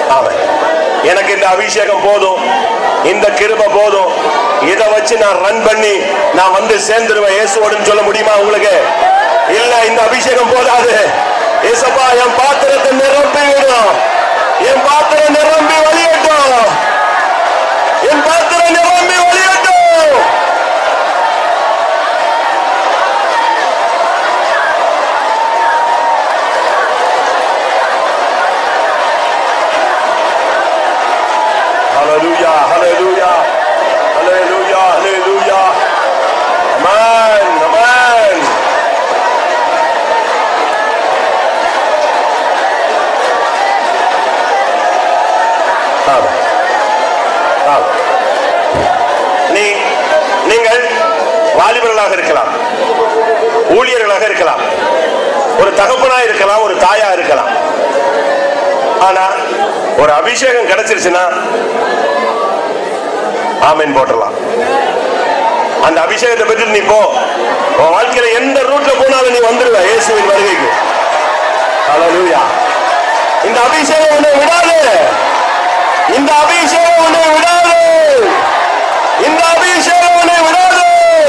ஆமென் எனக்கு இந்த அபிஷேகம் போதும் இந்த கிருபை போதும் இதை வச்சு நான் ரன் பண்ணி நான் வந்து சேர்ந்துருவேன் இயேசுவோடுன்னு சொல்ல முடியுமா உங்களுக்கு இல்ல இந்த அபிஷேகம் போதாது ஏசப்பா என் பாத்திரத்தை நிரப்பி விடும் என் பாத்திரம் நிரம்பி வழியட்டும் என் பாத்திரம் நிரம்பி வழியட்டும் Hallelujah, hallelujah, hallelujah, hallelujah. Amen, amen. ஆமென். ஆமென். நீ நீங்கள் வாலிபர்களாக இருக்கலாம் ஊழியர்களாக இருக்கலாம் ஒரு தகப்பனா இருக்கலாம் ஒரு தாயா இருக்கலாம் ஆனா ஒரு அபிஷேகம் கிடைச்சிருச்சுன்னா ஆமென் போட்டுடலாம் அந்த அபிஷேகத்தை பெற்று நீ போ உன் வாழ்க்கையில எந்த ரூட்ல போனாலும் நீ வந்துருவ இயேசுவின் வருகைக்கு ஹalleluya இந்த அபிஷேகம் உன்னை விடாது இந்த அபிஷேகம் உன்னை விடாது இந்த அபிஷேகம் உன்னை விடாது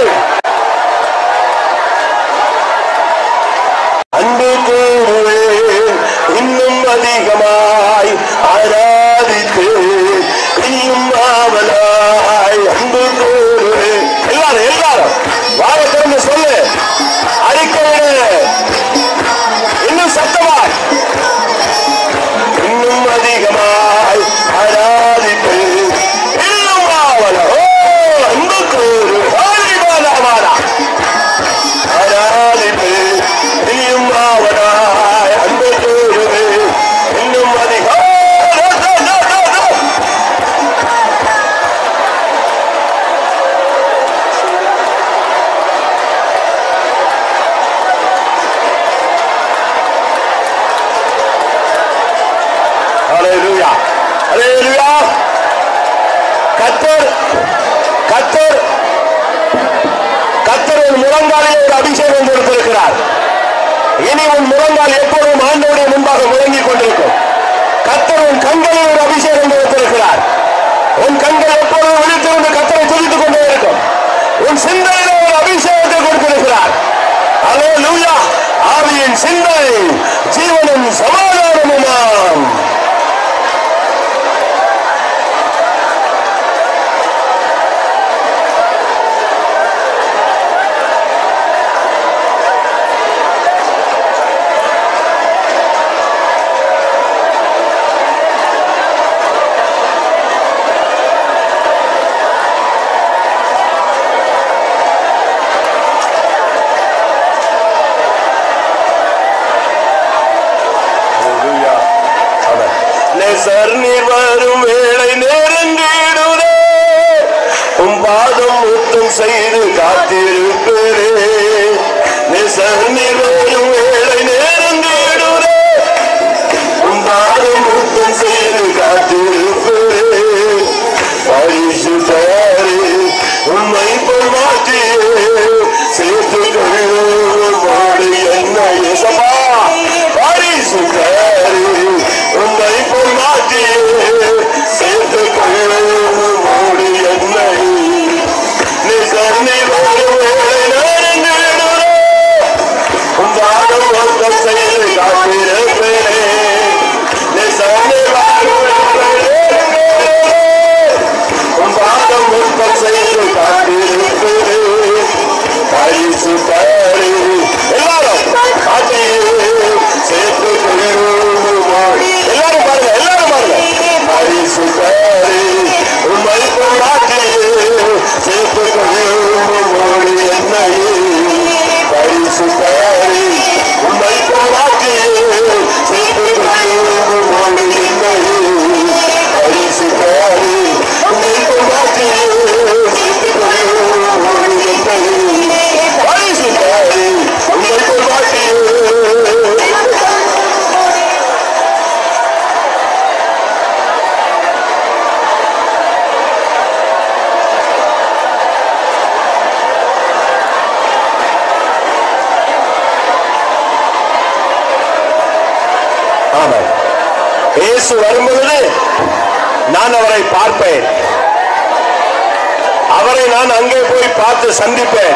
அன்பு கூறுவேன் இன்னும் அதிகமாய் ஆராதித்து இன்னும் ஆவலாய் அன்பு கூறுவேன் எல்லாரும் எல்லாரும் வாய திறந்து சொல்லு அறிக்கையிடு இன்னும் சத்தமாய் இன்னும் அதிகமாய் ஆராதித்து இன்னும் ஆவல ஓ அன்பு கூறு ஆதிபாலாமாரா ஆராதிப்பு இனியும் ஆவனாய் அன்பு கூறுவே இன்னும் அதிகம் ஓ, தோ, தோ, தோ, தோ, தோ. Hallelujah. Hallelujah. கத்தர் கத்தர் கத்தர் உன் முழங்காலில் ஒரு அபிஷேகம் கொடுத்திருக்கிறார் இனி உன் முழங்கால் எப்பொழுதும் ஆண்டவருடைய முன்பாக முழங்கிக் கொண்டிருக்கும் கத்தர் உன் கண்களில் ஒரு அபிஷேகம் கொடுத்திருக்கிறார் உன் கண்கள் எப்பொழுதும் விழித்திருந்து கத்தரை துதித்துக் கொண்டே இருக்கும் உன் சிந்தையில ஒரு அபிஷேகத்தை கொடுத்திருக்கிறார் அலோ லூயா ஆவியின் சிந்தை ஜீவனும் சமாதானமுமாம் Hallelujah. Amen. நேசர் நீர் வரும் வேளை நெருங்கிடுதே உம் பாதம் முத்தம் செய்து காத்திருப்பேரே நேசர் நீர் வரும் வேளை நெருங்கிடுதே உம் பாதம் முத்தம் செய்து காத்திருப்பேரே பரிசுத்தாரே உம்மை போல் மாற்றியே சேர்த்து கொள்ளும் என்ன இசப்பா பரிசுத்தாரே உம்மை போல் மாற்றியே சேர்த்து கொள்ளும் என்னை நிசர் நீ வரும் வேளை நெருங்கிடுதே உம் பாதம் முத்தம் செய்து காத்திருப்பேனே நிசர் நீ வரும் வேளை நெருங்கிடுதே உம் பாதம் முத்தம் செய்து காத்திருப்பேனே பரிசு பாரு எல்லாரும் காட்டியே சேர்த்து கொள்ளுமா எல்லாரும் பாருங்க எல்லாரும் பாருங்க இயேசு வரும்பொழுது நான் அவரை பார்ப்பேன் அவரை நான் அங்கே போய் பார்த்து சந்திப்பேன்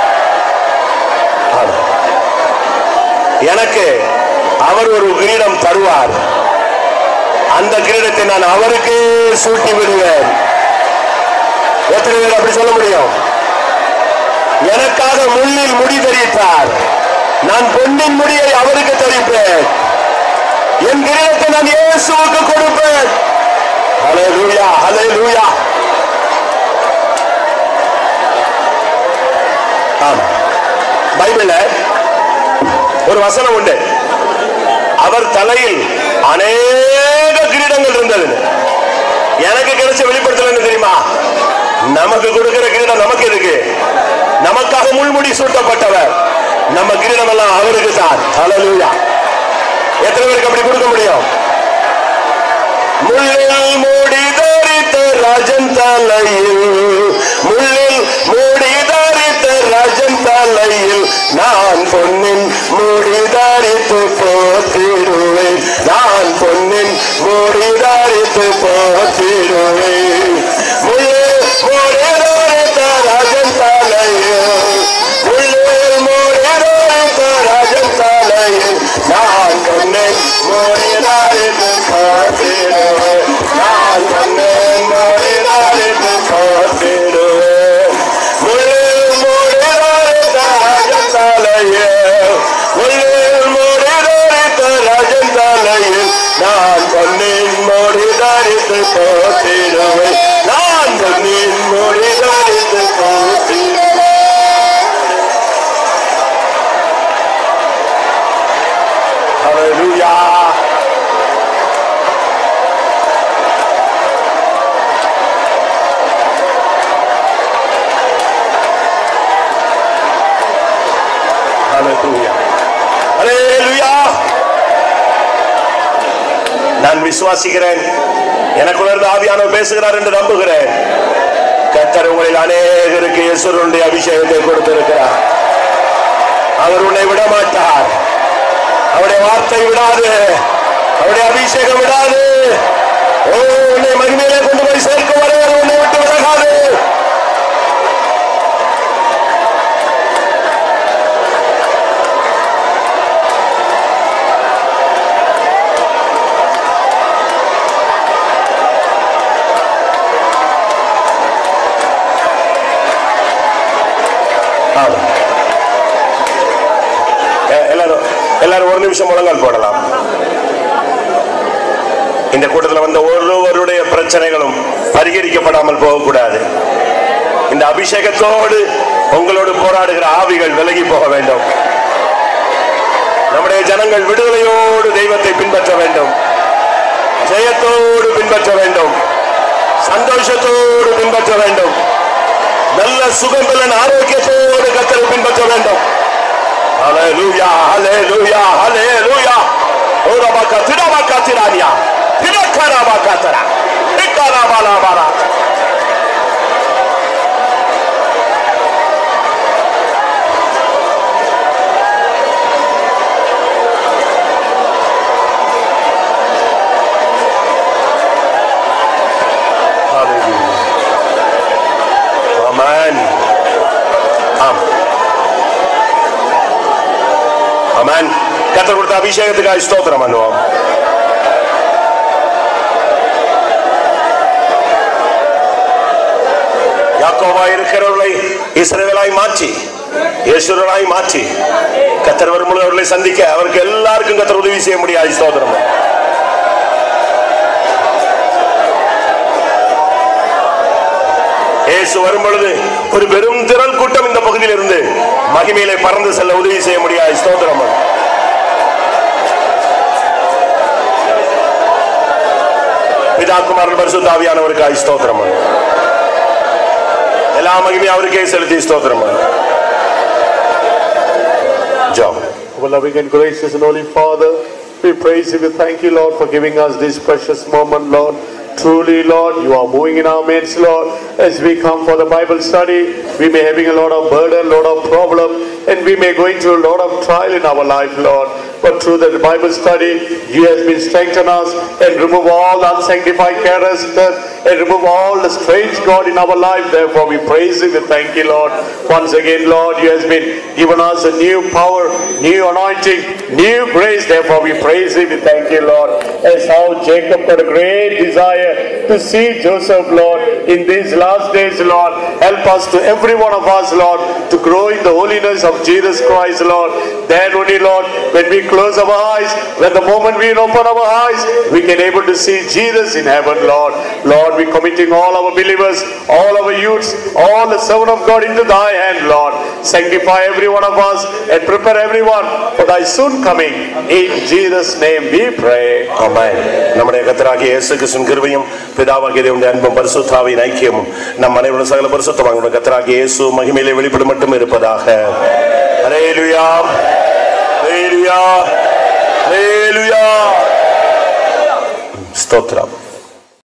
ஆம். எனக்கு அவர் ஒரு கிரீடம் தருவார் அந்த கிரீடத்தை நான் அவருக்கு சூட்டி விடுவேன் எத்தனை பேர் அப்படி சொல்ல முடியும் எனக்காக முள்ளில் முடி தரித்தார் நான் பொன்னின் முடியை அவருக்கு தரிப்பேன் என் கிரீடத்தை நான் இயேசுவுக்கு கொடுப்பேன் ஹalleluya ஹalleluya ஆம் பைபிள்ல ஒரு வசனம் உண்டு அவர் தலையில் அநேக கிரீடங்கள் இருந்தது எனக்கு கிடைச்ச வெளிப்படுத்தல் என்ன தெரியுமா நமக்கு கொடுக்கிற கிரீடம் நமக்கு இருக்கு நமக்காக முள்முடி சூட்டப்பட்டவர் நம்ம கிரீடம் எல்லாம் அவருக்கு தான் ஹalleluya எத்தனை பேருக்கு அப்படி கொடுக்க முடியும் முள்ளில் மூடி தரித்த ராஜன் தலையில் முள்ளில் மூடி தரித்த ராஜன் தலையில் நான் பொன்னின் மூடி தரித்து போத்திடுவேன் நான் பொன்னின் மூடி தரித்து போத்திடுவேன் முள்ளில் மூடி தரித்த ராஜன் தலையில் முள்ளில் மூடி தரித்த ராஜன் தலையில் நான் பொன்னின் மூடி தரித்து போத்திடுவேன் நான் பொன்னின் மூடி தரித்து போத்திடுவேன் முள்ளில் மூடி தரித்த ராஜன் தலையில் முள்ளில் மூடி தரித்த ராஜன் தலையில் நான் பொன்னின் மூடி தரித்து போத்திடுவேன் நான் பொன்னின் மூடி தரித்து போத்திடுவேன் Hallelujah. Hallelujah. Hallelujah. நான் விசுவாசிக்கிறேன் எனக்குள்ள ஆவியானவர் பேசுகிறார் என்று நம்புகிறேன் கத்தர் உங்களில் அநேகருக்கு இயேசுடைய அபிஷேகத்தை கொடுத்திருக்கிறார் அவர் உன்னை விட மாட்டார் அவருடைய வார்த்தை விடாது அவருடைய அபிஷேகம் விடாது ஓ உன்னை மகிமையிலே கொண்டு போய் சேர்க்கும் வரை அவர் உன்னை விட்டு விலகாது ஆமா. எ- எல்லாரும் எல்லாரும் ஒரு நிமிஷம் முழங்கால் போடலாம் இந்த கூட்டத்தில் வந்த ஒருவருடைய பிரச்சனைகளும் பரிகரிக்கப்படாமல் போகக்கூடாது இந்த அபிஷேகத்தோடு உங்களோடு போராடுகிற ஆவிகள் விலகி போக வேண்டும் நம்முடைய ஜனங்கள் விடுதலையோடு தெய்வத்தை பின்பற்ற வேண்டும் ஜெயத்தோடு பின்பற்ற வேண்டும் சந்தோஷத்தோடு பின்பற்ற வேண்டும் நல்ல சுகம் பலன் ஆரோக்கியத்தோடு கத்தரை பின்பற்ற வேண்டும் ஹalleluya ஹalleluya ஹalleluya ஓரபாக்க திடபாக்க திரானியா திடக்கரபாக்க தரா திக்கரபாலாபாரா Hallelujah. Amen. ஆம் அமேன் கத்தர் கொடுத்த அபிஷேகத்துக்காக ஸ்தோத்திரம் பண்ணுவோம் யாக்கோவா இருக்கிறவர்களை இஸ்ரவேலாய் மாற்றி யேசுராய் மாற்றி கத்தர் வரும்பொழுது அவர்களை சந்திக்க அவருக்கு எல்லாருக்கும் கத்தர் உதவி செய்ய முடியாது ஸ்தோத்திரம் இயேசு வரும் பொழுது ஒரு பெரும் திரள் கூட்டம் இந்த பகுதியில் இருந்து மகிமையிலே பறந்து செல்ல உதவி செய்ய முடியாது ஸ்தோத்திரம் பிதா குமாரன் பரிசுத்தாவியானவருக்காய் ஸ்தோத்திரம் எல்லா மகிமையும் அவருக்கே செலுத்தி ஸ்தோத்திரம் ஜாம் Our loving and gracious and holy Father, we praise you, we thank you, Lord, for giving us this precious moment, Lord. Truly, Lord, you are moving in our midst, Lord. As we come for the Bible study, we may having a lot of burden, lot of problem, and we may going through a lot of trial in our life, Lord. but through the Bible study, you has been strengthened us and remove all the unsanctified character and remove all the strange God in our life. Therefore, we praise you. We thank you, Lord. Once again, Lord, you has been given us a new power, new anointing, new grace. Therefore, we praise you. We thank you, Lord. As how Jacob got a great desire to see Joseph, Lord, in these last days, Lord. Help us to every one of us, Lord, to grow in the holiness of Jesus Christ, Lord. Then only, Lord, when we close our eyes, when the moment we open our eyes, we can able to see Jesus in heaven, Lord. Lord, we committing all our believers, all our youths, all the servant of God into thy hand, Lord. Sanctify every one of us and prepare everyone for thy soon coming. In Jesus' name we pray. Amen. நம்முடைய கத்தராகிய இயேசு கிறிஸ்துவின் கிருபையும் பிதாவாகிய தேவனுடைய அன்பும் பரிசுத்தாவின் ஐக்கியமும் நம் அனைவரும் சகல பரிசுத்தமாக கத்தராகிய இயேசு மகிமையிலே வெளிப்படும் மட்டும் இருப்பதாக ஹalleluya ஹalleluya ஹalleluya ஸ்தோத்திரம்